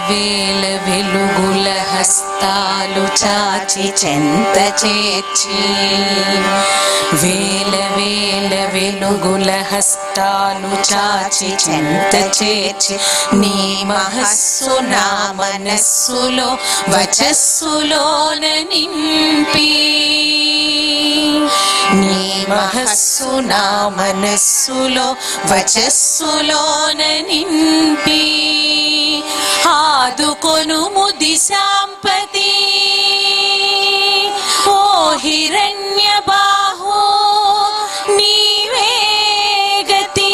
వేల వెలుగుల హస్తాలు చాచి చెంత చేర్చి వేల వేల వెలుగుల హస్తాలు చాచి చెంత చేర్చి నీ మహస్సు నా మనస్సులో వచస్సులోన నింపి నీ మహస్సు నా మనస్సులో వచస్సులోన నింపి ఆదుకొను ముది సాంపతి ఓ హిరణ్య బాహో నీవే గతి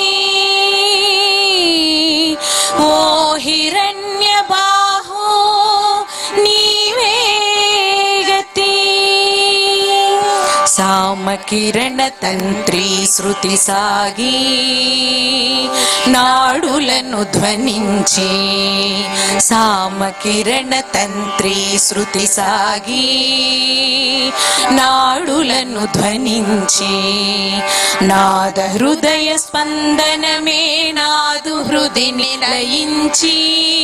ఓ హిరణ్య బాహో నీవే గతి సామకిరణ తంత్రి శృతి సాగి నాడులను ధ్వనించి సామకిరణ తంత్రి శృతి సాగి నాడులను ధ్వనించి నాద హృదయ స్పందనమే నాదు హృది నిలయించి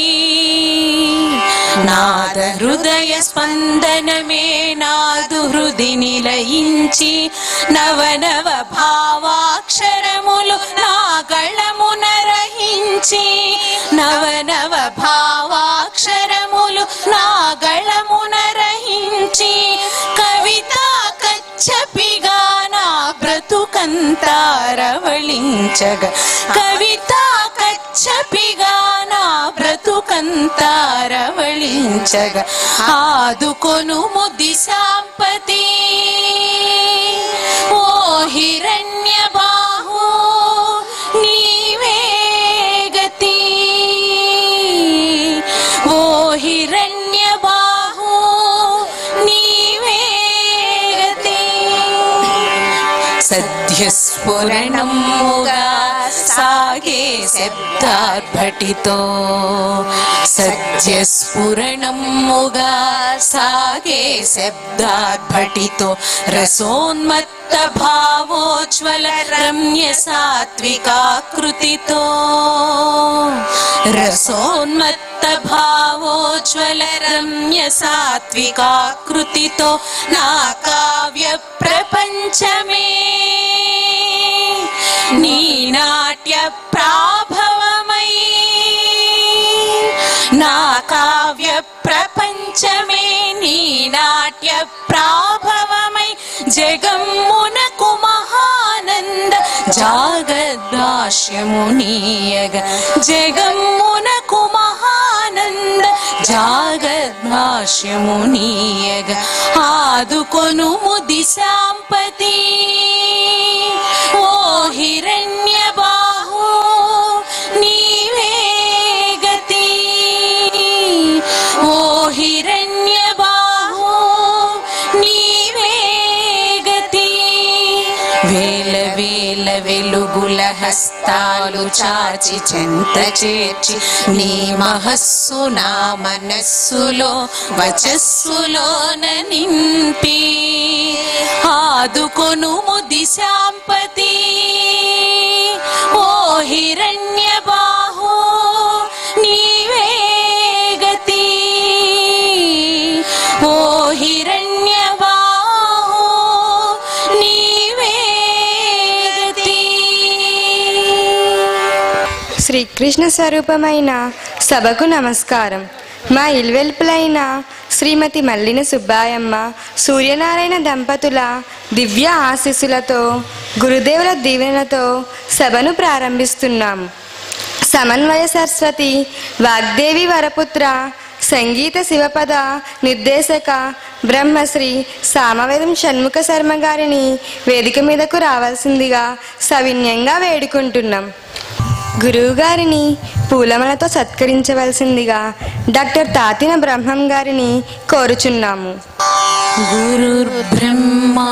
నాద హృదయ స్పందనమే నాదు హృది నిలయించి నవనవ భావాక్షరములు నా గళమున రహించి నవనవ భావాక్షరములు నా గళమున రహించి కవిత కచ్చపిగా నా బ్రతుకంతారవళించగ కవిత కచ్చపిగా నా బ్రతుకంతారవళించగ ఆదుకొను ముది సాంపతి ఓ హిరణ్య బాహు నీవే గతి ఓ హిరణ్య బాహు నీవే గతి సద్యస్ఫురణముగా సాగే శబ్దార్భటితో సద్యస్ఫురణముగా సాగే శబ్దార్భటితో రసోన్మత్త భావోజ్వల రమ్య సాత్వికాకృతితో రసోన్మత్త భావోజ్వల రమ్య సాత్వికాకృతితో నా కావ్య ప్రపంచమే నీ నాట్య ప్రాభవమై నా కావ్య ప్రపంచమే నీ నాట్య ప్రాభవమై జగమ్మునకు మహానంద జాగద్భాష్యము నీయగ జగమ్మునకు మహానంద జాగద్భాష్యము నీయగ ఆదుకొను ముది సాంపతి ఓ హిరణ్య బాహు నీవే గతి ఓ హిరణ్య బాహు నీవే గతి వేల వేల వెలుగుల హస్తాలు చాచి చెంత చేర్చి నీ మహస్సు నా మనస్సులో వచస్సులోన నింపి ఆదుకొను ముది శాంపతి ఓ హిరణ్య బాహు నీవే గతి ఓ హిరణ్య బాహు నీవే గతి శ్రీకృష్ణ స్వరూపమైన సభకు నమస్కారం మా ఇల్వెల్పులైన శ్రీమతి మల్లిన సుబ్బాయమ్మ సూర్యనారాయణ దంపతుల దివ్య ఆశీస్సులతో గురుదేవుల దీవెనలతో సభను ప్రారంభిస్తున్నాం సమన్వయ సరస్వతి వాగ్దేవి వరపుత్ర సంగీత శివపద నిర్దేశక బ్రహ్మశ్రీ సామవేదం షణ్ముఖ శర్మ గారిని వేదిక మీదకు రావాల్సిందిగా సవిన్యంగా వేడుకుంటున్నాం గురువుగారిని పూలమలతో సత్కరించవలసిందిగా డాక్టర్ తాతిన బ్రహ్మం గారిని కోరుచున్నాము गुरुर्ब्रह्मा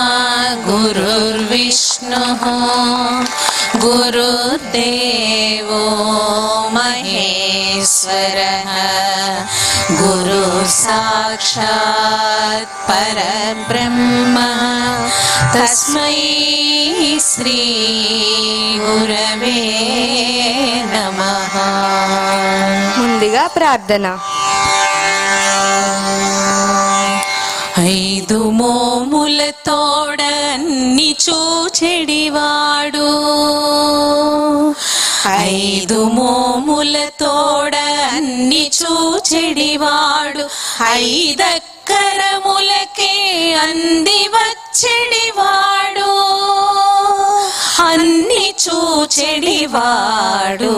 गुरुर्विष्णुः गुरुदेवो महेश्वरः गुरु साक्षात् परब्रह्म तस्मै श्रीगुरवे नमः ముందుగా ప్రార్థన ఐదు మోముల తోడన్ని చూచెడివాడు ఐదు మోముల తోడన్ని చూచెడివాడు ఐదక్కరములకే అంది వచ్చెడివాడు అన్ని చూచెడివాడు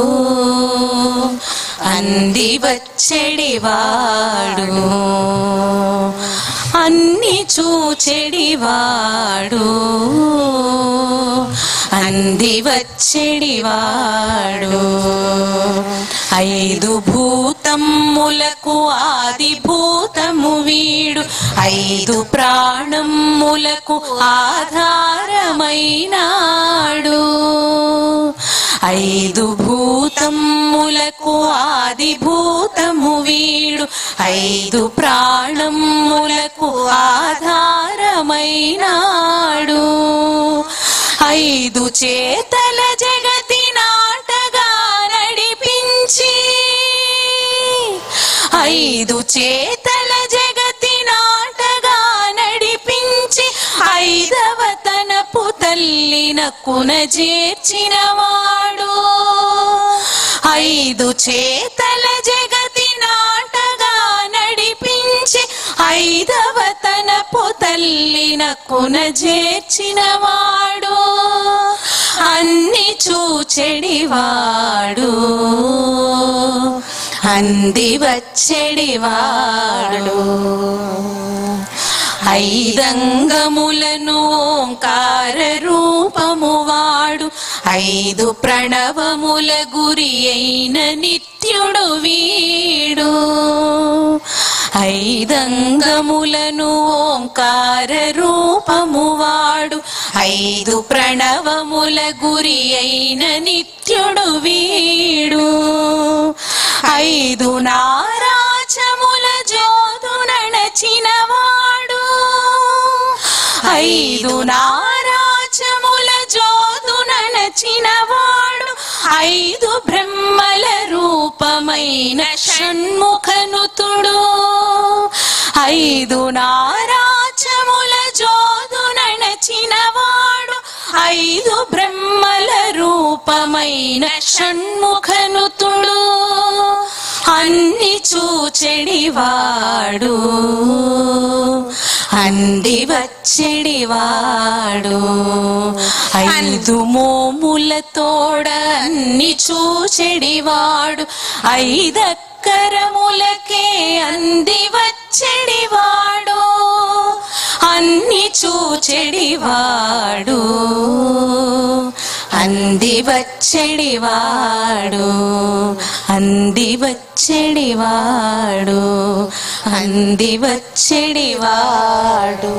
అంది వచ్చెడివాడు అన్ని చూచెడివాడు అంది వచ్చెడివాడు ఐదు భూతములకు ఆది భూతము వీడు ఐదు ప్రాణములకు ఆధారమైనాడు ఐదు భూతములకు ఆది భూతము వీడు ఐదు ప్రాణములకు ఆధారమైనాడు ఐదు చేతల జగతి నాటగా నడిపించి ఐదు చేతల జగతి నాటగా నడిపించి ఐదవ తనపు తల్లిన కున చేర్చినవాడు ఐదు చేతల జగతి నాటగా నడిపించి ఐదవ తనపు తల్లిన కున చేర్చినవాడు అన్ని చూచెడివాడు అంది వచ్చెడివాడు ఐదంగములను ఓంకార రూపము వాడు ఐదు ప్రణవముల గురి అయిన నిత్యుడు వీడు ఐదంగములను ఓంకార రూపము వాడు ఐదు ప్రణవముల గురి అయిన నిత్యుడు వీడు ఐదు నారాచముల జోదు నడచినవాడు ఐదు నారాచముల జోదు నడచినవాడు ఐదు బ్రహ్మల రూపమైన షణ్ముఖనుతుడు ఐదు నారాచముల జోదు నడచినవాడు ఐదు బ్రహ్మల రూపమైన షణ్ముఖనుతుడు అన్ని చూచెడివాడు అంది వచ్చెడివాడు ఐదు మోముల తోడ అన్ని చూచెడివాడు ఐదక్కరములకే అంది వచ్చెడివాడు అన్ని చూచెడివాడు అంది వచ్చెడివాడు అంది వచ్చెడివాడు అంది వచ్చెడివాడు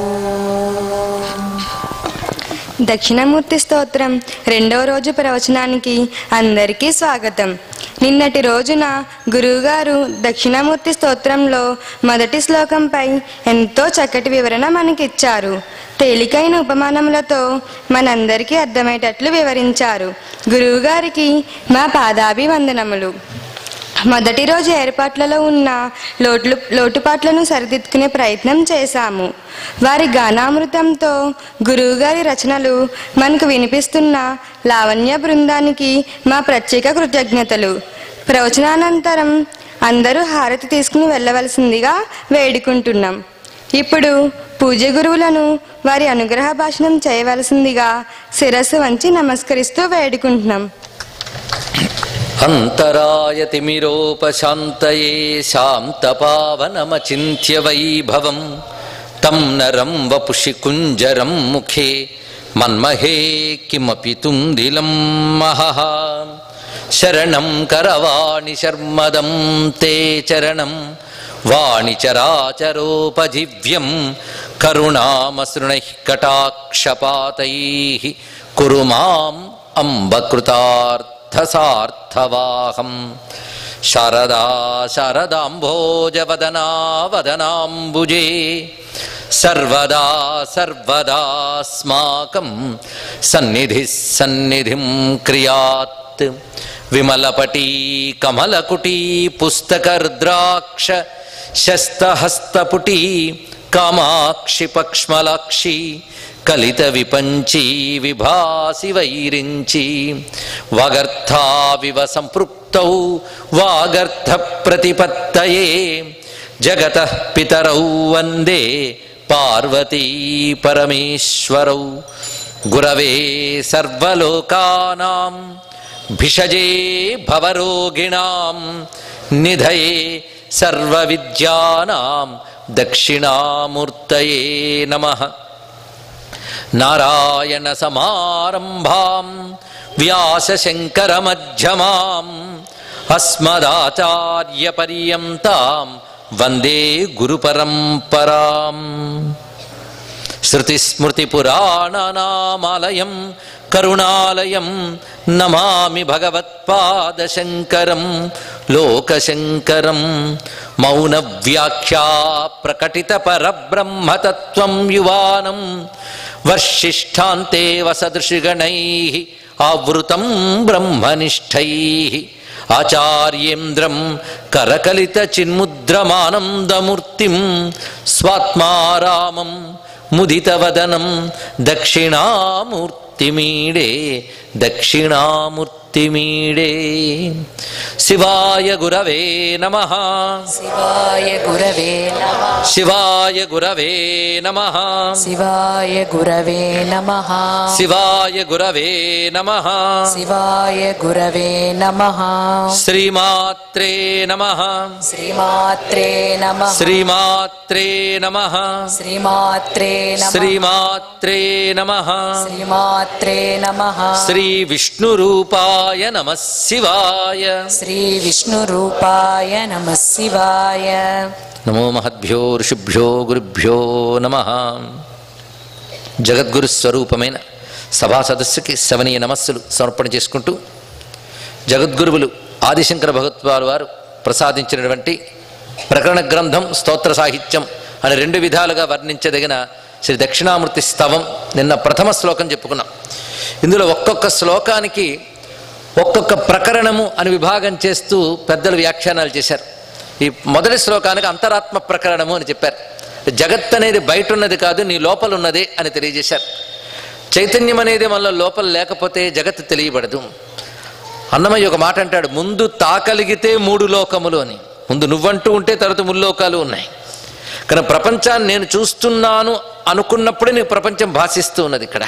దక్షిణమూర్తి స్తోత్రం రెండవ రోజు ప్రవచనానికి అందరికీ స్వాగతం నిన్నటి రోజున గురువుగారు దక్షిణామూర్తి స్తోత్రంలో మొదటి శ్లోకంపై ఎంతో చక్కటి వివరణ మనకిచ్చారు తేలికైన ఉపమానములతో మనందరికీ అర్థమయ్యేటట్లు వివరించారు గురువుగారికి మా పాదాభివందనములు మొదటి రోజు ఏర్పాట్లలో ఉన్న లోట్లు లోటుపాట్లను సరిదిద్దుకునే ప్రయత్నం చేశాము వారి గానామృతంతో గురువుగారి రచనలు మనకు వినిపిస్తున్న లావణ్య బృందానికి మా ప్రత్యేక కృతజ్ఞతలు ప్రవచనానంతరం అందరూ హారతి తీసుకుని వెళ్ళవలసిందిగా వేడుకుంటున్నాం ఇప్పుడు పూజ్య గురువులను వారి అనుగ్రహ భాషణం చేయవలసిందిగా శిరస్సు వంచి నమస్కరిస్తూ వేడుకుంటున్నాం अन्तरायतिमिरोपशान्तये शान्तपावनमचिन्त्य वैभवं तं नरं वपुषि कुञ्जरं मुखे मन्महे किमपि तुन्दिलं महः शरणं करवाणि शर्मदं ते चरणं वाणिचराचरोपजीव्यं करुणामसृणैः कटाक्षपातैः कुरु माम् अम्बकृतार्थसार्थवाहम् शारदा शारदाम्भोजवदना वदनाम्बुजे सर्वदा सर्वदास्माकं सन्निधिः सन्निधिं क्रियात् విమలపటీ కమలకుటీ పుస్తకర్ద్రాక్ష శస్తహస్తపుటీ కామాక్షి పక్ష్మలాక్షి కలిత విపంచీ విభాసి వైరించి వాగర్థావివ సంపృక్తౌ వాగర్థ ప్రతిపత్తయే జగత పితరౌ వందే పార్వతీ పరమేశ్వరౌ గురవే సర్వలోకానాం భిషజే భవరోగిణాం నిధయే సర్వవిద్యానాం దక్షిణామూర్తయే నమః నారాయణ సమారంభాం వ్యాసశంకరమధ్యమాం అస్మదాచార్యపర్యంతాం వందే గురుపరంపరాం శృతిస్మృతిపురాణానామాలయం కరుణాలయం నమామి భగవత్పాదశంకరం లోకశంకరం మౌనవ్యాఖ్యా ప్రకటిత పరబ్రహ్మతత్వం యువానం వర్షిష్ఠాంతే వసదృషిగణై ఆవృతం బ్రహ్మనిష్టై ఆచార్యేంద్రం కరకలిత చిన్ముద్రమానందమూర్తిం స్వాత్మారామం ముదితవదనం దక్షిణామూర్తిమీడే దక్షిణామూర్తిమీడే శివాయ గురవే నమ శివాయ గురవే నమ శివాయ గురవే నమ శివాయ గురవే నమ శివాయ గురవే నమ శివాయ గురవే నమ శ్రీమాత్రే నమ శ్రీమాత్రే నమ శ్రీమాత్రే నమ శ్రీమాత్రే నమ శ్రీమాత్రే నమ శ్రీమాత్రే నమ శ్రీ విష్ణురూపాయ నమ శివాయ శ్రీ విష్ణురూపాయ నమ శివాయ నమో మహద్భ్యో ఋషిభ్యో గురుభ్యో నమ జగద్గురు స్వరూపమైన సభా సదస్సుకి శవనీయ నమస్సులు సమర్పణ చేసుకుంటూ జగద్గురువులు ఆదిశంకర భగవత్వారు వారు ప్రసాదించినటువంటి ప్రకరణ గ్రంథం స్తోత్ర సాహిత్యం అని రెండు విధాలుగా వర్ణించదగిన శ్రీ దక్షిణామూర్తి స్తవం నిన్న ప్రథమ శ్లోకం చెప్పుకున్నాం ఇందులో ఒక్కొక్క శ్లోకానికి ఒక్కొక్క ప్రకరణము అని విభాగం చేస్తూ పెద్దలు వ్యాఖ్యానాలు చేశారు ఈ మొదటి శ్లోకానికి అంతరాత్మ ప్రకరణము అని చెప్పారు జగత్ అనేది బయట ఉన్నది కాదు నీ లోపల ఉన్నదే అని తెలియజేశారు చైతన్యం అనేది మనలో లోపల లేకపోతే జగత్తు తెలియబడదు అన్నమయ్య ఒక మాట అంటాడు ముందు తాకలిగితే మూడు లోకములు అని ముందు నువ్వంటూ ఉంటే తర్వాత ముల్లోకాలు ఉన్నాయి కానీ ప్రపంచాన్ని నేను చూస్తున్నాను అనుకున్నప్పుడే నీకు ప్రపంచం భాషిస్తూ ఉన్నది ఇక్కడ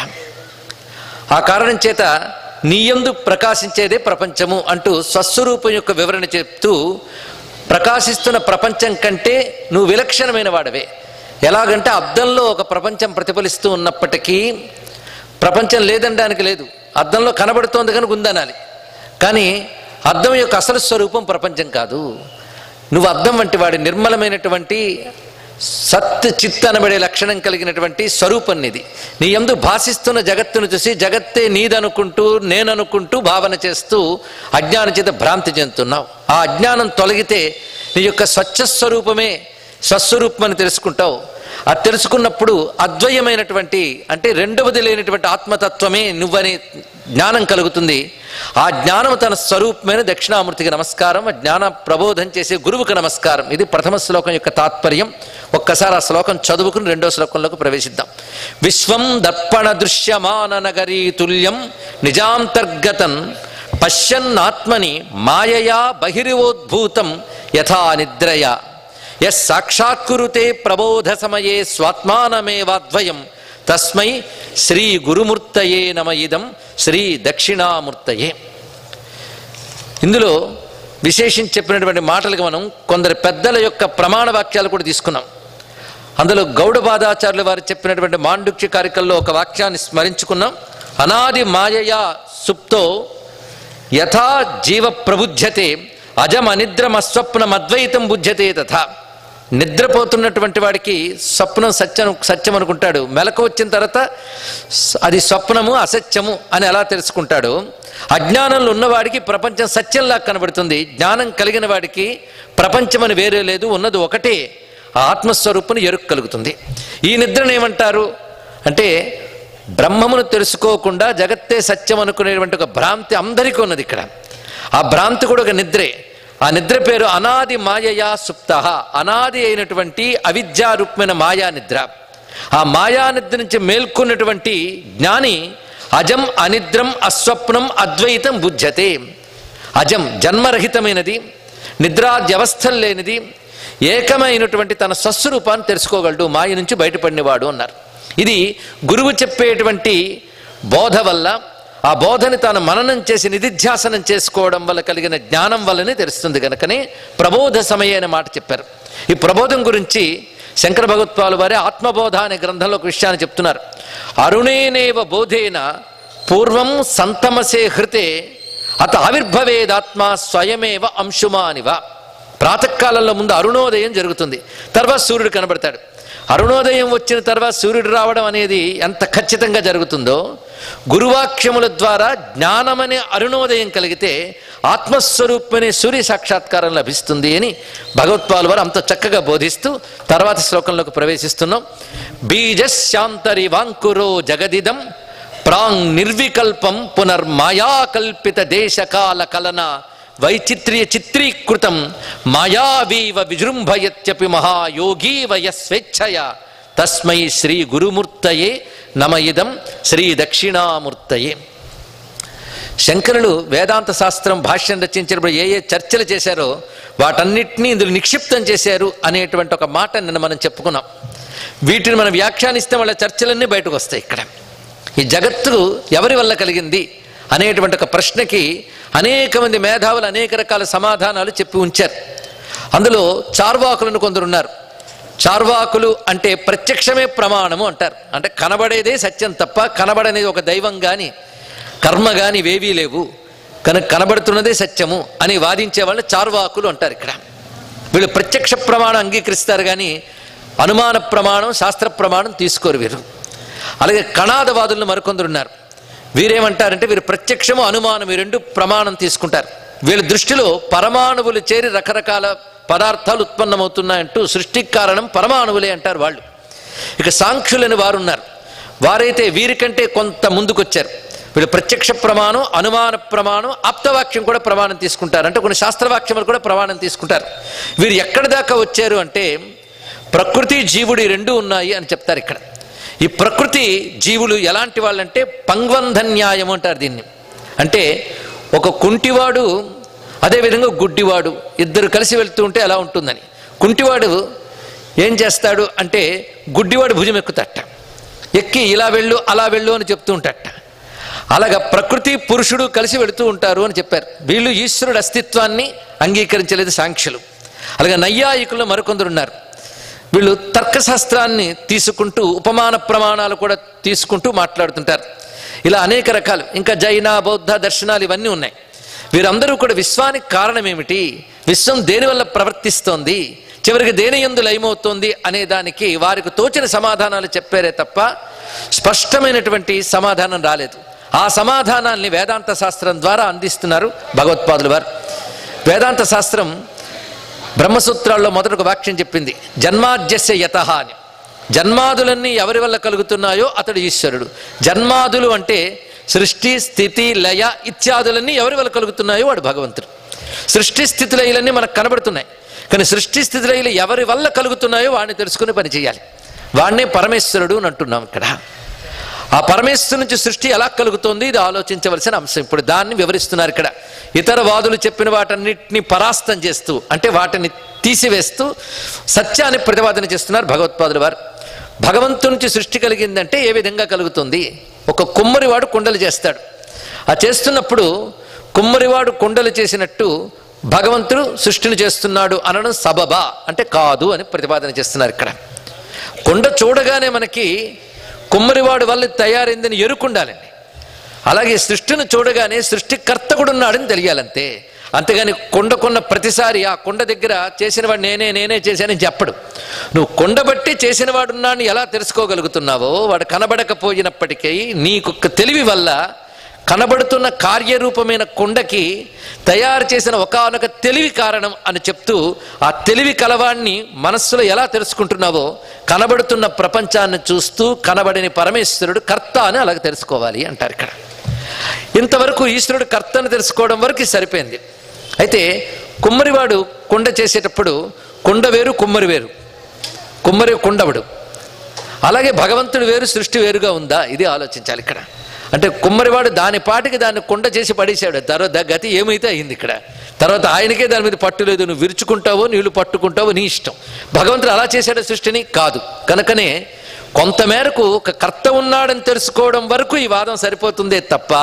ఆ కారణం చేత నీయందు ప్రకాశించేదే ప్రపంచము అంటూ స్వస్వరూపం యొక్క వివరణ చెప్తూ ప్రకాశిస్తున్న ప్రపంచం కంటే నువ్వు విలక్షణమైన వాడవే ఎలాగంటే అద్దంలో ఒక ప్రపంచం ప్రతిఫలిస్తూ ఉన్నప్పటికీ ప్రపంచం లేదనడానికి లేదు అద్దంలో కనబడుతోంది కనుక ఉందనాలి కానీ అద్దం యొక్క అసలు స్వరూపం ప్రపంచం కాదు నువ్వు అద్దం వంటి వాడి నిర్మలమైనటువంటి సత్ చిత్ అనబడే లక్షణం కలిగినటువంటి స్వరూపం నీది నీ ఎందు భాషిస్తున్న జగత్తును చూసి జగత్తే నీదనుకుంటూ నేననుకుంటూ భావన చేస్తూ అజ్ఞాన చేత భ్రాంతి చెందుతున్నావు ఆ అజ్ఞానం తొలగితే నీ యొక్క స్వచ్ఛ స్వరూపమే స్వస్వరూపం అని తెలుసుకుంటావు అది తెలుసుకున్నప్పుడు అద్వయమైనటువంటి అంటే రెండవది లేనటువంటి ఆత్మతత్వమే నువ్వనే జ్ఞానం కలుగుతుంది ఆ జ్ఞానం తన స్వరూపమైన దక్షిణామూర్తికి నమస్కారం ఆ జ్ఞాన ప్రబోధం చేసే గురువుకి నమస్కారం ఇది ప్రథమ శ్లోకం యొక్క తాత్పర్యం ఒక్కసారి ఆ శ్లోకం చదువుకుని రెండో శ్లోకంలోకి ప్రవేశిద్దాం విశ్వం దర్పణ దృశ్యమాన నగరీ తుల్యం నిజాంతర్గతం పశ్యన్నాత్మని మాయయా బహిరివోద్భూతం యథా నిద్రయ ఎస్ సాక్షాత్కురుతే ప్రబోధ సమయే స్వాత్మానమేవాద్వయం తస్మై శ్రీ గురుమూర్తయే నమ ఇదం శ్రీ దక్షిణామూర్తయే ఇందులో విశేషించి చెప్పినటువంటి మాటలకు మనం కొందరు పెద్దల యొక్క ప్రమాణ వాక్యాలు కూడా తీసుకున్నాం అందులో గౌడబాదాచార్యుల వారు చెప్పినటువంటి మాండుక్య కారికల్లో ఒక వాక్యాన్ని స్మరించుకున్నాం అనాది మాయయా సుప్తో యథా జీవ ప్రబుధ్యతే అజం అనిద్రమస్వప్నమద్వైతం బుధ్యతే తథా నిద్రపోతున్నటువంటి వాడికి స్వప్నం సత్యం సత్యం అనుకుంటాడు మెలకు వచ్చిన తర్వాత స- అది స్వప్నము అసత్యము అని ఎలా తెలుసుకుంటాడు అజ్ఞానంలో ఉన్నవాడికి ప్రపంచం సత్యంలా కనబడుతుంది జ్ఞానం కలిగిన వాడికి ప్రపంచం అని వేరే లేదు ఉన్నది ఒకటే ఆ ఆత్మస్వరూపుని ఎరుకు కలుగుతుంది ఈ నిద్రను ఏమంటారు అంటే బ్రహ్మమును తెలుసుకోకుండా జగత్తే సత్యం అనుకునేటువంటి ఒక భ్రాంతి అందరికీ ఉన్నది ఇక్కడ ఆ భ్రాంతి కూడా ఒక నిద్రే ఆ నిద్ర పేరు అనాది మాయయా సుప్త అనాది అయినటువంటి అవిద్యారూపమైన మాయా నిద్ర ఆ మాయా నిద్ర నుంచి మేల్కొన్నటువంటి జ్ఞాని అజం అనిద్రం అస్వప్నం అద్వైతం బుధ్యతే అజం జన్మరహితమైనది నిద్రాద్యవస్థలు లేనిది ఏకమైనటువంటి తన స్వస్వరూపాన్ని తెలుసుకోగలడు మాయ నుంచి బయటపడినవాడు అన్నారు ఇది గురువు చెప్పేటువంటి బోధ వల్ల ఆ బోధని తాను మననం చేసి నిధిధ్యాసనం చేసుకోవడం వల్ల కలిగిన జ్ఞానం వల్లనే తెలుస్తుంది కనుకనే ప్రబోధ సమయ అనే మాట చెప్పారు ఈ ప్రబోధం గురించి శంకర భగవత్పాలు వారే ఆత్మబోధ అనే గ్రంథంలో ఒక విషయాన్ని చెప్తున్నారు అరుణేనేవ బోధేన పూర్వం సంతమసే హృతే అత ఆవిర్భవేదాత్మ స్వయమేవ అంశుమానివ ప్రాతకాలంలో ముందు అరుణోదయం జరుగుతుంది తర్వాత సూర్యుడు కనబడతాడు అరుణోదయం వచ్చిన తర్వాత సూర్యుడు రావడం అనేది ఎంత ఖచ్చితంగా జరుగుతుందో గురువాక్యముల ద్వారా జ్ఞానమనే అరుణోదయం కలిగితే ఆత్మస్వరూపమనే సూర్య సాక్షాత్కారం లభిస్తుంది అని భగవత్పాల్ వారు అంత చక్కగా బోధిస్తూ తర్వాత శ్లోకంలోకి ప్రవేశిస్తున్నాం బీజశాంతరి వాంకురో జగదిదం ప్రాంగ్ నిర్వికల్పం పునర్మాయాకల్పిత దేశకాల కలన వైచిత్ర్య చిత్రీకృతం మాయావీవ విజృంభయత్యపి మహాయోగీవ యస్వేచ్ఛయ తస్మై శ్రీ గురుమూర్తయే నమ ఇదం శ్రీ దక్షిణామూర్తయే శంకరులు వేదాంత శాస్త్రం భాష్యం రచించినప్పుడు ఏ ఏ చర్చలు చేశారో వాటన్నిటినీ ఇందులో నిక్షిప్తం చేశారు అనేటువంటి ఒక మాట నిన్న మనం చెప్పుకున్నాం వీటిని మనం వ్యాఖ్యానిస్తే వాళ్ళ చర్చలన్నీ బయటకు వస్తాయి ఇక్కడ ఈ జగత్తు ఎవరి వల్ల కలిగింది అనేటువంటి ఒక ప్రశ్నకి అనేక మంది మేధావులు అనేక రకాల సమాధానాలు చెప్పి ఉంచారు అందులో చార్వాకులను కొందరు ఉన్నారు చార్వాకులు అంటే ప్రత్యక్షమే ప్రమాణము అంటారు అంటే కనబడేదే సత్యం తప్ప కనబడనేది ఒక దైవం గాని కర్మ గాని ఇవేవీ లేవు కనుక కనబడుతున్నదే సత్యము అని వాదించే వాళ్ళు చార్వాకులు అంటారు ఇక్కడ వీళ్ళు ప్రత్యక్ష ప్రమాణం అంగీకరిస్తారు కానీ అనుమాన ప్రమాణం శాస్త్ర ప్రమాణం తీసుకోరు వీరు అలాగే కణాదవాదులను మరికొందరు ఉన్నారు వీరేమంటారంటే వీరు ప్రత్యక్షము అనుమానం ఈ రెండు ప్రమాణం తీసుకుంటారు వీళ్ళ దృష్టిలో పరమాణువులు చేరి రకరకాల పదార్థాలు ఉత్పన్నమవుతున్నాయంటూ సృష్టికి కారణం పరమాణువులే అంటారు వాళ్ళు ఇక సాంఖ్యులని వారు ఉన్నారు వారైతే వీరికంటే కొంత ముందుకొచ్చారు వీళ్ళు ప్రత్యక్ష ప్రమాణం అనుమాన ప్రమాణం ఆప్తవాక్యం కూడా ప్రమాణం తీసుకుంటారు అంటే కొన్ని శాస్త్రవాక్యములు కూడా ప్రమాణం తీసుకుంటారు వీరు ఎక్కడి దాకా వచ్చారు అంటే ప్రకృతి జీవుడు ఈ రెండు ఉన్నాయి అని చెప్తారు ఇక్కడ ఈ ప్రకృతి జీవులు ఎలాంటి వాళ్ళంటే పంగ్వంధ న్యాయం అంటారు దీన్ని అంటే ఒక కుంటివాడు అదేవిధంగా గుడ్డివాడు ఇద్దరు కలిసి వెళ్తూ ఉంటే ఎలా ఉంటుందని కుంటివాడు ఏం చేస్తాడు అంటే గుడ్డివాడు భుజం ఎక్కుతట ఎక్కి ఇలా వెళ్ళు అలా వెళ్ళు అని చెప్తూ ఉంటాట అలాగా ప్రకృతి పురుషుడు కలిసి వెళుతూ ఉంటారు అని చెప్పారు వీళ్ళు ఈశ్వరుడు అస్తిత్వాన్ని అంగీకరించలేదు సాంఖ్యులు అలాగే నైయాయికులు మరికొందరు ఉన్నారు వీళ్ళు తర్కశాస్త్రాన్ని తీసుకుంటూ ఉపమాన ప్రమాణాలు కూడా తీసుకుంటూ మాట్లాడుతుంటారు ఇలా అనేక రకాలు ఇంకా జైన బౌద్ధ దర్శనాలు ఇవన్నీ ఉన్నాయి వీరందరూ కూడా విశ్వానికి కారణం ఏమిటి విశ్వం దేని వల్ల ప్రవర్తిస్తోంది చివరికి దేని ఎందు లయమవుతోంది అనే దానికి వారికి తోచిన సమాధానాలు చెప్పారే తప్ప స్పష్టమైనటువంటి సమాధానం రాలేదు ఆ సమాధానాల్ని వేదాంత శాస్త్రం ద్వారా అందిస్తున్నారు భగవత్పాదులు వారు వేదాంత శాస్త్రం బ్రహ్మసూత్రాల్లో మొదటి ఒక వాక్యం చెప్పింది జన్మాద్యస్య యత అని జన్మాదులన్నీ ఎవరి వల్ల కలుగుతున్నాయో అతడు ఈశ్వరుడు జన్మాదులు అంటే సృష్టి స్థితి లయ ఇత్యాదులన్నీ ఎవరి వల్ల కలుగుతున్నాయో వాడు భగవంతుడు సృష్టి స్థితి లయలన్నీ మనకు కనబడుతున్నాయి కానీ సృష్టి స్థితి లయలు ఎవరి వల్ల కలుగుతున్నాయో వాడిని తెలుసుకుని పని చేయాలి వాడినే పరమేశ్వరుడు అని అంటున్నాం ఇక్కడ ఆ పరమేశ్వరు నుంచి సృష్టి ఎలా కలుగుతోంది ఇది ఆలోచించవలసిన అంశం ఇప్పుడు దాన్ని వివరిస్తున్నారు ఇక్కడ ఇతర వాదులు చెప్పిన వాటన్నిటిని పరాస్తం చేస్తూ అంటే వాటిని తీసివేస్తూ సత్యాన్ని ప్రతిపాదన చేస్తున్నారు భగవత్పాదుల వారు భగవంతు నుంచి సృష్టి కలిగిందంటే ఏ విధంగా కలుగుతుంది ఒక కుమ్మరివాడు కుండలు చేస్తాడు ఆ చేస్తున్నప్పుడు కుమ్మరివాడు కుండలు చేసినట్టు భగవంతుడు సృష్టిని చేస్తున్నాడు అనడం సబబా అంటే కాదు అని ప్రతిపాదన చేస్తున్నారు ఇక్కడ కొండ చూడగానే మనకి కుమ్మరివాడు వల్ల తయారైందని ఎరుకుండాలండి అలాగే సృష్టిని చూడగానే సృష్టికర్త కూడా ఉన్నాడని తెలియాలంతే అంతేగాని కొండ కొన్న ప్రతిసారి ఆ కొండ దగ్గర చేసినవాడు నేనే నేనే చేశానని చెప్పడు నువ్వు కొండ బట్టి చేసిన వాడున్నాను ఎలా తెలుసుకోగలుగుతున్నావో వాడు కనబడకపోయినప్పటికీ నీకొక్క తెలివి వల్ల కనబడుతున్న కార్యరూపమైన కొండకి తయారు చేసిన ఒకానొక తెలివి కారణం అని చెప్తూ ఆ తెలివి కలవాణ్ణి మనస్సులో ఎలా తెలుసుకుంటున్నావో కనబడుతున్న ప్రపంచాన్ని చూస్తూ కనబడని పరమేశ్వరుడు కర్త అని అలాగ తెలుసుకోవాలి అంటారు ఇక్కడ ఇంతవరకు ఈశ్వరుడు కర్తను తెలుసుకోవడం వరకు ఇది సరిపోయింది అయితే కుమ్మరివాడు కుండ చేసేటప్పుడు కుండ వేరు కుమ్మరి వేరు కుమ్మరి కుండవడు అలాగే భగవంతుడు వేరు సృష్టి వేరుగా ఉందా ఇది ఆలోచించాలి ఇక్కడ అంటే కుమ్మరివాడు దాని పాటికి దాన్ని కుండ చేసి పడేశాడు తర్వాత గతి ఏమైతే అయింది ఇక్కడ తర్వాత ఆయనకే దాని మీద పట్టు లేదు నువ్వు విరుచుకుంటావో నీళ్లు పట్టుకుంటావో నీ ఇష్టం భగవంతుడు అలా చేశాడు సృష్టిని కాదు కనుకనే కొంతమేరకు ఒక కర్త ఉన్నాడని తెలుసుకోవడం వరకు ఈ వాదం సరిపోతుందే తప్ప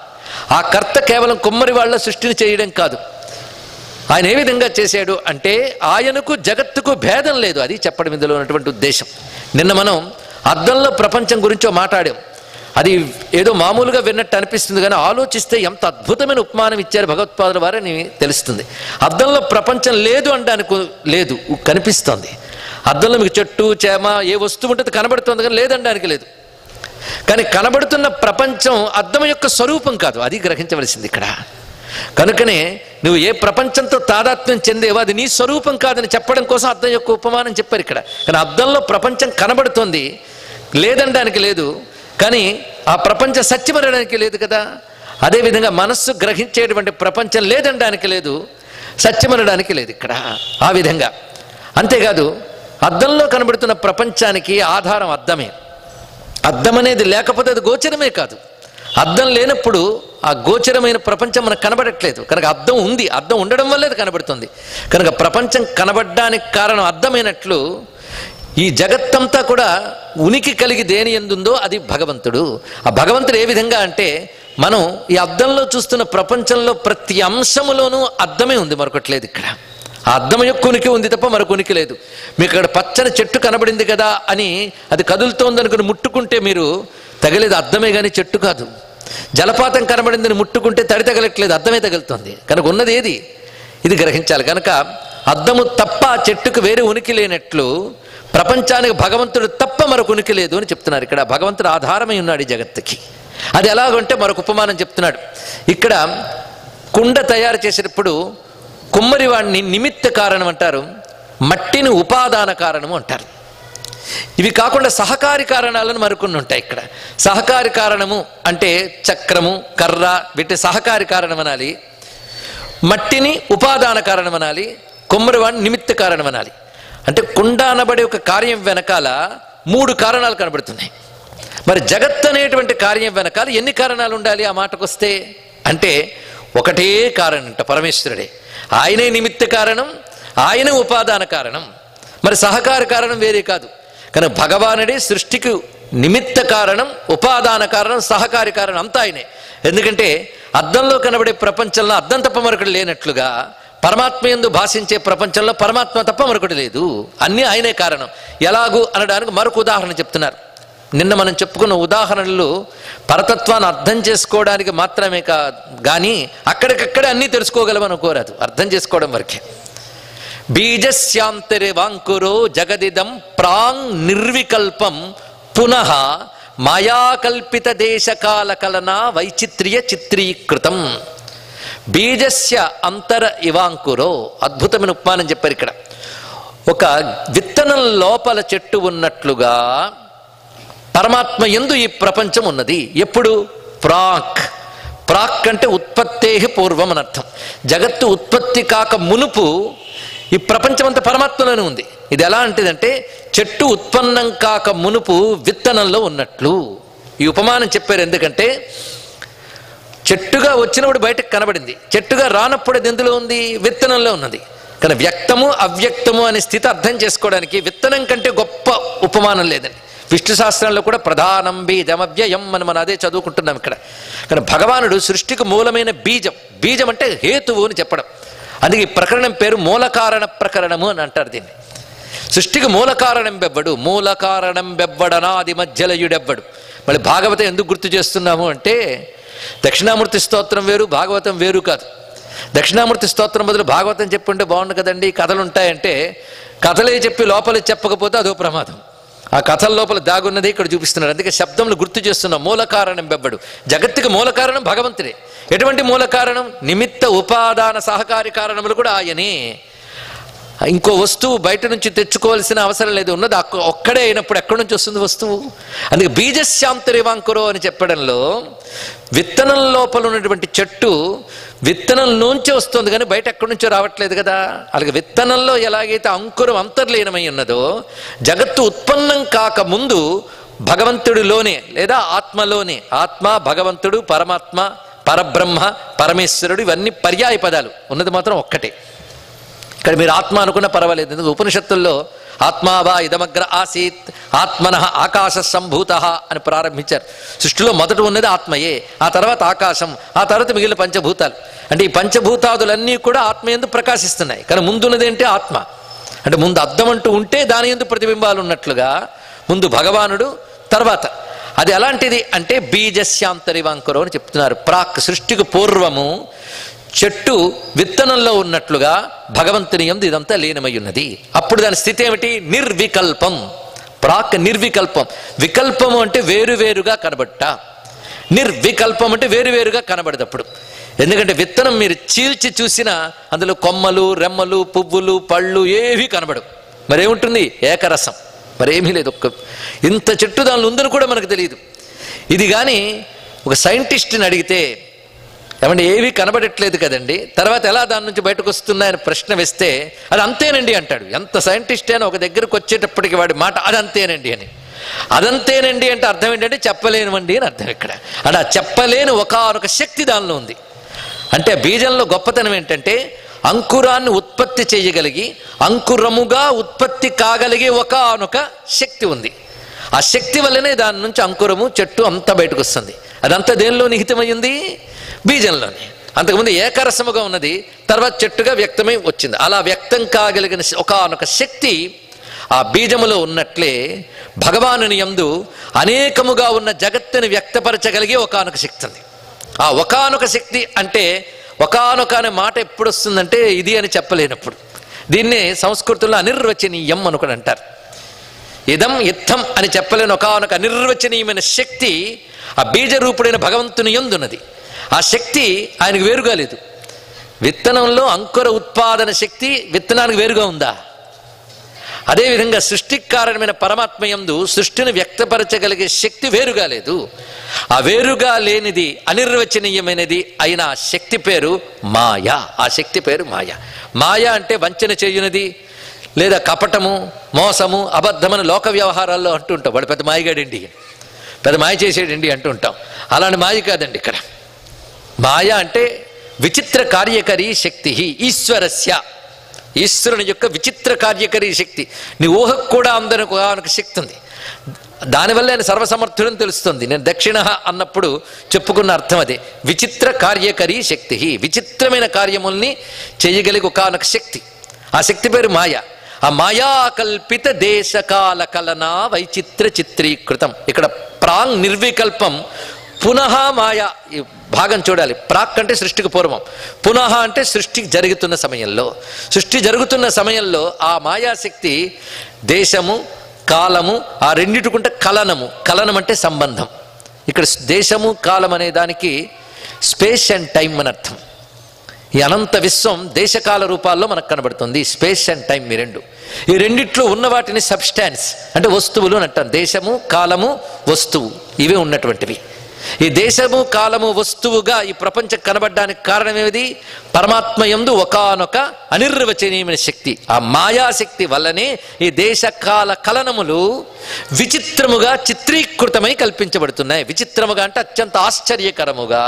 ఆ కర్త కేవలం కుమ్మరి వాళ్ళ సృష్టిని చేయడం కాదు ఆయన ఏ విధంగా చేశాడు అంటే ఆయనకు జగత్తుకు భేదం లేదు అది చెప్పడం ఇందులో ఉన్నటువంటి ఉద్దేశం నిన్న మనం అద్దంలో ప్రపంచం గురించి మాట్లాడాం అది ఏదో మామూలుగా విన్నట్టు అనిపిస్తుంది కానీ ఆలోచిస్తే ఎంత అద్భుతమైన ఉపమానం ఇచ్చారు భగవత్పాదుల వారని తెలుస్తుంది అద్దంలో ప్రపంచం లేదు అనడానికి లేదు కనిపిస్తోంది అద్దంలో మీకు చెట్టు చేమ ఏ వస్తువు ఉంటుంది కనబడుతుంది కానీ లేదనడానికి లేదు కానీ కనబడుతున్న ప్రపంచం అద్దం యొక్క స్వరూపం కాదు అది గ్రహించవలసింది ఇక్కడ కనుకనే నువ్వు ఏ ప్రపంచంతో తాదాత్మ్యం చెందేవో అది నీ స్వరూపం కాదని చెప్పడం కోసం అద్దం యొక్క ఉపమానం చెప్పారు ఇక్కడ కానీ అద్దంలో ప్రపంచం కనబడుతోంది లేదనడానికి లేదు కానీ ఆ ప్రపంచ సత్యమనడానికి లేదు కదా అదేవిధంగా మనస్సు గ్రహించేటువంటి ప్రపంచం లేదనడానికి లేదు సత్యమనడానికి లేదు ఇక్కడ ఆ విధంగా అంతేకాదు అద్దంలో కనబడుతున్న ప్రపంచానికి ఆధారం అద్దమే అద్దం అనేది లేకపోతే అది గోచరమే కాదు అద్దం లేనప్పుడు ఆ గోచరమైన ప్రపంచం మనకు కనబడట్లేదు కనుక అద్దం ఉంది అద్దం ఉండడం వల్లే అది కనబడుతుంది కనుక ప్రపంచం కనబడడానికి కారణం అద్దమైనట్లు ఈ జగత్తంతా కూడా ఉనికి కలిగి దేని ఎందుందో అది భగవంతుడు ఆ భగవంతుడు ఏ విధంగా అంటే మనం ఈ అద్దంలో చూస్తున్న ప్రపంచంలో ప్రతి అంశములోనూ అద్దమే ఉంది మరొకట్లేదు ఇక్కడ ఆ అద్దం యొక్క ఉనికి ఉంది తప్ప మరొక ఉనికి లేదు మీకు అక్కడ పచ్చని చెట్టు కనబడింది కదా అని అది కదులుతోంది అనుకుని ముట్టుకుంటే మీరు తగిలేది అద్దమే కానీ చెట్టు కాదు జలపాతం కనబడిందని ముట్టుకుంటే తడి తగలట్లేదు అద్దమే తగులుతోంది కనుక ఉన్నది ఏది ఇది గ్రహించాలి కనుక అద్దము తప్ప ఆ చెట్టుకు వేరే ఉనికి లేనట్లు ప్రపంచానికి భగవంతుడు తప్ప మరొక ఉనికి లేదు అని చెప్తున్నారు ఇక్కడ భగవంతుడు ఆధారమై ఉన్నాడు ఈ జగత్తుకి అది ఎలాగంటే మరొక ఉపమానం చెప్తున్నాడు ఇక్కడ కుండ తయారు చేసేటప్పుడు కుమ్మరి వాడిని నిమిత్త కారణం అంటారు మట్టిని ఉపాదాన కారణము అంటారు ఇవి కాకుండా సహకారి కారణాలను మరికొన్ని ఉంటాయి ఇక్కడ సహకారి కారణము అంటే చక్రము కర్ర వీటి సహకారి కారణం అనాలి మట్టిని ఉపాదాన కారణం అనాలి కొమ్మరివాడిని నిమిత్త కారణం అనాలి అంటే కుండ అనబడే ఒక కార్యం వెనకాల మూడు కారణాలు కనబడుతున్నాయి మరి జగత్ అనేటువంటి కార్యం వెనకాల ఎన్ని కారణాలు ఉండాలి ఆ మాటకు వస్తే అంటే ఒకటే కారణం అంట పరమేశ్వరుడే ఆయనే నిమిత్త కారణం ఆయనే ఉపాదాన కారణం మరి సహకార కారణం వేరే కాదు కానీ భగవానుడే సృష్టికి నిమిత్త కారణం ఉపాదాన కారణం సహకారి కారణం అంతా ఆయనే ఎందుకంటే అద్దంలో కనబడే ప్రపంచంలో అద్దం తప్ప మరొకటి లేనట్లుగా పరమాత్మ ఎందు భాషించే ప్రపంచంలో పరమాత్మ తప్ప మరొకటి లేదు అన్నీ ఆయనే కారణం ఎలాగూ అనడానికి మరొక ఉదాహరణ చెప్తున్నారు నిన్న మనం చెప్పుకున్న ఉదాహరణలు పరతత్వాన్ని అర్థం చేసుకోవడానికి మాత్రమే కా కానీ అక్కడికక్కడే అన్నీ తెలుసుకోగలమని కోరాదు అర్థం చేసుకోవడం వరకే బీజస్యాంతరి వాంకురో జగదిదం ప్రాంగ్ నిర్వికల్పం పునః మాయాకల్పిత దేశకాల కలన వైచిత్ర్య చిత్రీకృతం బీజస్య అంతర ఇవాంకురో అద్భుతమైన ఉపమానం చెప్పారు ఇక్కడ ఒక విత్తనం లోపల చెట్టు ఉన్నట్లుగా పరమాత్మ ఎందు ఈ ప్రపంచం ఉన్నది ఎప్పుడు ప్రాక్ ప్రాక్ అంటే ఉత్పత్తే పూర్వం అని అర్థం జగత్తు ఉత్పత్తి కాక మునుపు ఈ ప్రపంచం అంతా పరమాత్మలోనే ఉంది ఇది ఎలా అంటేదంటే చెట్టు ఉత్పన్నం కాక మునుపు విత్తనంలో ఉన్నట్లు ఈ ఉపమానం చెప్పారు ఎందుకంటే చెట్టుగా వచ్చినప్పుడు బయటకు కనబడింది చెట్టుగా రానప్పుడు అది ఎందులో ఉంది విత్తనంలో ఉన్నది కానీ వ్యక్తము అవ్యక్తము అనే స్థితి అర్థం చేసుకోవడానికి విత్తనం కంటే గొప్ప ఉపమానం లేదండి విష్ణు శాస్త్రంలో కూడా ప్రధానం బీజమవ్యయం అని మనం అదే చదువుకుంటున్నాం ఇక్కడ కానీ భగవానుడు సృష్టికి మూలమైన బీజం బీజం అంటే హేతువు అని చెప్పడం అందుకే ఈ ప్రకరణం పేరు మూలకారణ ప్రకరణము అని అంటారు దీన్ని సృష్టికి మూల కారణం బెవ్వడు మూల కారణం బెవ్వడనాది మధ్యలయుడెవ్వడు మళ్ళీ భాగవతం ఎందుకు గుర్తు చేస్తున్నాము అంటే దక్షిణామూర్తి స్తోత్రం వేరు భాగవతం వేరు కాదు దక్షిణామూర్తి స్తోత్రం బదులు భాగవతం చెప్పుంటే బాగుండు కదండి కథలు ఉంటాయంటే కథలే చెప్పి లోపలి చెప్పకపోతే అదో ప్రమాదం ఆ కథల లోపల దాగున్నది ఇక్కడ చూపిస్తున్నారు అందుకే శబ్దములు గుర్తు చేస్తున్న మూల కారణం బెవ్వడు జగత్తుకి మూల కారణం భగవంతుడే ఎటువంటి మూల కారణం నిమిత్త ఉపాదాన సహకారి కారణములు కూడా ఆయనే ఇంకో వస్తువు బయట నుంచి తెచ్చుకోవాల్సిన అవసరం లేదు ఉన్నది అక్క- ఒక్కడే అయినప్పుడు ఎక్కడి నుంచి వస్తుంది వస్తువు అందుకే బీజశాంతరివాంకురో అని చెప్పడంలో విత్తనం లోపల ఉన్నటువంటి చెట్టు విత్తనం నుంచి వస్తుంది కానీ బయట ఎక్కడి నుంచో రావట్లేదు కదా అలాగే విత్తనంలో ఎలాగైతే అంకురం అంతర్లీనమై ఉన్నదో జగత్తు ఉత్పన్నం కాక ముందు భగవంతుడిలోనే లేదా ఆత్మలోనే ఆత్మ భగవంతుడు పరమాత్మ పరబ్రహ్మ పరమేశ్వరుడు ఇవన్నీ పర్యాయ పదాలు ఉన్నది మాత్రం ఒక్కటే ఇక్కడ మీరు ఆత్మ అనుకున్నా పర్వాలేదు ఎందుకు ఉపనిషత్తుల్లో ఆత్మావా ఇదమగ్ర ఆసీత్ ఆత్మన ఆకాశ సంభూత అని ప్రారంభించారు సృష్టిలో మొదట ఉన్నది ఆత్మయే ఆ తర్వాత ఆకాశం ఆ తర్వాత మిగిలిన పంచభూతాలు అంటే ఈ పంచభూతాదులన్నీ కూడా ఆత్మ ఎందు ప్రకాశిస్తున్నాయి కానీ ముందున్నది ఏంటి ఆత్మ అంటే ముందు అద్దం అంటూ ఉంటే దాని ఎందు ప్రతిబింబాలు ఉన్నట్లుగా ముందు భగవానుడు తర్వాత అది ఎలాంటిది అంటే బీజస్యాంతరివాంకురం అని చెప్తున్నారు ప్రాక్ సృష్టికి పూర్వము చెట్టు విత్తనంలో ఉన్నట్లుగా భగవంతుని ఎందు ఇదంతా లీనమై ఉన్నది అప్పుడు దాని స్థితి ఏమిటి నిర్వికల్పం ప్రాక్ నిర్వికల్పం వికల్పము అంటే వేరువేరుగా కనబట్ట నిర్వికల్పం అంటే వేరువేరుగా కనబడదు అప్పుడు ఎందుకంటే విత్తనం మీరు చీల్చి చూసినా అందులో కొమ్మలు రెమ్మలు పువ్వులు పళ్ళు ఏవి కనబడవు మరేముంటుంది ఏకరసం మరేమీ లేదు ఒక్క ఇంత చెట్టు దానిలో ఉందని కూడా మనకు తెలియదు ఇది కానీ ఒక సైంటిస్ట్ని అడిగితే ఏమంటే ఏవి కనబడట్లేదు కదండి తర్వాత ఎలా దాని నుంచి బయటకు వస్తున్నాయని ప్రశ్న వేస్తే అది అంతేనండి అంటాడు ఎంత సైంటిస్ట్ అయినా ఒక దగ్గరకు వచ్చేటప్పటికి వాడి మాట అది అంతేనండి అని అదంతేనండి అంటే అర్థం ఏంటంటే చెప్పలేనివండి అని అర్థం ఇక్కడ అంటే ఆ చెప్పలేని ఒకనొక శక్తి దానిలో ఉంది అంటే బీజంలో గొప్పతనం ఏంటంటే అంకురాన్ని ఉత్పత్తి చేయగలిగి అంకురముగా ఉత్పత్తి కాగలిగే ఒకనొక శక్తి ఉంది ఆ శక్తి వల్లనే దాని నుంచి అంకురము చెట్టు అంతా బయటకు వస్తుంది అదంతా దేనిలో నిహితమైంది బీజంలోనే అంతకుముందు ఏకరసముగా ఉన్నది తర్వాత చెట్టుగా వ్యక్తమై వచ్చింది అలా వ్యక్తం కాగలిగిన ఒకనొక శక్తి ఆ బీజములో ఉన్నట్లే భగవానుని యందు అనేకముగా ఉన్న జగత్తుని వ్యక్తపరచగలిగే ఒకనొక శక్తి ఉంది ఆ ఒకానొక శక్తి అంటే ఒకానొక అనే మాట ఎప్పుడు వస్తుందంటే ఇది అని చెప్పలేనప్పుడు దీన్నే సంస్కృతంలో అనిర్వచనీయం అనుకుని అంటారు ఇదం ఇత్థం అని చెప్పలేని ఒకనొక అనిర్వచనీయమైన శక్తి ఆ బీజరూపుడైన భగవంతుని ఎందున్నది ఆ శక్తి ఆయనకు వేరుగా లేదు విత్తనంలో అంకుర ఉత్పాదన శక్తి విత్తనానికి వేరుగా ఉందా అదేవిధంగా సృష్టికి కారణమైన పరమాత్మ యందు సృష్టిని వ్యక్తపరచగలిగే శక్తి వేరుగా లేదు ఆ వేరుగా లేనిది అనిర్వచనీయమైనది అయిన ఆ శక్తి పేరు మాయ ఆ శక్తి పేరు మాయ మాయ అంటే వంచన చేయునది లేదా కపటము మోసము అబద్ధమని లోక వ్యవహారాల్లో అంటూ ఉంటాం వాడు పెద్ద మాయగాడండి పెద్ద మాయ చేసేడండి అంటూ ఉంటాం అలాంటి మాయ కాదండి ఇక్కడ మాయ అంటే విచిత్ర కార్యకరీ శక్తి ఈశ్వరస్య ఈశ్వరుని యొక్క విచిత్ర కార్యకరీ శక్తి నీ ఊహకు కూడా అందరి ఒక శక్తి ఉంది దానివల్ల ఆయన సర్వసమర్థుడని తెలుస్తుంది నేను దక్షిణ అన్నప్పుడు చెప్పుకున్న అర్థం అదే విచిత్ర కార్యకరీ శక్తి విచిత్రమైన కార్యముల్ని చేయగలిగే ఒకనొక శక్తి ఆ శక్తి పేరు మాయ ఆ మాయాకల్పిత దేశకాల కలనా వైచిత్ర చిత్రీకృతం ఇక్కడ ప్రాంగ్ నిర్వికల్పం పునః మాయ ఈ భాగం చూడాలి ప్రాక్ అంటే సృష్టికి పూర్వం పునః అంటే సృష్టి జరుగుతున్న సమయంలో సృష్టి జరుగుతున్న సమయంలో ఆ మాయాశక్తి దేశము కాలము ఆ రెండిటికుంటే కలనము కలనం అంటే సంబంధం ఇక్కడ దేశము కాలం అనే దానికి స్పేస్ అండ్ టైం అని అర్థం ఈ అనంత విశ్వం దేశకాల రూపాల్లో మనకు కనబడుతుంది స్పేస్ అండ్ టైం ఈ రెండు ఈ రెండిట్లో ఉన్న వాటిని సబ్స్టాన్స్ అంటే వస్తువులు అని అంటాం దేశము కాలము వస్తువు ఇవే ఉన్నటువంటివి ఈ దేశము కాలము వస్తువుగా ఈ ప్రపంచం కనబడడానికి కారణం ఏమిది పరమాత్మ యందు ఒకనొక అనిర్వచనీయమైన శక్తి ఆ మాయాశక్తి వల్లనే ఈ దేశ కాల కలనములు విచిత్రముగా చిత్రీకృతమై కల్పించబడుతున్నాయి విచిత్రముగా అంటే అత్యంత ఆశ్చర్యకరముగా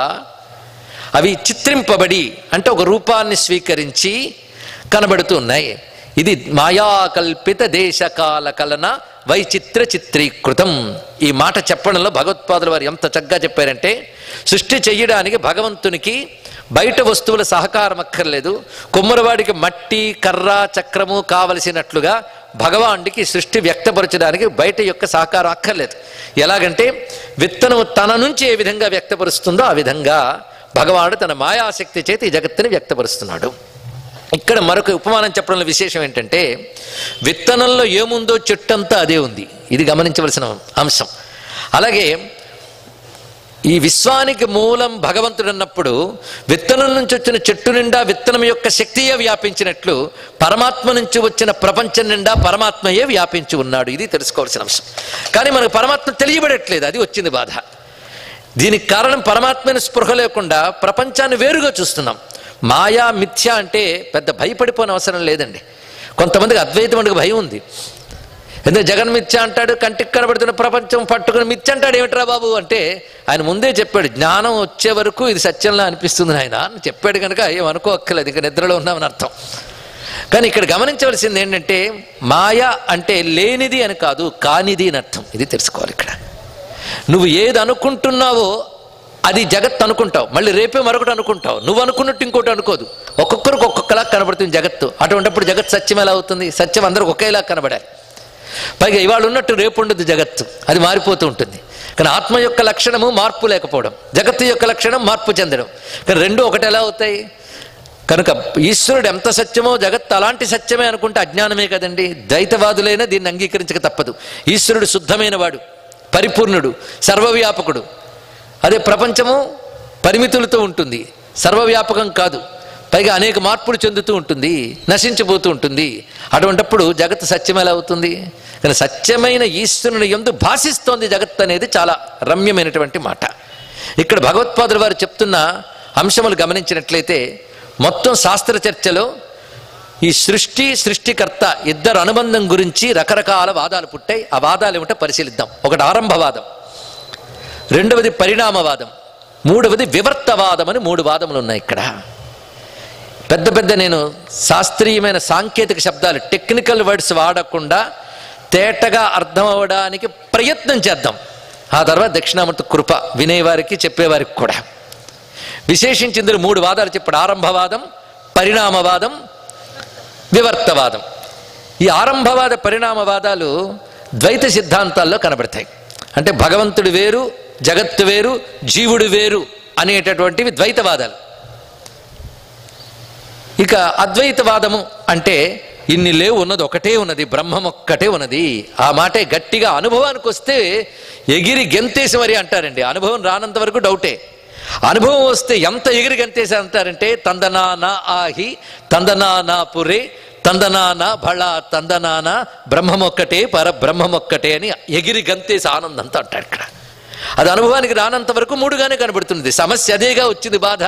అవి చిత్రింపబడి అంటే ఒక రూపాన్ని స్వీకరించి కనబడుతూ ఉన్నాయి ఇది మాయాకల్పిత దేశకాల కలన వైచిత్ర చిత్రీకృతం ఈ మాట చెప్పడంలో భగవత్పాదుల వారు ఎంత చక్కగా చెప్పారంటే సృష్టి చెయ్యడానికి భగవంతునికి బయట వస్తువుల సహకారం అక్కర్లేదు కుమ్మరివాడికి మట్టి కర్ర చక్రము కావలసినట్లుగా భగవానుడికి సృష్టి వ్యక్తపరచడానికి బయట యొక్క సహకారం అక్కర్లేదు ఎలాగంటే విత్తనం తన నుంచి ఏ విధంగా వ్యక్తపరుస్తుందో ఆ విధంగా భగవానుడు తన మాయాశక్తి చేతి ఈ జగత్తుని వ్యక్తపరుస్తున్నాడు ఇక్కడ మరొక ఉపమానం చెప్పడంలో విశేషం ఏంటంటే విత్తనంలో ఏముందో చెట్టంతా అదే ఉంది ఇది గమనించవలసిన అంశం అలాగే ఈ విశ్వానికి మూలం భగవంతుడు అన్నప్పుడు విత్తనం నుంచి వచ్చిన చెట్టు నిండా విత్తనం యొక్క శక్తియే వ్యాపించినట్లు పరమాత్మ నుంచి వచ్చిన ప్రపంచం నిండా పరమాత్మయే వ్యాపించి ఉన్నాడు ఇది తెలుసుకోవాల్సిన అంశం కానీ మనకు పరమాత్మ తెలియబడట్లేదు అది వచ్చింది బాధ దీనికి కారణం పరమాత్మని స్పృహ లేకుండా ప్రపంచాన్ని వేరుగా చూస్తున్నాం మాయా మిథ్య అంటే పెద్ద భయపడిపోని అవసరం లేదండి కొంతమందికి అద్వైతం అంటే భయం ఉంది ఎందుకంటే జగన్ మిథ్య అంటాడు కంటికి కనబడుతున్న ప్రపంచం పట్టుకుని మిథ్య అంటాడు ఏమిట్రా బాబు అంటే ఆయన ముందే చెప్పాడు జ్ఞానం వచ్చే వరకు ఇది సత్యంలా అనిపిస్తుంది ఆయన అని చెప్పాడు కనుక ఏం అనుకోక్కర్లేదు ఇంకా నిద్రలో ఉన్నామని అర్థం కానీ ఇక్కడ గమనించవలసింది ఏంటంటే మాయ అంటే లేనిది అని కాదు కానిది అని అర్థం ఇది తెలుసుకోవాలి ఇక్కడ నువ్వు ఏది అనుకుంటున్నావో అది జగత్ అనుకుంటావు మళ్ళీ రేపే మరొకటి అనుకుంటావు నువ్వు అనుకున్నట్టు ఇంకోటి అనుకోదు ఒక్కొక్కరికి ఒక్కొక్కలా కనబడుతుంది జగత్తు అటువంటిప్పుడు జగత్ సత్యం ఎలా అవుతుంది సత్యం అందరికి ఒకేలా కనబడాలి పైగా ఇవాళ ఉన్నట్టు రేపు ఉండదు జగత్తు అది మారిపోతూ ఉంటుంది కానీ ఆత్మ యొక్క లక్షణము మార్పు లేకపోవడం జగత్తు యొక్క లక్షణం మార్పు చెందడం కానీ రెండు ఒకటి ఎలా అవుతాయి కనుక ఈశ్వరుడు ఎంత సత్యమో జగత్ అలాంటి సత్యమే అనుకుంటే అజ్ఞానమే కదండి ద్వైతవాదులైనా దీన్ని అంగీకరించక తప్పదు ఈశ్వరుడు శుద్ధమైన వాడు పరిపూర్ణుడు సర్వవ్యాపకుడు అదే ప్రపంచము పరిమితులతో ఉంటుంది సర్వవ్యాపకం కాదు పైగా అనేక మార్పులు చెందుతూ ఉంటుంది నశించిపోతూ ఉంటుంది అటువంటప్పుడు జగత్ సత్యం ఎలా అవుతుంది కానీ సత్యమైన ఈశ్వరుని ఎందు భాషిస్తోంది జగత్ అనేది చాలా రమ్యమైనటువంటి మాట ఇక్కడ భగవత్పాదుల వారు చెప్తున్న అంశములు గమనించినట్లయితే మొత్తం శాస్త్ర చర్చలో ఈ సృష్టి సృష్టికర్త ఇద్దరు అనుబంధం గురించి రకరకాల వాదాలు పుట్టాయి ఆ వాదాలు ఏమిటో పరిశీలిద్దాం ఒకటి ఆరంభవాదం రెండవది పరిణామవాదం మూడవది వివర్తవాదం అని మూడు వాదములు ఉన్నాయి ఇక్కడ పెద్ద పెద్ద నేను శాస్త్రీయమైన సాంకేతిక శబ్దాలు టెక్నికల్ వర్డ్స్ వాడకుండా తేటగా అర్థం అవ్వడానికి ప్రయత్నం చేద్దాం ఆ తర్వాత దక్షిణామూర్తి కృప వినేవారికి చెప్పేవారికి కూడా విశేషించి ఇందులో మూడు వాదాలు చెప్పాడు ఆరంభవాదం పరిణామవాదం వివర్తవాదం ఈ ఆరంభవాద పరిణామవాదాలు ద్వైత సిద్ధాంతాల్లో కనబడతాయి అంటే భగవంతుడు వేరు జగత్తు వేరు జీవుడు వేరు అనేటటువంటివి ద్వైతవాదాలు ఇక అద్వైతవాదము అంటే ఇన్ని లేవు ఉన్నది ఒకటే ఉన్నది బ్రహ్మం ఒక్కటే ఉన్నది ఆ మాటే గట్టిగా అనుభవానికి వస్తే ఎగిరి గెంతేసి మరి అంటారండి అనుభవం రానంత వరకు డౌటే అనుభవం వస్తే ఎంత ఎగిరి గెంతేసి అంటారంటే తందనాన ఆహి తందనాన పురే తందనాన భళ తందనాన బ్రహ్మమొక్కటే పరబ్రహ్మమొక్కటే అని ఎగిరి గంతేసి ఆనందంతో అంటాడు ఇక్కడ అది అనుభవానికి రానంత వరకు మూడుగానే కనబడుతుంది సమస్య అదేగా వచ్చింది బాధ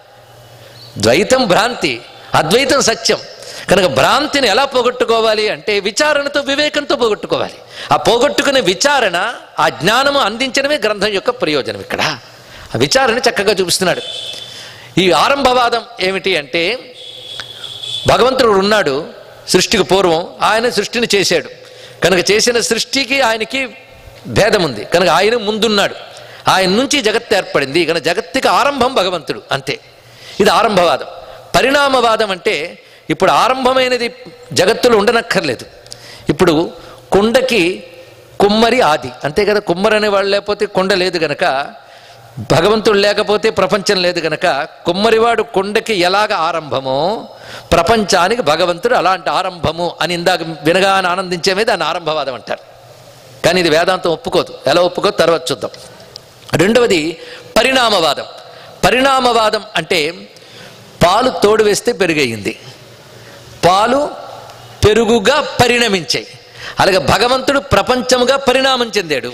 ద్వైతం భ్రాంతి అద్వైతం సత్యం కనుక భ్రాంతిని ఎలా పోగొట్టుకోవాలి అంటే విచారణతో వివేకంతో పోగొట్టుకోవాలి ఆ పోగొట్టుకునే విచారణ ఆ జ్ఞానము అందించడమే గ్రంథం యొక్క ప్రయోజనం ఇక్కడ ఆ విచారణ చక్కగా చూపిస్తున్నాడు ఈ ఆరంభవాదం ఏమిటి అంటే భగవంతుడు ఉన్నాడు సృష్టికి పూర్వం ఆయన సృష్టిని చేశాడు కనుక చేసిన సృష్టికి ఆయనకి భేదం ఉంది కనుక ఆయన ముందున్నాడు ఆయన నుంచి జగత్తు ఏర్పడింది కనుక జగత్తుకి ఆరంభం భగవంతుడు అంతే ఇది ఆరంభవాదం పరిణామవాదం అంటే ఇప్పుడు ఆరంభమైనది జగత్తులో ఉండనక్కర్లేదు ఇప్పుడు కుండకి కుమ్మరి ఆది అంతే కదా కుమ్మరి అనేవాళ్ళు లేకపోతే కొండ లేదు గనక భగవంతుడు లేకపోతే ప్రపంచం లేదు గనక కుమ్మరివాడు కొండకి ఎలాగ ఆరంభమో ప్రపంచానికి భగవంతుడు అలాంటి ఆరంభము అని ఇందాక వినగానే ఆనందించేమే దాన్ని ఆరంభవాదం అంటారు కానీ ఇది వేదాంతం ఒప్పుకోదు ఎలా ఒప్పుకోదు తర్వాత చూద్దాం రెండవది పరిణామవాదం పరిణామవాదం అంటే పాలు తోడు వేస్తే పెరుగయింది పాలు పెరుగుగా పరిణమించాయి అలాగే భగవంతుడు ప్రపంచముగా పరిణామం చెందాడు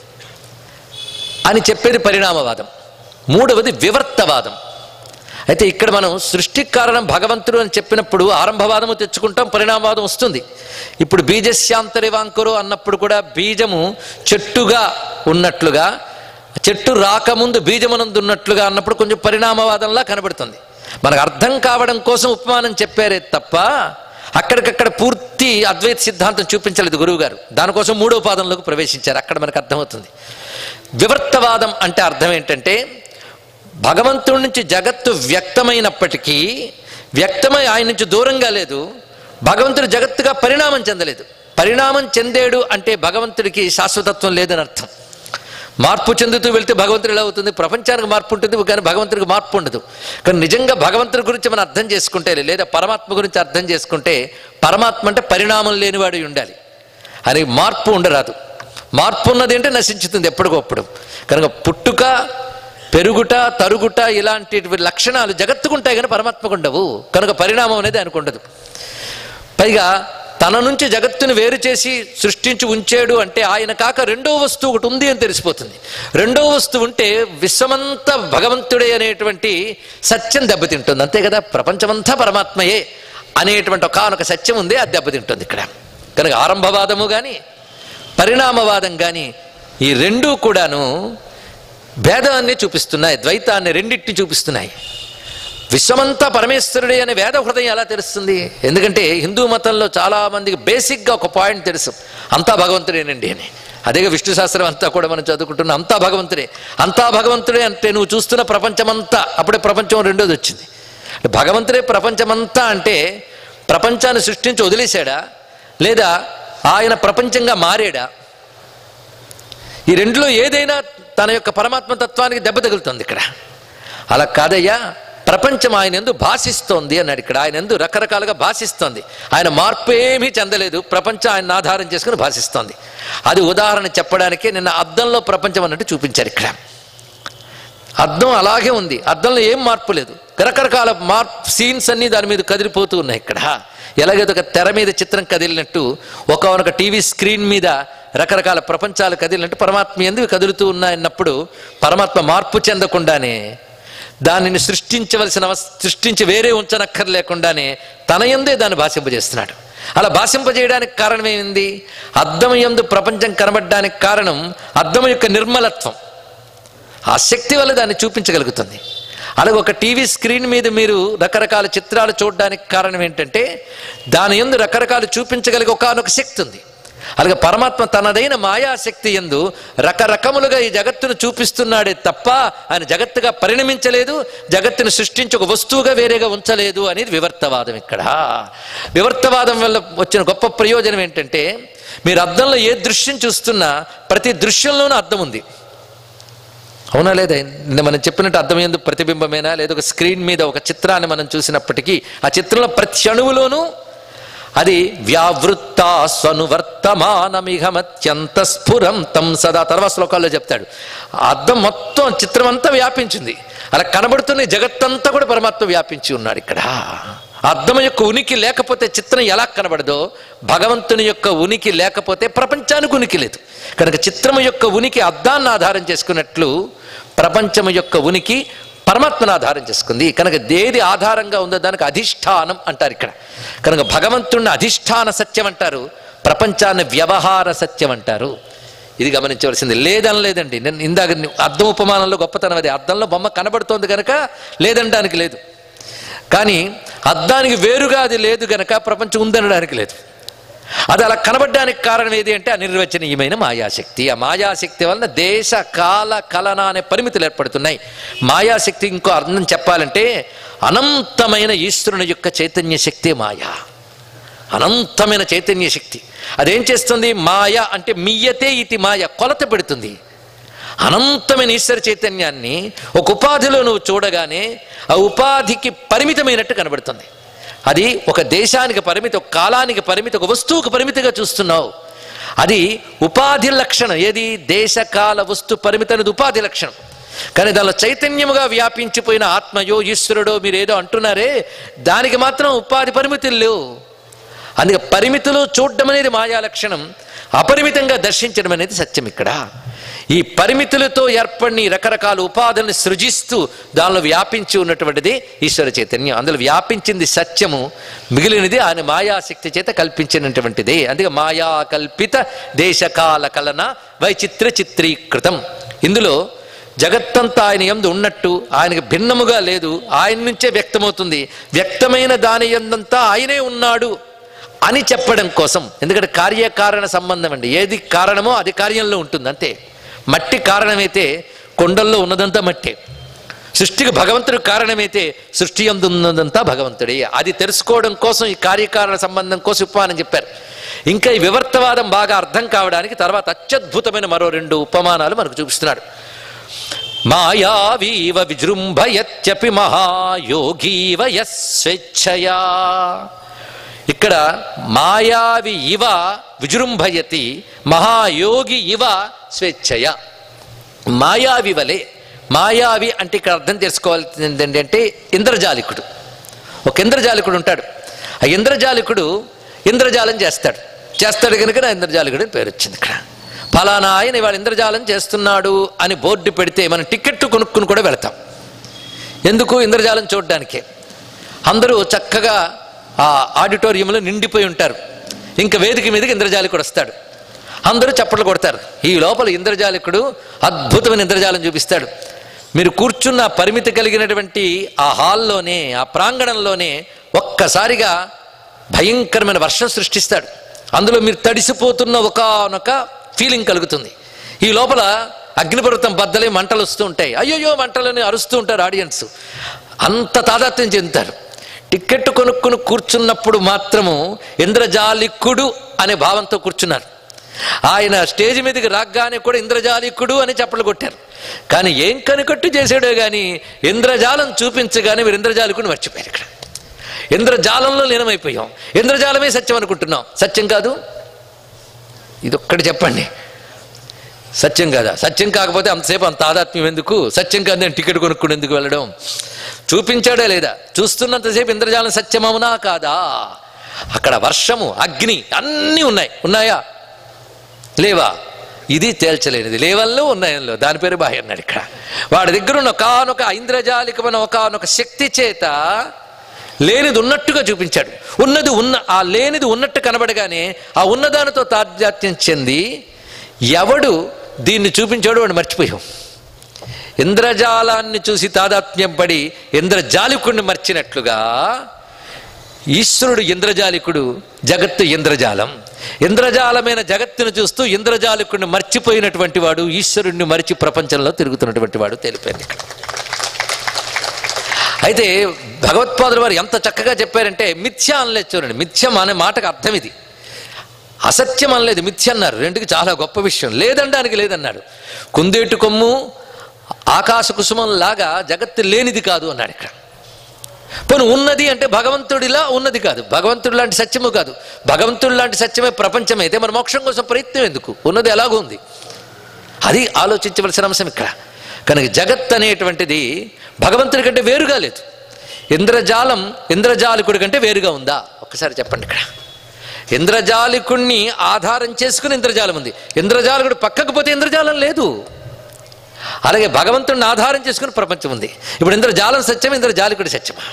అని చెప్పేది పరిణామవాదం మూడవది వివర్తవాదం అయితే ఇక్కడ మనం సృష్టికి కారణం భగవంతుడు అని చెప్పినప్పుడు ఆరంభవాదము తెచ్చుకుంటాం పరిణామవాదం వస్తుంది ఇప్పుడు బీజశాంతరివాంకురు అన్నప్పుడు కూడా బీజము చెట్టుగా ఉన్నట్లుగా చెట్టు రాకముందు బీజమనందు ఉన్నట్లుగా అన్నప్పుడు కొంచెం పరిణామవాదంలా కనబడుతుంది మనకు అర్థం కావడం కోసం ఉపమానం చెప్పారే తప్ప అక్కడికక్కడ పూర్తి అద్వైత సిద్ధాంతం చూపించలేదు గురువు గారు దానికోసం మూడో పాదంలోకి ప్రవేశించారు అక్కడ మనకు అర్థమవుతుంది వివర్తవాదం అంటే అర్థం ఏంటంటే భగవంతుడి నుంచి జగత్తు వ్యక్తమైనప్పటికీ వ్యక్తమై ఆయన నుంచి దూరంగా లేదు భగవంతుడు జగత్తుగా పరిణామం చెందలేదు పరిణామం చెందాడు అంటే భగవంతుడికి శాశ్వతత్వం లేదని అర్థం మార్పు చెందుతూ వెళ్తే భగవంతుడు ఎలా అవుతుంది ప్రపంచానికి మార్పు ఉంటుంది కానీ భగవంతుడికి మార్పు ఉండదు కానీ నిజంగా భగవంతుడి గురించి మనం అర్థం చేసుకుంటే లేదా పరమాత్మ గురించి అర్థం చేసుకుంటే పరమాత్మ అంటే పరిణామం లేనివాడు ఉండాలి అని మార్పు ఉండరాదు మార్పు ఉన్నది అంటే నశించుతుంది ఎప్పటికప్పుడు కనుక పుట్టుక పెరుగుట తరుగుట ఇలాంటి లక్షణాలు జగత్తుకుంటాయి కానీ పరమాత్మకు ఉండవు కనుక పరిణామం అనేది ఆయనకు ఉండదు పైగా తన నుంచి జగత్తుని వేరు చేసి సృష్టించి ఉంచాడు అంటే ఆయన కాక రెండో వస్తువు ఒకటి ఉంది అని తెలిసిపోతుంది రెండో వస్తువు ఉంటే విశ్వమంతా భగవంతుడే అనేటువంటి సత్యం దెబ్బతింటుంది అంతే కదా ప్రపంచమంతా పరమాత్మయే అనేటువంటి ఒకనొక సత్యం ఉంది అది దెబ్బతింటుంది ఇక్కడ కనుక ఆరంభవాదము కానీ పరిణామవాదం కానీ ఈ రెండూ కూడాను భేదాన్ని చూపిస్తున్నాయి ద్వైతాన్ని రెండింటిని చూపిస్తున్నాయి విశ్వమంతా పరమేశ్వరుడే అనే వేద హృదయం ఎలా తెలుస్తుంది ఎందుకంటే హిందూ మతంలో చాలా మందికి బేసిక్గా ఒక పాయింట్ తెలుసు అంతా భగవంతుడేనండి అని అదేగా విష్ణు శాస్త్రం అంతా కూడా మనం చదువుకుంటున్నాం అంతా భగవంతుడే అంతా భగవంతుడే అంటే నువ్వు చూస్తున్న ప్రపంచమంతా అప్పుడే ప్రపంచం రెండోది వచ్చింది అంటే భగవంతుడే ప్రపంచమంతా అంటే ప్రపంచాన్ని సృష్టించి వదిలేశాడా లేదా ఆయన ప్రపంచంగా మారాడా ఈ రెండులో ఏదైనా తన యొక్క పరమాత్మ తత్వానికి దెబ్బ తగులుతుంది ఇక్కడ అలా కాదయ్యా ప్రపంచం ఆయన ఎందు భాషిస్తోంది అన్నాడు ఇక్కడ ఆయన ఎందు రకరకాలుగా భాషిస్తోంది ఆయన మార్పు ఏమీ చెందలేదు ప్రపంచం ఆయన ఆధారం చేసుకుని భాషిస్తోంది అది ఉదాహరణ చెప్పడానికే నిన్న అద్దంలో ప్రపంచం అన్నట్టు చూపించారు ఇక్కడ అద్దం అలాగే ఉంది అద్దంలో ఏం మార్పు లేదు రకరకాల మార్పు సీన్స్ అన్నీ దాని మీద కదిలిపోతూ ఉన్నాయి ఇక్కడ ఎలాగైతే ఒక తెర మీద చిత్రం కదిలినట్టు ఒక ఒక టీవీ స్క్రీన్ మీద రకరకాల ప్రపంచాలు కదిలినట్టు పరమాత్మ ఎందుకు కదులుతూ ఉన్నాయన్నప్పుడు పరమాత్మ మార్పు చెందకుండానే దానిని సృష్టించవలసిన అవస్- సృష్టించి వేరే ఉంచనక్కర్లేకుండానే తన ఎందే దాన్ని భాషింపజేస్తున్నాడు అలా భాషింపజేయడానికి కారణం ఏమింది అద్దం ఎందు ప్రపంచం కనబడడానికి కారణం అద్దం యొక్క నిర్మలత్వం ఆ శక్తి వల్ల దాన్ని చూపించగలుగుతుంది అలాగే ఒక టీవీ స్క్రీన్ మీద మీరు రకరకాల చిత్రాలు చూడడానికి కారణం ఏంటంటే దాని ఎందు రకరకాలు చూపించగలిగే ఒకనొక శక్తి ఉంది అలాగే పరమాత్మ తనదైన మాయాశక్తి ఎందు రకరకములుగా ఈ జగత్తును చూపిస్తున్నాడే తప్ప ఆయన జగత్తుగా పరిణమించలేదు జగత్తును సృష్టించి ఒక వస్తువుగా వేరేగా ఉంచలేదు అనేది వివర్తవాదం ఇక్కడ వివర్తవాదం వల్ల వచ్చిన గొప్ప ప్రయోజనం ఏంటంటే మీరు అద్దంలో ఏ దృశ్యం చూస్తున్నా ప్రతి దృశ్యంలోనూ అర్థం ఉంది అవునా లేదా నిన్న మనం చెప్పినట్టు అర్థమైంది ప్రతిబింబమేనా లేదా ఒక స్క్రీన్ మీద ఒక చిత్రాన్ని మనం చూసినప్పటికీ ఆ చిత్రంలో ప్రతి అణువులోనూ అది వ్యావృత్త స్వనువర్తమానమిహమత్యంత స్ఫురం తం సదా తర్వాత శ్లోకాల్లో చెప్తాడు ఆ అద్దం మొత్తం చిత్రం అంతా వ్యాపించింది అలా కనబడుతున్న ఈ జగత్తంతా కూడా పరమాత్మ వ్యాపించి ఉన్నాడు ఇక్కడ ఆ అద్దం యొక్క ఉనికి లేకపోతే చిత్రం ఎలా కనబడదో భగవంతుని యొక్క ఉనికి లేకపోతే ప్రపంచానికి ఉనికి లేదు కనుక చిత్రము యొక్క ఉనికి అద్దాన్ని ఆధారం చేసుకున్నట్లు ప్రపంచము యొక్క ఉనికి పరమాత్మను ఆధారం చేసుకుంది కనుక దేది ఆధారంగా ఉందో దానికి అధిష్టానం అంటారు ఇక్కడ కనుక భగవంతుడిని అధిష్టాన సత్యం అంటారు ప్రపంచాన్ని వ్యవహార సత్యం అంటారు ఇది గమనించవలసింది లేదని లేదండి నేను ఇందాక ని- అద్దం ఉపమానంలో గొప్పతనం అది అద్దంలో బొమ్మ కనబడుతోంది కనుక లేదనడానికి లేదు కానీ అద్దానికి వేరుగా అది లేదు గనక ప్రపంచం ఉందనడానికి లేదు అది అలా కనబడడానికి కారణం ఏది అంటే అనిర్వచనీయమైన మాయాశక్తి ఆ మాయాశక్తి వలన దేశ కాల కలన అనే పరిమితులు ఏర్పడుతున్నాయి మాయాశక్తి ఇంకో అర్థం చెప్పాలంటే అనంతమైన ఈశ్వరుని యొక్క చైతన్య శక్తి మాయా అనంతమైన చైతన్య శక్తి అదేం చేస్తుంది మాయ అంటే మియ్యతే ఇతి మాయ కొలత పెడుతుంది అనంతమైన ఈశ్వర చైతన్యాన్ని ఒక ఉపాధిలో నువ్వు చూడగానే ఆ ఉపాధికి పరిమితమైనట్టు కనబడుతుంది అది ఒక దేశానికి పరిమితి ఒక కాలానికి పరిమితి ఒక వస్తువుకు పరిమితిగా చూస్తున్నావు అది ఉపాధి లక్షణం ఏది దేశకాల వస్తు పరిమితి అనేది ఉపాధి లక్షణం కానీ దానిలో చైతన్యముగా వ్యాపించిపోయిన ఆత్మయో ఈశ్వరుడో మీరు ఏదో అంటున్నారే దానికి మాత్రం ఉపాధి పరిమితులు లేవు అందుకే పరిమితులు చూడడం అనేది మాయా లక్షణం అపరిమితంగా దర్శించడం అనేది సత్యం ఇక్కడ ఈ పరిమితులతో ఏర్పడిన ఈ రకరకాల ఉపాధులను సృజిస్తూ దానిలో వ్యాపించి ఉన్నటువంటిది ఈశ్వర చైతన్యం అందులో వ్యాపించింది సత్యము మిగిలినది ఆయన మాయాశక్తి చేత కల్పించినటువంటిది అందుకే మాయా కల్పిత దేశకాల కలన వైచిత్ర చిత్రీకృతం ఇందులో జగత్తంతా ఆయన ఎందు ఉన్నట్టు ఆయనకు భిన్నముగా లేదు ఆయన నుంచే వ్యక్తమవుతుంది వ్యక్తమైన దాని ఎందంతా ఆయనే ఉన్నాడు అని చెప్పడం కోసం ఎందుకంటే కార్యకారణ సంబంధం అండి ఏది కారణమో అది కార్యంలో ఉంటుంది అంతే మట్టి కారణమైతే కొండల్లో ఉన్నదంతా మట్టే సృష్టికి భగవంతుడు కారణమైతే సృష్టి ఎందు ఉన్నదంతా భగవంతుడే అది తెలుసుకోవడం కోసం ఈ కార్యకారణ సంబంధం కోసం ఉపమానం చెప్పారు ఇంకా ఈ వివర్తవాదం బాగా అర్థం కావడానికి తర్వాత అత్యద్భుతమైన మరో రెండు ఉపమానాలు మనకు చూపిస్తున్నాడు మాయావీవ విజృంభయత్యపి మహాయోగీవ యస్వేచ్ఛయా ఇక్కడ మాయావి ఇవ విజృంభయతి మహాయోగి ఇవ స్వేచ్ఛయ మాయావి వలె మాయావి అంటే ఇక్కడ అర్థం చేసుకోవాల్సింది ఏంటంటే ఇంద్రజాలికుడు ఒక ఇంద్రజాలికుడు ఉంటాడు ఆ ఇంద్రజాలికుడు ఇంద్రజాలం చేస్తాడు చేస్తాడు కనుక నా ఇంద్రజాలికుడు అని పేరు వచ్చింది ఇక్కడ ఫలానా ఆయన ఇవాళ ఇంద్రజాలం చేస్తున్నాడు అని బోర్డు పెడితే మనం టికెట్ కొనుక్కుని కూడా వెళతాం ఎందుకు ఇంద్రజాలం చూడడానికే అందరూ చక్కగా ఆ ఆడిటోరియంలో నిండిపోయి ఉంటారు ఇంకా వేదిక మీదకి ఇంద్రజాలికుడు వస్తాడు అందరూ చప్పట్లు కొడతారు ఈ లోపల ఇంద్రజాలికుడు అద్భుతమైన ఇంద్రజాలం చూపిస్తాడు మీరు కూర్చున్న పరిమితి కలిగినటువంటి ఆ హాల్లోనే ఆ ప్రాంగణంలోనే ఒక్కసారిగా భయంకరమైన వర్షం సృష్టిస్తాడు అందులో మీరు తడిసిపోతున్న ఒకనొక ఫీలింగ్ కలుగుతుంది ఈ లోపల అగ్నిపర్వతం బద్దలే మంటలు వస్తూ ఉంటాయి అయ్యోయ్యో మంటలని అరుస్తూ ఉంటారు ఆడియన్స్ అంత తాదాత్మ్యం చెందుతారు టికెట్ కొనుక్కుని కూర్చున్నప్పుడు మాత్రము ఇంద్రజాలికుడు అనే భావంతో కూర్చున్నారు ఆయన స్టేజ్ మీదకి రాగానే కూడా ఇంద్రజాలికుడు అని చప్పలు కొట్టారు కానీ ఏం కనికట్టు చేసాడో కానీ ఇంద్రజాలం చూపించగానే మీరు ఇంద్రజాలికుడిని మర్చిపోయారు ఇక్కడ ఇంద్రజాలంలో లీనమైపోయాం ఇంద్రజాలమే సత్యం అనుకుంటున్నాం సత్యం కాదు ఇది ఒక్కటి చెప్పండి సత్యం కాదా సత్యం కాకపోతే అంతసేపు అంత తాదాత్మ్యం ఎందుకు సత్యం కాదు నేను టికెట్ కొనుక్కుని ఎందుకు వెళ్ళడం చూపించాడా లేదా చూస్తున్నంతసేపు ఇంద్రజాలం సత్యమవునా కాదా అక్కడ వర్షము అగ్ని అన్నీ ఉన్నాయి ఉన్నాయా లేవా ఇది తేల్చలేనిది లేవల్లో ఉన్నాయంలో దాని పేరు బాహ్య అన్నాడు ఇక్కడ వాడి దగ్గర ఉన్న ఒకనొక ఐంద్రజాలికమైన ఒకనొక శక్తి చేత లేనిది ఉన్నట్టుగా చూపించాడు ఉన్నది ఉన్న ఆ లేనిది ఉన్నట్టు కనబడగానే ఆ ఉన్నదానితో తాదాత్యం చెంది ఎవడు దీన్ని చూపించాడు వాడు మర్చిపోయాం ఇంద్రజాలాన్ని చూసి తాదాత్మ్యం పడి ఇంద్రజాలికుడిని మర్చినట్లుగా ఈశ్వరుడు ఇంద్రజాలికుడు జగత్తు ఇంద్రజాలం ఇంద్రజాలమైన జగత్తును చూస్తూ ఇంద్రజాలికుడిని మర్చిపోయినటువంటి వాడు ఈశ్వరుణ్ణి మరిచి ప్రపంచంలో తిరుగుతున్నటువంటి వాడు తెలిపారు ఇక్కడ అయితే భగవత్పాదుల వారు ఎంత చక్కగా చెప్పారంటే మిథ్య అనలేదు చూడండి మిథ్యం అనే మాటకు అర్థం ఇది అసత్యం అనలేదు మిథ్య అన్నారు రెండుకి చాలా గొప్ప విషయం లేదనడానికి లేదన్నాడు కుందేటు కొమ్ము ఆకాశ కుసుమం లాగా జగత్తు లేనిది కాదు అన్నాడు ఇక్కడ పోనీ ఉన్నది అంటే భగవంతుడిలా ఉన్నది కాదు భగవంతుడు లాంటి సత్యము కాదు భగవంతుడు లాంటి సత్యమే ప్రపంచం అయితే మరి మోక్షం కోసం ప్రయత్నం ఎందుకు ఉన్నది ఎలాగో ఉంది అది ఆలోచించవలసిన అంశం ఇక్కడ కనుక జగత్ అనేటువంటిది భగవంతుడి కంటే వేరుగా లేదు ఇంద్రజాలం ఇంద్రజాలికుడి కంటే వేరుగా ఉందా ఒక్కసారి చెప్పండి ఇక్కడ ఇంద్రజాలికుణ్ణి ఆధారం చేసుకుని ఇంద్రజాలం ఉంది ఇంద్రజాలికుడు పక్కకు పోతే ఇంద్రజాలం లేదు అలాగే భగవంతుడిని ఆధారం చేసుకుని ప్రపంచం ఉంది ఇప్పుడు ఇంద్రజాలం సత్యం ఇంద్రజాలికుడి సత్యమా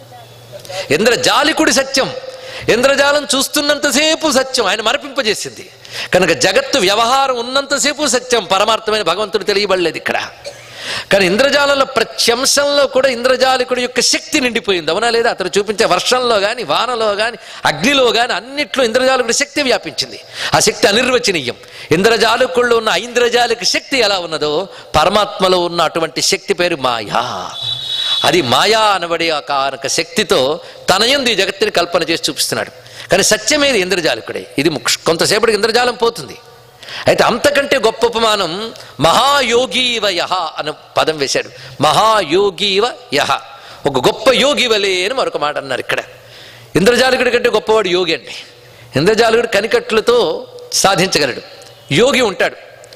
ఇంద్రజాలికుడి సత్యం ఇంద్రజాలం చూస్తున్నంతసేపు సత్యం ఆయన మరపింపజేసింది కనుక జగత్తు వ్యవహారం ఉన్నంతసేపు సత్యం పరమార్థమైన భగవంతుడు తెలియబడలేదు ఇక్కడ కానీ ఇంద్రజాలంలో ప్రతి అంశంలో కూడా ఇంద్రజాలికుడి యొక్క శక్తి నిండిపోయింది అవునా లేదా అతను చూపించే వర్షంలో కానీ వానలో కానీ అగ్నిలో కానీ అన్నిట్లో ఇంద్రజాలికుడి శక్తి వ్యాపించింది ఆ శక్తి అనిర్వచనీయం ఇంద్రజాలికుల్లో ఉన్న ఐంద్రజాలిక శక్తి ఎలా ఉన్నదో పరమాత్మలో ఉన్న అటువంటి శక్తి పేరు మాయా అది మాయా అనబడే ఆ కారక శక్తితో తన యందు ఈ జగత్తుని కల్పన చేసి చూపిస్తున్నాడు కానీ సత్యమేది ఇంద్రజాలికుడే ఇది ముక్ష- కొంతసేపటికి ఇంద్రజాలం పోతుంది అయితే అంతకంటే గొప్ప ఉపమానం మహాయోగీవ యహ అనే పదం వేశాడు మహాయోగీవ యహ ఒక గొప్ప యోగి వలే అని మరొక మాట అన్నారు ఇక్కడ ఇంద్రజాలికుడి కంటే గొప్పవాడు యోగి అండి ఇంద్రజాలికుడు కనికట్లతో సాధించగలడు యోగి ఉంటాడు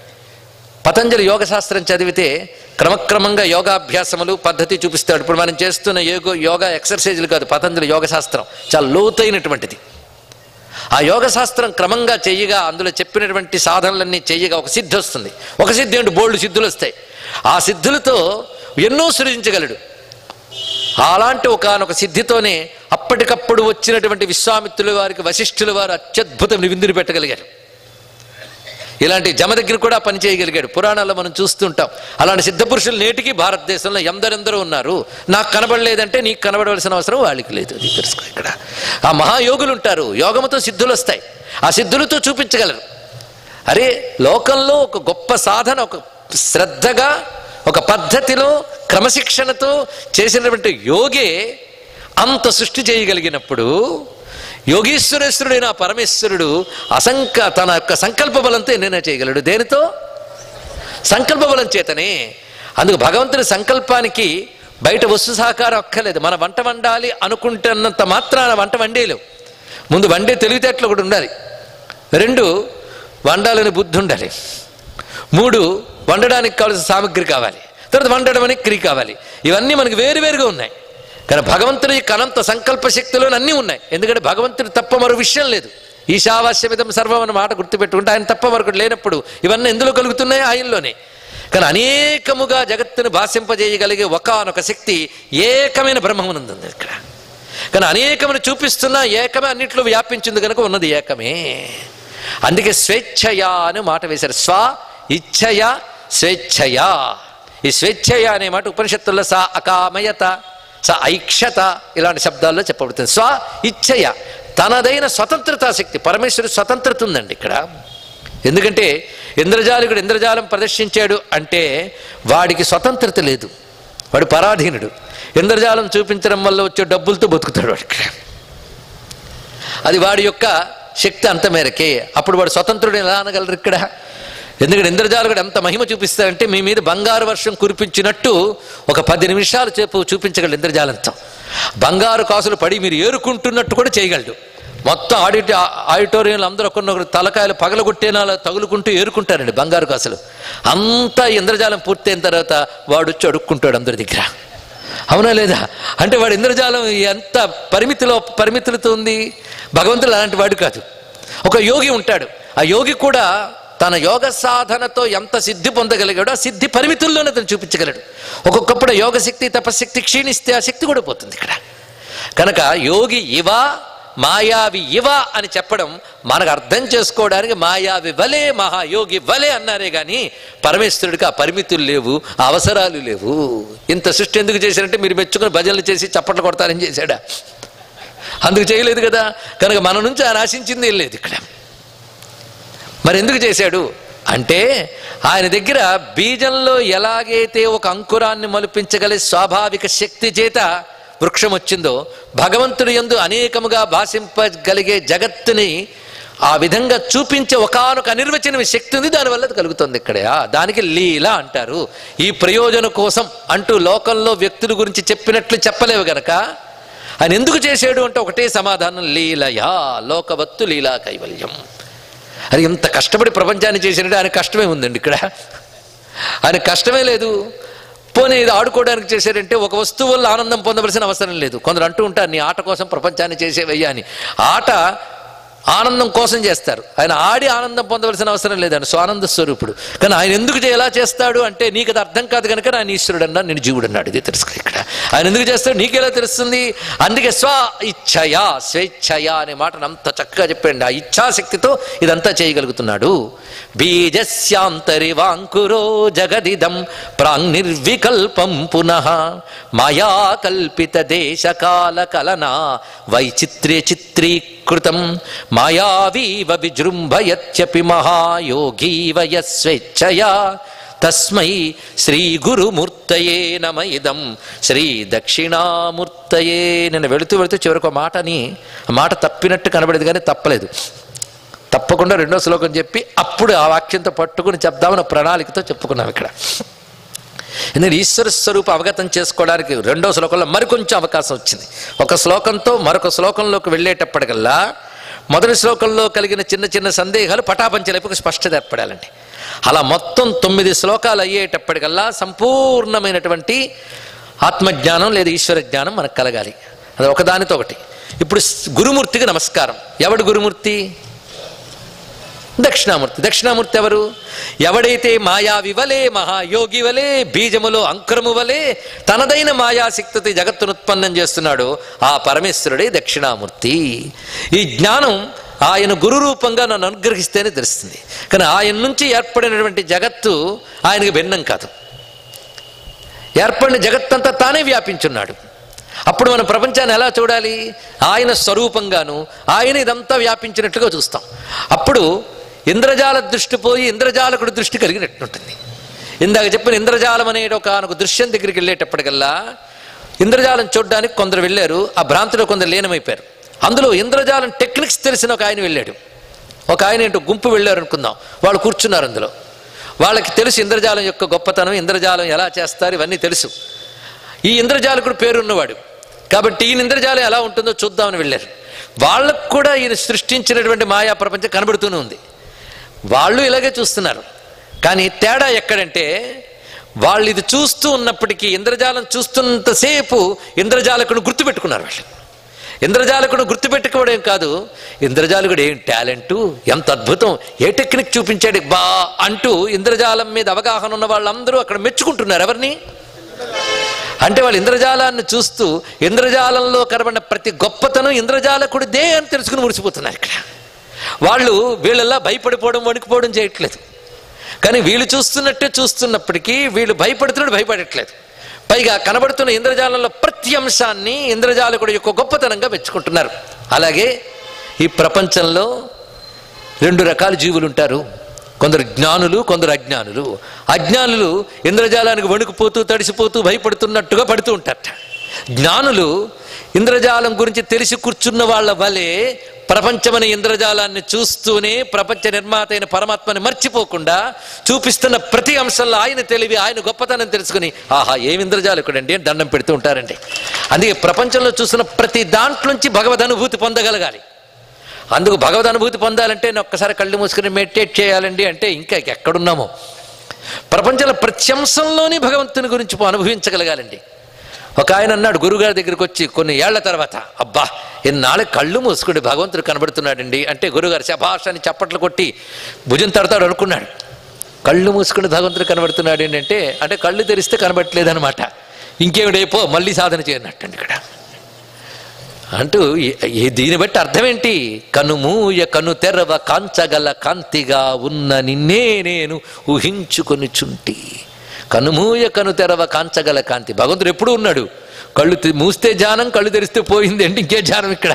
పతంజలి యోగ శాస్త్రం చదివితే క్రమక్రమంగా యోగాభ్యాసములు పద్ధతి చూపిస్తాడు ఇప్పుడు మనం చేస్తున్న యోగ యోగా ఎక్సర్సైజులు కాదు పతంజలి యోగ శాస్త్రం చాలా లోతైనటువంటిది ఆ యోగ శాస్త్రం క్రమంగా చెయ్యగా అందులో చెప్పినటువంటి సాధనలన్నీ చెయ్యగా ఒక సిద్ధి వస్తుంది ఒక సిద్ధి ఏంటి బోల్డ్ సిద్ధులు వస్తాయి ఆ సిద్ధులతో ఎన్నో సృజించగలడు అలాంటి ఒకనొక సిద్ధితోనే అప్పటికప్పుడు వచ్చినటువంటి విశ్వామిత్రుల వారికి వశిష్ఠుల వారు అత్యద్భుతం విందులు పెట్టగలిగారు ఇలాంటి జమ దగ్గర కూడా పని చేయగలిగాడు పురాణాల్లో మనం చూస్తుంటాం అలాంటి సిద్ధపురుషులు నేటికి భారతదేశంలో ఎందరెందరో ఉన్నారు నాకు కనబడలేదంటే నీకు కనబడవలసిన అవసరం వాళ్ళకి లేదు అది తెలుసుకో ఇక్కడ ఆ మహాయోగులు ఉంటారు యోగముతో సిద్ధులు వస్తాయి ఆ సిద్ధులతో చూపించగలరు అరే లోకంలో ఒక గొప్ప సాధన ఒక శ్రద్ధగా ఒక పద్ధతిలో క్రమశిక్షణతో చేసినటువంటి యోగే అంత సృష్టి చేయగలిగినప్పుడు యోగీశ్వరేశ్వరుడైన ఆ పరమేశ్వరుడు అసంక తన యొక్క సంకల్ప బలంతో ఎన్నైనా చేయగలడు దేనితో సంకల్ప బలం చేతనే అందుకు భగవంతుని సంకల్పానికి బయట వస్తు సహకారం అక్కర్లేదు మన వంట వండాలి అనుకుంటున్నంత మాత్రాన వంట వండేలేవు ముందు వండే తెలివితేటలు ఒకటి ఉండాలి రెండు వండాలని బుద్ధి ఉండాలి మూడు వండడానికి కావాల్సిన సామగ్రి కావాలి తర్వాత వండడం అనే క్రియ కావాలి ఇవన్నీ మనకి వేరువేరుగా ఉన్నాయి కానీ భగవంతుని యొక్క అనంత సంకల్ప శక్తిలో అన్నీ ఉన్నాయి ఎందుకంటే భగవంతుడు తప్ప మరో విషయం లేదు ఈశావాస్యమిదం సర్వం అన్న మాట గుర్తుపెట్టుకుంటే ఆయన తప్ప మరొకటి లేనప్పుడు ఇవన్నీ ఎందులో కలుగుతున్నాయి ఆయనలోనే కానీ అనేకముగా జగత్తును భాషింపజేయగలిగే ఒకానొక శక్తి ఏకమైన బ్రహ్మమునందుంది ఇక్కడ కానీ అనేకమని చూపిస్తున్నా ఏకమే అన్నిట్లో వ్యాపించింది కనుక ఉన్నది ఏకమే అందుకే స్వేచ్ఛయా అని మాట వేశారు స్వ ఇచ్ఛయ స్వేచ్ఛయా ఈ స్వేచ్ఛయ అనే మాట ఉపనిషత్తుల్లో సా అకామయత స ఐక్షత ఇలాంటి శబ్దాల్లో చెప్పబడుతుంది స్వ ఇచ్ఛయ తనదైన స్వతంత్రతా శక్తి పరమేశ్వరుడు స్వతంత్రత ఉందండి ఇక్కడ ఎందుకంటే ఇంద్రజాలికుడు ఇంద్రజాలం ప్రదర్శించాడు అంటే వాడికి స్వతంత్రత లేదు వాడు పరాధీనుడు ఇంద్రజాలం చూపించడం వల్ల వచ్చే డబ్బులతో బతుకుతాడు వాడు ఇక్కడ అది వాడి యొక్క శక్తి అంత మేరకే అప్పుడు వాడు స్వతంత్రుడు ఎలా అనగలరు ఇక్కడ ఎందుకంటే ఇంద్రజాలకుడు ఎంత మహిమ చూపిస్తాడంటే మీ మీద బంగారు వర్షం కురిపించినట్టు ఒక పది నిమిషాలు సేపు చూపించగలడు ఇంద్రజాలంతో బంగారు కాసులు పడి మీరు ఏరుకుంటున్నట్టు కూడా చేయగలడు మొత్తం ఆడిట ఆడిటోరియంలో అందరూ ఒకరినొకరు తలకాయలు పగలగొట్టేనాల తగులుకుంటూ ఏరుకుంటారండి బంగారు కాసులు అంతా ఇంద్రజాలం పూర్తయిన తర్వాత వాడు వచ్చి అడుక్కుంటాడు అందరి దగ్గర అవునా లేదా అంటే వాడు ఇంద్రజాలం ఎంత పరిమితిలో పరిమితులతో ఉంది భగవంతుడు అలాంటి వాడు కాదు ఒక యోగి ఉంటాడు ఆ యోగి కూడా తన యోగ సాధనతో ఎంత సిద్ధి పొందగలిగాడో ఆ సిద్ధి పరిమితుల్లోనే అతను చూపించగలడు ఒక్కొక్కప్పుడు యోగ శక్తి తపశక్తి క్షీణిస్తే ఆ శక్తి కూడా పోతుంది ఇక్కడ కనుక యోగి ఇవ మాయావి ఇవ అని చెప్పడం మనకు అర్థం చేసుకోవడానికి మాయావి వలే మహాయోగి వలే అన్నారే కానీ పరమేశ్వరుడికి ఆ పరిమితులు లేవు ఆ అవసరాలు లేవు ఇంత సృష్టి ఎందుకు చేశారంటే మీరు మెచ్చుకుని భజనలు చేసి చప్పట్లు కొడతారని చేశాడా అందుకు చేయలేదు కదా కనుక మన నుంచి ఆయన ఆశించింది ఏం లేదు ఇక్కడ మరి ఎందుకు చేశాడు అంటే ఆయన దగ్గర బీజంలో ఎలాగైతే ఒక అంకురాన్ని మలుపించగల స్వాభావిక శక్తి చేత వృక్షం వచ్చిందో భగవంతుడి యందు అనేకముగా భాషింపగలిగే జగత్తుని ఆ విధంగా చూపించే ఒకనొక అనిర్వచన శక్తి ఉంది దానివల్ల అది కలుగుతుంది ఇక్కడ ఆ, దానికి లీల అంటారు ఈ ప్రయోజనం కోసం అంటూ లోకంలో వ్యక్తుల గురించి చెప్పినట్లు చెప్పలేవు గనక ఆయన ఎందుకు చేశాడు అంటే ఒకటే సమాధానం లీలయా లోకవత్తు లీలా కైవల్యం అది ఇంత కష్టపడి ప్రపంచాన్ని చేసినట్టు ఆయన కష్టమే ఉందండి ఇక్కడ ఆయన కష్టమే లేదు పోనీ ఇది ఆడుకోవడానికి చేశారంటే ఒక వస్తువు వల్ల ఆనందం పొందవలసిన అవసరం లేదు కొందరు అంటూ ఉంటారు నీ ఆట కోసం ప్రపంచాన్ని చేసేవయ్యా అని ఆట ఆనందం కోసం చేస్తారు ఆయన ఆడి ఆనందం పొందవలసిన అవసరం లేదండి స్వానంద స్వరూపుడు కానీ ఆయన ఎందుకు చే- ఎలా చేస్తాడు అంటే నీకు అది అర్థం కాదు కనుక ఆయన ఈశ్వరుడు అన్నాడు నేను జీవుడు అన్నాడు ఇది తెలుసుకో ఇక్కడ ఆయన ఎందుకు చేస్తాడు నీకెలా తెలుస్తుంది అందుకే స్వ ఇచ్ఛయా స్వేచ్ఛయా అనే మాటను అంత చక్కగా చెప్పండి ఆ ఇచ్ఛాశక్తితో ఇదంతా చేయగలుగుతున్నాడు బీజస్యాంతరి వాంకురో జగదిదం ప్రాంగ్నిర్వికల్పం పునః మాయా కల్పిత దేశకాల కలనా వైచిత్ర్య చిత్రీకృతం మాయావీవ విజృంభయత్యపి మహాయోగీవ యస్వేచ్ఛయా తస్మై శ్రీ గురుమూర్తయే నమ ఇదం శ్రీ దక్షిణామూర్తయే నేను వెళుతూ వెళుతూ చివరికి ఒక మాటని ఆ మాట తప్పినట్టు కనబడేది కానీ తప్పలేదు తప్పకుండా రెండో శ్లోకం చెప్పి అప్పుడు ఆ వాక్యంతో పట్టుకుని చెప్దామని ఒక ప్రణాళికతో చెప్పుకున్నాం ఇక్కడ ఎందుకంటే ఈశ్వర స్వరూప అవగతం చేసుకోవడానికి రెండో శ్లోకంలో మరికొంచెం అవకాశం వచ్చింది ఒక శ్లోకంతో మరొక శ్లోకంలోకి వెళ్ళేటప్పటికల్లా మొదటి శ్లోకంలో కలిగిన చిన్న చిన్న సందేహాలు పటాపంచలేపు స్పష్టత ఏర్పడాలండి అలా మొత్తం తొమ్మిది శ్లోకాలు అయ్యేటప్పటికల్లా సంపూర్ణమైనటువంటి ఆత్మజ్ఞానం లేదా ఈశ్వర జ్ఞానం మనకు కలగాలి అది ఒకదానితో ఒకటి ఇప్పుడు గురుమూర్తికి నమస్కారం ఎవడు గురుమూర్తి దక్షిణామూర్తి దక్షిణామూర్తి ఎవరు ఎవడైతే మాయావి వలే మహాయోగి వలే బీజములో అంకురము వలే తనదైన మాయాశక్తితో ఈ జగత్తును ఉత్పన్నం చేస్తున్నాడో ఆ పరమేశ్వరుడే దక్షిణామూర్తి ఈ జ్ఞానం ఆయన గురు రూపంగా నన్ను అనుగ్రహిస్తేనే తెలుస్తుంది కానీ ఆయన నుంచి ఏర్పడినటువంటి జగత్తు ఆయనకు భిన్నం కాదు ఏర్పడిన జగత్తంతా తానే వ్యాపించున్నాడు అప్పుడు మన ప్రపంచాన్ని ఎలా చూడాలి ఆయన స్వరూపంగాను ఆయన ఇదంతా వ్యాపించినట్లుగా చూస్తాం అప్పుడు ఇంద్రజాల దృష్టి పోయి ఇంద్రజాలకుడి దృష్టి కలిగినట్టుంటుంది ఇందాక చెప్పిన ఇంద్రజాలం అనే ఒక ఒక దృశ్యం దగ్గరికి వెళ్ళేటప్పటికల్లా ఇంద్రజాలం చూడడానికి కొందరు వెళ్ళారు ఆ భ్రాంతిలో కొందరు లీనమైపోయారు అందులో ఇంద్రజాలం టెక్నిక్స్ తెలిసిన ఒక ఆయన వెళ్ళాడు ఒక ఆయన ఏంటో గుంపు వెళ్ళారు అనుకుందాం వాళ్ళు కూర్చున్నారు అందులో వాళ్ళకి తెలుసు ఇంద్రజాలం యొక్క గొప్పతనం ఇంద్రజాలం ఎలా చేస్తారు ఇవన్నీ తెలుసు ఈ ఇంద్రజాలకుడు పేరున్నవాడు కాబట్టి ఈయన ఇంద్రజాలం ఎలా ఉంటుందో చూద్దామని వెళ్ళారు వాళ్ళకు కూడా ఈయన సృష్టించినటువంటి మాయా ప్రపంచం కనబడుతూనే ఉంది వాళ్ళు ఇలాగే చూస్తున్నారు కానీ తేడా ఎక్కడంటే వాళ్ళు ఇది చూస్తూ ఉన్నప్పటికీ ఇంద్రజాలం చూస్తున్నంతసేపు ఇంద్రజాలకుడు గుర్తుపెట్టుకున్నారు వాళ్ళు ఇంద్రజాలకుడు గుర్తుపెట్టుకోవడం కాదు ఇంద్రజాలకుడు ఏం టాలెంటు ఎంత అద్భుతం ఏ టెక్నిక్ చూపించాడు బా అంటూ ఇంద్రజాలం మీద అవగాహన ఉన్న వాళ్ళందరూ అక్కడ మెచ్చుకుంటున్నారు ఎవరిని అంటే వాళ్ళు ఇంద్రజాలాన్ని చూస్తూ ఇంద్రజాలంలో కనబడిన ప్రతి గొప్పతనం ఇంద్రజాలకుడిదే అని తెలుసుకుని మురిసిపోతున్నారు ఇక్కడ వాళ్ళు వీళ్ళలా భయపడిపోవడం వణికిపోవడం చేయట్లేదు కానీ వీళ్ళు చూస్తున్నట్టే చూస్తున్నప్పటికీ వీళ్ళు భయపడుతున్నాడు భయపడట్లేదు పైగా కనబడుతున్న ఇంద్రజాలంలో ప్రతి అంశాన్ని ఇంద్రజాలకుడి యొక్క గొప్పతనంగా మెచ్చుకుంటున్నారు అలాగే ఈ ప్రపంచంలో రెండు రకాల జీవులు ఉంటారు కొందరు జ్ఞానులు కొందరు అజ్ఞానులు అజ్ఞానులు ఇంద్రజాలానికి వణుకుపోతూ తడిసిపోతూ భయపడుతున్నట్టుగా పడుతూ ఉంటారట జ్ఞానులు ఇంద్రజాలం గురించి తెలిసి కూర్చున్న వాళ్ళ వలె ప్రపంచమనే ఇంద్రజాలాన్ని చూస్తూనే ప్రపంచ నిర్మాత అయిన పరమాత్మని మర్చిపోకుండా చూపిస్తున్న ప్రతి అంశంలో ఆయన తెలివి ఆయన గొప్పతనం తెలుసుకుని ఆహా ఏం ఇంద్రజాలకుడండి అని దండం పెడుతూ ఉంటారండి అందుకే ప్రపంచంలో చూసిన ప్రతి దాంట్లోంచి భగవద్ అనుభూతి పొందగలగాలి అందుకు భగవద్ అనుభూతి పొందాలంటే నేను ఒక్కసారి కళ్ళు మూసుకుని మెడిటేట్ చేయాలండి అంటే ఇంకా ఎక్కడున్నామో ప్రపంచంలో ప్రతి అంశంలోని భగవంతుని గురించి అనుభవించగలగాలండి ఒక ఆయన అన్నాడు గురుగారి దగ్గరికి వచ్చి కొన్ని ఏళ్ల తర్వాత అబ్బా ఎన్నాళ్ళ కళ్ళు మూసుకుని భగవంతుడు కనబడుతున్నాడండి అంటే గురుగారు శభాష్ అని చప్పట్లు కొట్టి భుజం తడతాడు అనుకున్నాడు కళ్ళు మూసుకుని భగవంతుడు కనబడుతున్నాడు ఏంటంటే అంటే కళ్ళు తెరిస్తే కనబడట్లేదనమాట ఇంకేమిడైపో మళ్ళీ సాధన చేయనట్టండి ఇక్కడ అంటూ ఈ- ఈ దీన్ని బట్టి అర్థం ఏంటి కనుమూయ కను తెరవ కాంచగల కాంతిగా ఉన్న నిన్నే నేను ఊహించుకొని చుంటి కనుమూయ కను తెరవ కాంచగల కాంతి భగవంతుడు ఎప్పుడు ఉన్నాడు కళ్ళు తె- మూస్తే ధ్యానం కళ్ళు తెరిస్తే పోయింది అంటే ఇంకే ధ్యానం ఇక్కడ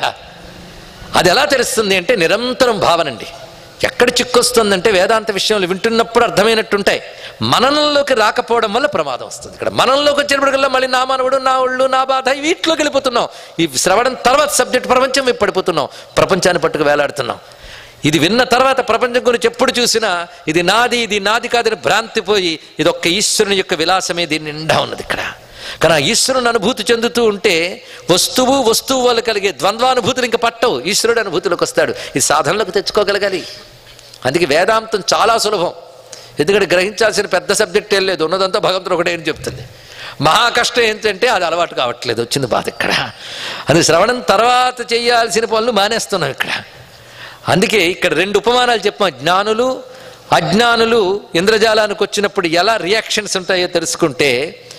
అది ఎలా తెలుస్తుంది అంటే నిరంతరం భావనండి ఎక్కడ చిక్కొస్తుందంటే వేదాంత విషయంలో వింటున్నప్పుడు అర్థమైనట్టుంటాయి మననంలోకి రాకపోవడం వల్ల ప్రమాదం వస్తుంది ఇక్కడ మననంలోకి వచ్చేటప్పటికల్లా మళ్ళీ నా మనవుడు నా ఒళ్ళు నా బాధ వీటిలోకి వెళ్ళిపోతున్నాం ఈ శ్రవణం తర్వాత సబ్జెక్ట్ ప్రపంచం వైపు పడిపోతున్నాం ప్రపంచాన్ని పట్టుకు వేలాడుతున్నాం ఇది విన్న తర్వాత ప్రపంచం గురించి ఎప్పుడు చూసినా ఇది నాది ఇది నాది కాదని భ్రాంతి పోయి ఇది ఒక్క ఈశ్వరుని యొక్క విలాసమే దీని నిండా ఉన్నది ఇక్కడ కానీ ఆ ఈశ్వరుని అనుభూతి చెందుతూ ఉంటే వస్తువు వస్తువు వల్ల కలిగే ద్వంద్వానుభూతులు ఇంకా పట్టవు ఈశ్వరుడు అనుభూతిలోకి వస్తాడు ఈ సాధనలకు తెచ్చుకోగలగాలి అందుకే వేదాంతం చాలా సులభం ఎందుకంటే గ్రహించాల్సిన పెద్ద సబ్జెక్ట్ ఏం లేదు ఉన్నదంతా భగవంతుడు ఒకటే అని చెప్తుంది మహా కష్టం ఏంటంటే అది అలవాటు కావట్లేదు వచ్చింది బాధ ఇక్కడ అది శ్రవణం తర్వాత చేయాల్సిన పనులు మానేస్తున్నాం ఇక్కడ అందుకే ఇక్కడ రెండు ఉపమానాలు చెప్పాం జ్ఞానులు అజ్ఞానులు ఇంద్రజాలానికి వచ్చినప్పుడు ఎలా రియాక్షన్స్ ఉంటాయో తెలుసుకుంటే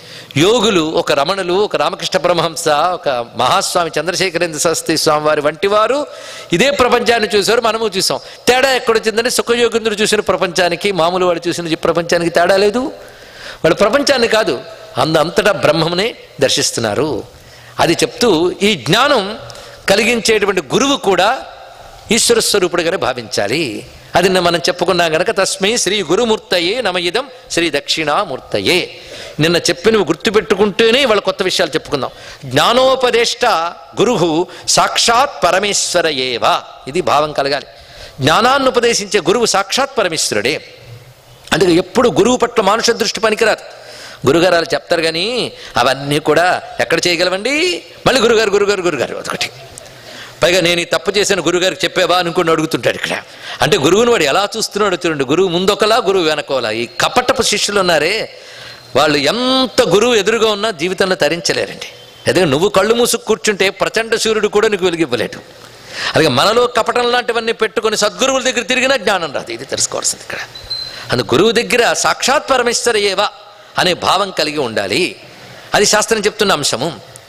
యోగులు ఒక రమణులు ఒక రామకృష్ణ పరమహంస ఒక మహాస్వామి చంద్రశేఖరేంద్ర సరస్వతి స్వామి వారి వంటి వారు ఇదే ప్రపంచాన్ని చూశారు మనము చూసాం తేడా ఎక్కడొచ్చిందంటే సుఖయోగింద్రుడు చూసిన ప్రపంచానికి మామూలు వాడు చూసిన ఈ ప్రపంచానికి తేడా లేదు వాళ్ళు ప్రపంచాన్ని కాదు అంద అంతటా బ్రహ్మమునే దర్శిస్తున్నారు అది చెప్తూ ఈ జ్ఞానం కలిగించేటువంటి గురువు కూడా ఈశ్వర స్వరూపుడుగానే భావించాలి అది నిన్న మనం చెప్పుకున్నాం గనక తస్మై శ్రీ గురుమూర్తయే నమయిదం శ్రీ దక్షిణామూర్తయే నిన్న చెప్పినవి గుర్తుపెట్టుకుంటూనే వాళ్ళ కొత్త విషయాలు చెప్పుకుందాం జ్ఞానోపదేష్ట గురువు సాక్షాత్ పరమేశ్వర ఏవా ఇది భావం కలగాలి జ్ఞానాన్ని ఉపదేశించే గురువు సాక్షాత్ పరమేశ్వరుడే అందుకే ఎప్పుడు గురువు పట్ల మానుష దృష్టి పనికిరాదు గురుగారు అలా చెప్తారు కానీ అవన్నీ కూడా ఎక్కడ చేయగలవండి మళ్ళీ గురుగారు గురుగారు గురుగారు అదొకటి పైగా నేను ఈ తప్పు చేసిన గురుగారికి చెప్పావా అనుకుని అడుగుతుంటాడు ఇక్కడ అంటే గురువుని వాడు ఎలా చూస్తున్నాడో చూడండి గురువు ముందొకలా గురువు వెనకోలా ఈ కపటపు శిష్యులు ఉన్నారే వాళ్ళు ఎంత గురువు ఎదురుగా ఉన్నా జీవితంలో తరించలేరండి అదే నువ్వు కళ్ళు మూసుకు కూర్చుంటే ప్రచండ సూర్యుడు కూడా నీకు వెలిగివ్వలేడు అలాగే మనలో కపటం లాంటివన్నీ పెట్టుకొని సద్గురువుల దగ్గర తిరిగినా జ్ఞానం రాదు ఇది తెలుసుకోవాల్సింది ఇక్కడ అందు గురువు దగ్గర సాక్షాత్ పరమేశ్వర ఏవా అనే భావం కలిగి ఉండాలి అది శాస్త్రం చెప్తున్న అంశము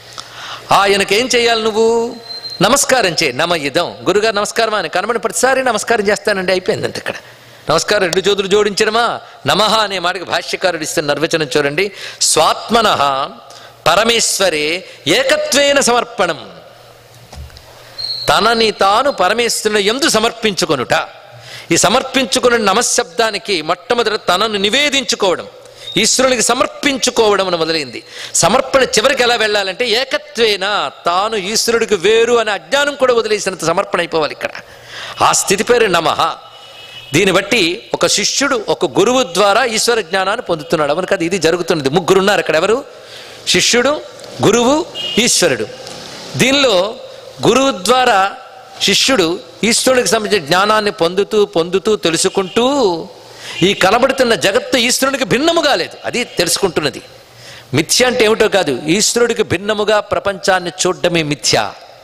ఆయనకేం చేయాలి నువ్వు నమస్కారం చేయి నమ ఇదం గురుగారు నమస్కారం అని కనబడి ప్రతిసారి నమస్కారం చేస్తానండి అయిపోయిందంటే ఇక్కడ నమస్కారం రెండు చేతులు జోడించడమా నమః అనే మాటకి భాష్యకారుడు ఇస్తున్న నిర్వచనం చూడండి స్వాత్మన పరమేశ్వరే ఏకత్వేన సమర్పణం తనని తాను పరమేశ్వరుని ఎందు సమర్పించుకొనుట ఈ సమర్పించుకున్న నమశబ్దానికి మొట్టమొదట తనను నివేదించుకోవడం ఈశ్వరునికి సమర్పించుకోవడం అని మొదలైంది సమర్పణ చివరికి ఎలా వెళ్ళాలంటే ఏకత్వేన తాను ఈశ్వరుడికి వేరు అనే అజ్ఞానం కూడా వదిలేసినంత సమర్పణ అయిపోవాలి ఇక్కడ ఆ స్థితి పేరు నమః దీన్ని బట్టి ఒక శిష్యుడు ఒక గురువు ద్వారా ఈశ్వర జ్ఞానాన్ని పొందుతున్నాడు అవును కదా ఇది జరుగుతున్నది ముగ్గురున్నారు అక్కడ ఎవరు శిష్యుడు గురువు ఈశ్వరుడు దీనిలో గురువు ద్వారా శిష్యుడు ఈశ్వరుడికి సంబంధించిన జ్ఞానాన్ని పొందుతూ పొందుతూ తెలుసుకుంటూ ఈ కనబడుతున్న జగత్తు ఈశ్వరునికి భిన్నముగా లేదు అది తెలుసుకుంటున్నది మిథ్య అంటే ఏమిటో కాదు ఈశ్వరుడికి భిన్నముగా ప్రపంచాన్ని చూడడమే మిథ్య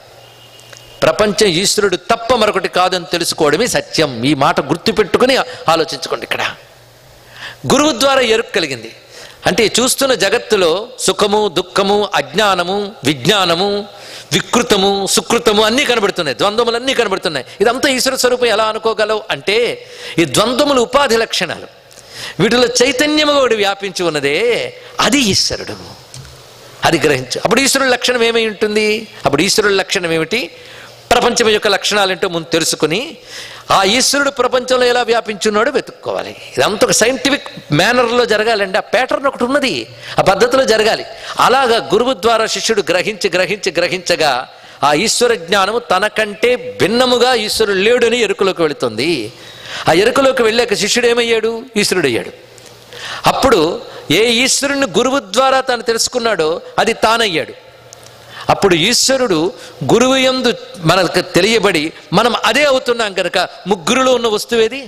ప్రపంచం ఈశ్వరుడు తప్ప మరొకటి కాదని తెలుసుకోవడమే సత్యం ఈ మాట గుర్తుపెట్టుకుని ఆలోచించుకోండి ఇక్కడ గురువు ద్వారా ఎరుక కలిగింది అంటే చూస్తున్న జగత్తులో సుఖము దుఃఖము అజ్ఞానము విజ్ఞానము వికృతము సుకృతము అన్నీ కనబడుతున్నాయి ద్వంద్వములు అన్నీ కనబడుతున్నాయి ఇదంతా ఈశ్వర స్వరూపం ఎలా అనుకోగలవు అంటే ఈ ద్వంద్వములు ఉపాధి లక్షణాలు వీటిలో చైతన్యము ఒకటి వ్యాపించి ఉన్నదే అది ఈశ్వరుడు అది గ్రహించు అప్పుడు ఈశ్వరుడి లక్షణం ఏమై ఉంటుంది అప్పుడు ఈశ్వరుడి లక్షణం ఏమిటి ప్రపంచం యొక్క లక్షణాలు ఏంటో ముందు తెలుసుకుని ఆ ఈశ్వరుడు ప్రపంచంలో ఎలా వ్యాపించున్నాడో వెతుక్కోవాలి ఇదంతా ఒక సైంటిఫిక్ మేనర్లో జరగాలండి ఆ ప్యాటర్న్ ఒకటి ఉన్నది ఆ పద్ధతిలో జరగాలి అలాగా గురువు ద్వారా శిష్యుడు గ్రహించి గ్రహించి గ్రహించగా ఆ ఈశ్వర జ్ఞానము తనకంటే భిన్నముగా ఈశ్వరుడు లేడని ఎరుకలోకి వెళుతుంది ఆ ఎరుకలోకి వెళ్ళాక శిష్యుడు ఏమయ్యాడు ఈశ్వరుడు అయ్యాడు అప్పుడు ఏ ఈశ్వరుని గురువు ద్వారా తాను తెలుసుకున్నాడో అది తానయ్యాడు అప్పుడు ఈశ్వరుడు గురువు యందు మనకు తెలియబడి మనం అదే అవుతున్నాం కనుక ముగ్గురులో ఉన్న వస్తువేది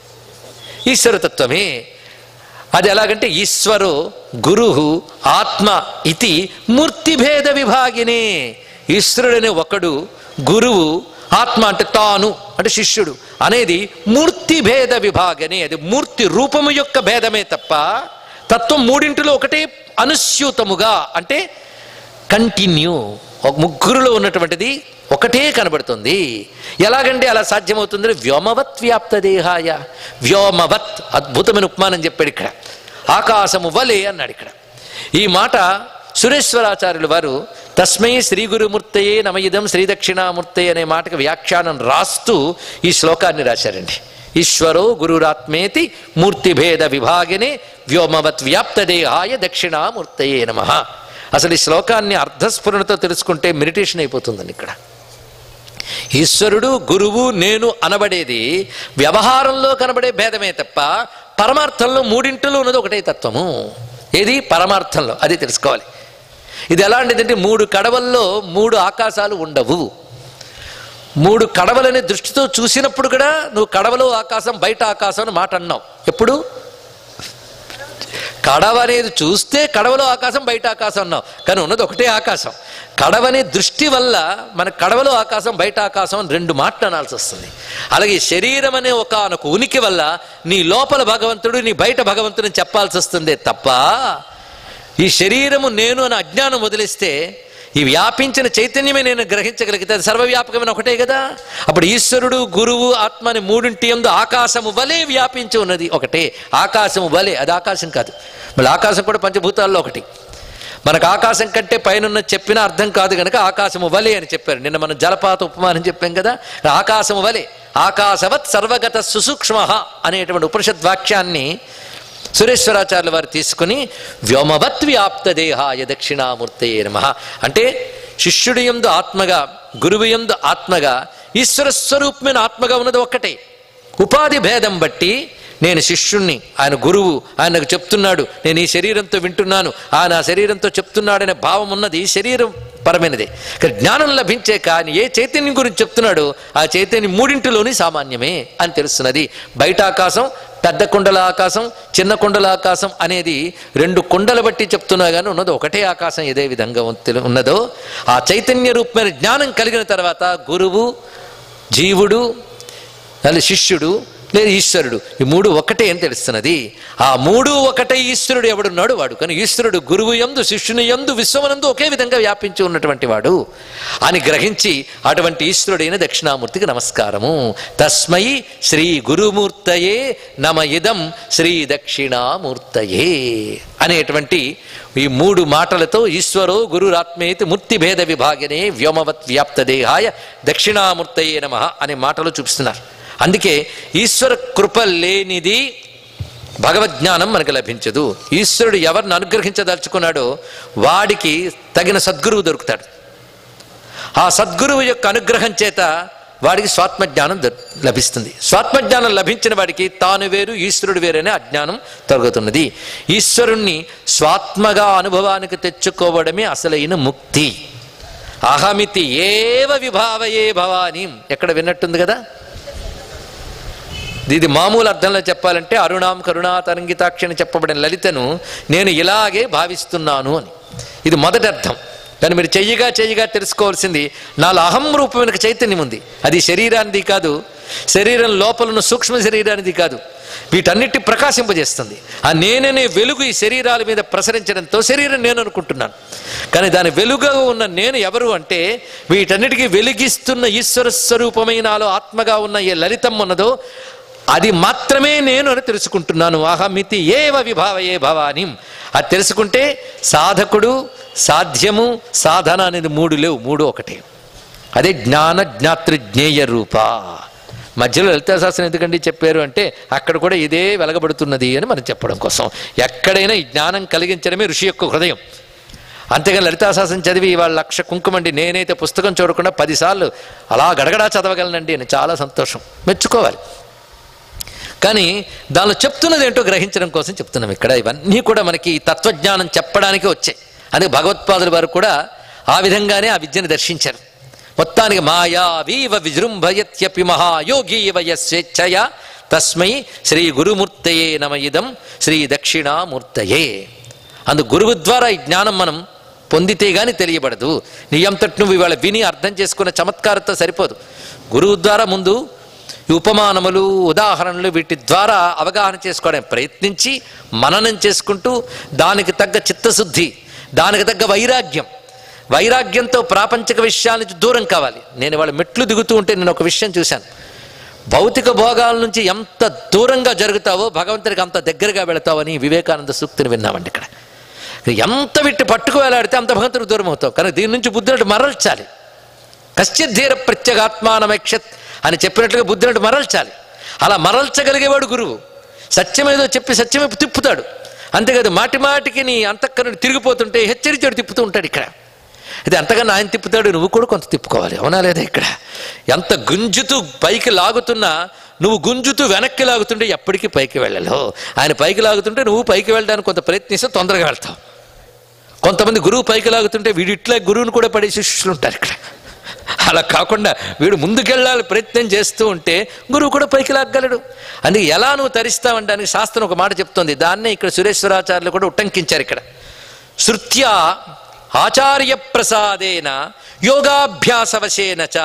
ఈశ్వరతత్వమే అది ఎలాగంటే ఈశ్వరో గురు ఆత్మ ఇది మూర్తిభేద విభాగినే ఈశ్వరుడనే ఒకడు గురువు ఆత్మ అంటే తాను అంటే శిష్యుడు అనేది మూర్తి భేద విభాగనే అది మూర్తి రూపము యొక్క భేదమే తప్ప తత్వం మూడింటిలో ఒకటే అనుస్యూతముగా అంటే కంటిన్యూ ఒక ముగ్గురులో ఉన్నటువంటిది ఒకటే కనబడుతుంది ఎలాగంటే అలా సాధ్యమవుతుంది వ్యోమవత్ వ్యాప్త దేహాయ వ్యోమవత్ అద్భుతమైన ఉపమానం చెప్పాడు ఇక్కడ ఆకాశము వలే అన్నాడు ఇక్కడ ఈ మాట సురేశ్వరాచార్యులు వారు తస్మై శ్రీ గురుమూర్తయే నమయిదం శ్రీ దక్షిణామూర్తయ్య అనే మాటకి వ్యాఖ్యానం రాస్తూ ఈ శ్లోకాన్ని రాశారండి ఈశ్వరో గురురాత్మేతి మూర్తిభేద విభాగినే వ్యోమవత్ వ్యాప్త దేహాయ దక్షిణామూర్తయే నమ అసలు ఈ శ్లోకాన్ని అర్ధస్ఫురణతో తెలుసుకుంటే మెడిటేషన్ అయిపోతుందండి ఇక్కడ ఈశ్వరుడు గురువు నేను అనబడేది వ్యవహారంలో కనబడే భేదమే తప్ప పరమార్థంలో మూడింటిలో ఉన్నది ఒకటే తత్వము ఏది పరమార్థంలో అది తెలుసుకోవాలి ఇది ఎలాంటిదంటే మూడు కడవల్లో మూడు ఆకాశాలు ఉండవు మూడు కడవలనే దృష్టితో చూసినప్పుడు కూడా నువ్వు కడవలో ఆకాశం బయట ఆకాశం అని మాట అన్నావు ఎప్పుడు కడవ అనేది చూస్తే కడవలో ఆకాశం బయట ఆకాశం అన్నావు కానీ ఉన్నది ఒకటే ఆకాశం కడవ అనే దృష్టి వల్ల మన కడవలో ఆకాశం బయట ఆకాశం అని రెండు మాటలు అనాల్సి వస్తుంది అలాగే శరీరం అనే ఒక అనొక ఉనికి వల్ల నీ లోపల భగవంతుడు నీ బయట భగవంతుడిని చెప్పాల్సి వస్తుందే తప్ప ఈ శరీరము నేను అని అజ్ఞానం వదిలేస్తే ఈ వ్యాపించిన చైతన్యమే నేను గ్రహించగలిగితే అది సర్వవ్యాపకమైన ఒకటే కదా అప్పుడు ఈశ్వరుడు గురువు ఆత్మ అని మూడింటి ఎందు ఆకాశము వలె వ్యాపించి ఉన్నది ఒకటే ఆకాశము వలె అది ఆకాశం కాదు మళ్ళీ ఆకాశం కూడా పంచభూతాల్లో ఒకటి మనకు ఆకాశం కంటే పైన చెప్పిన అర్థం కాదు కనుక ఆకాశము వలె అని చెప్పారు నిన్న మనం జలపాత ఉపమానం చెప్పాం కదా ఆకాశము వలె ఆకాశవత్ సర్వగత సుసూక్ష్మ అనేటువంటి ఉపనిషద్ వాక్యాన్ని సురేశ్వరాచార్యుల వారు తీసుకుని వ్యోమవత్ వ్యాప్త దేహాయ దక్షిణామూర్తయే నమ అంటే శిష్యుడి యందు ఆత్మగా గురువు యందు ఆత్మగా ఈశ్వర స్వరూపమైన ఆత్మగా ఉన్నది ఒక్కటే ఉపాధి భేదం బట్టి నేను శిష్యుణ్ణి ఆయన గురువు ఆయనకు చెప్తున్నాడు నేను ఈ శరీరంతో వింటున్నాను ఆయన ఆ శరీరంతో చెప్తున్నాడనే భావం ఉన్నది ఈ శరీరం పరమైనదే కానీ జ్ఞానం లభించే కానీ ఏ చైతన్యం గురించి చెప్తున్నాడో ఆ చైతన్యం మూడింటిలోని సామాన్యమే అని తెలుస్తున్నది బయట ఆకాశం పెద్ద కుండల ఆకాశం చిన్న కుండల ఆకాశం అనేది రెండు కుండలు బట్టి చెప్తున్నా కానీ ఉన్నది ఒకటే ఆకాశం ఇదే విధంగా ఉన్- ఉన్నదో ఆ చైతన్య రూపమైన జ్ఞానం కలిగిన తర్వాత గురువు జీవుడు లేదా శిష్యుడు లేదా ఈశ్వరుడు ఈ మూడు ఒకటే అని తెలుస్తున్నది ఆ మూడు ఒకటే ఈశ్వరుడు ఎవడున్నాడు వాడు కానీ ఈశ్వరుడు గురువు యందు శిష్యుని యందు విశ్వమనందు ఒకే విధంగా వ్యాపించి ఉన్నటువంటి వాడు అని గ్రహించి అటువంటి ఈశ్వరుడైన దక్షిణామూర్తికి నమస్కారము తస్మై శ్రీ గురుమూర్తయే నమ ఇదం శ్రీ దక్షిణామూర్తయే అనేటువంటి ఈ మూడు మాటలతో ఈశ్వరో గురురాత్మేతి మూర్తిభేద విభాగనే వ్యోమవత్ వ్యాప్త దేహాయ దక్షిణామూర్తయే నమ అనే మాటలు చూపిస్తున్నారు అందుకే ఈశ్వర కృప లేనిది భగవజ్ఞానం మనకు లభించదు ఈశ్వరుడు ఎవరిని అనుగ్రహించదలుచుకున్నాడో వాడికి తగిన సద్గురువు దొరుకుతాడు ఆ సద్గురువు యొక్క అనుగ్రహం చేత వాడికి స్వాత్మజ్ఞానం దొ- లభిస్తుంది స్వాత్మజ్ఞానం లభించిన వాడికి తాను వేరు ఈశ్వరుడు వేరనే అజ్ఞానం తొలగుతున్నది ఈశ్వరుణ్ణి స్వాత్మగా అనుభవానికి తెచ్చుకోవడమే అసలైన ముక్తి అహమితి ఏవ విభావయే భవాని ఎక్కడ విన్నట్టుంది కదా ఇది మామూలు అర్థంలో చెప్పాలంటే అరుణాం కరుణా తరంగితాక్షి అని చెప్పబడిన లలితను నేను ఇలాగే భావిస్తున్నాను అని ఇది మొదటి అర్థం కానీ మీరు చెయ్యగా చెయ్యగా తెలుసుకోవాల్సింది నాలో అహం రూపమైన చైతన్యం ఉంది అది శరీరానిది కాదు శరీరం లోపల సూక్ష్మ శరీరానిది కాదు వీటన్నిటి ప్రకాశింపజేస్తుంది ఆ నేననే వెలుగు ఈ శరీరాల మీద ప్రసరించడంతో శరీరం నేను అనుకుంటున్నాను కానీ దాని వెలుగుగా ఉన్న నేను ఎవరు అంటే వీటన్నిటికీ వెలిగిస్తున్న ఈశ్వర స్వరూపమైన నాలో ఆత్మగా ఉన్న ఏ లలితం ఉన్నదో అది మాత్రమే నేను అని తెలుసుకుంటున్నాను అహమితి ఏవ విభావయే భవాని అది తెలుసుకుంటే సాధకుడు సాధ్యము సాధన అనేది మూడు లేవు మూడు ఒకటే అదే జ్ఞాన జ్ఞాతృ జ్ఞేయ రూప మధ్యలో లలితా శాస్త్రం ఎందుకండి చెప్పారు అంటే అక్కడ కూడా ఇదే వెలగబడుతున్నది అని మనం చెప్పడం కోసం ఎక్కడైనా ఈ జ్ఞానం కలిగించడమే ఋషి యొక్క హృదయం అంతేగాని లలితాశాస్త్రం చదివి వాళ్ళ లక్ష కుంకుమండి నేనైతే పుస్తకం చూడకుండా పదిసార్లు అలా గడగడా చదవగలనండి అని చాలా సంతోషం మెచ్చుకోవాలి కానీ దానిలో చెప్తున్నది ఏంటో గ్రహించడం కోసం చెప్తున్నాం ఇక్కడ ఇవన్నీ కూడా మనకి ఈ తత్వజ్ఞానం చెప్పడానికి వచ్చాయి అందుకే భగవత్పాదుల వారు కూడా ఆ విధంగానే ఆ విద్యను దర్శించారు మొత్తానికి మాయా వీవ విజృంభయత్యపి మహాయోగీవ స్వేచ్ఛయ తస్మై శ్రీ గురుమూర్తయే నమ ఇదం శ్రీ దక్షిణామూర్తయే అందు గురువు ద్వారా ఈ జ్ఞానం మనం పొందితే గాని తెలియబడదు నీ అంతటి నువ్వు ఇవాళ విని అర్థం చేసుకున్న చమత్కారంతో సరిపోదు గురువు ద్వారా ముందు ఈ ఉపమానములు ఉదాహరణలు వీటి ద్వారా అవగాహన చేసుకోవడానికి ప్రయత్నించి మననం చేసుకుంటూ దానికి తగ్గ చిత్తశుద్ధి దానికి తగ్గ వైరాగ్యం వైరాగ్యంతో ప్రాపంచిక విషయాల నుంచి దూరం కావాలి నేను వాళ్ళ మెట్లు దిగుతూ ఉంటే నేను ఒక విషయం చూశాను భౌతిక భోగాల నుంచి ఎంత దూరంగా జరుగుతావో భగవంతుడికి అంత దగ్గరగా వెళతావని వివేకానంద సూక్తిని విన్నామండి ఇక్కడ ఎంత విట్టి పట్టుకు వేలాడితే అంత భగవంతుడికి దూరం అవుతావు కానీ దీని నుంచి బుద్ధినట్టు మరల్చాలి కశ్చిద్ధీర ప్రత్యేగాత్మానమక్షత్ అని చెప్పినట్లుగా బుద్ధినట్టు మరల్చాలి అలా మరల్చగలిగేవాడు గురువు సత్యమేదో చెప్పి సత్యమే తిప్పుతాడు అంతేకాదు మాటి మాటికి నీ అంతఃకరణ తిరిగిపోతుంటే హెచ్చరించాడు తిప్పుతూ ఉంటాడు ఇక్కడ ఇది అంతకన్నా ఆయన తిప్పుతాడు నువ్వు కూడా కొంత తిప్పుకోవాలి అవునా లేదా ఇక్కడ ఎంత గుంజుతూ పైకి లాగుతున్నా నువ్వు గుంజుతూ వెనక్కి లాగుతుంటే ఎప్పటికీ పైకి వెళ్ళలేవు ఆయన పైకి లాగుతుంటే నువ్వు పైకి వెళ్ళడానికి కొంత ప్రయత్నిస్తే తొందరగా వెళ్తావు కొంతమంది గురువు పైకి లాగుతుంటే వీడు ఇట్లా గురువుని కూడా పడే శిష్యులు ఉంటారు ఇక్కడ అలా కాకుండా వీడు ముందుకెళ్ళాలి ప్రయత్నం చేస్తూ ఉంటే గురువు కూడా పైకి లాగలడు అందుకే ఎలా నువ్వు తరిస్తావంటానికి శాస్త్రం ఒక మాట చెప్తోంది దాన్నే ఇక్కడ సురేశ్వరాచార్యులు కూడా ఉట్టంకించారు ఇక్కడ శృత్యా ఆచార్య ప్రసాదేన యోగాభ్యాసవశేన చ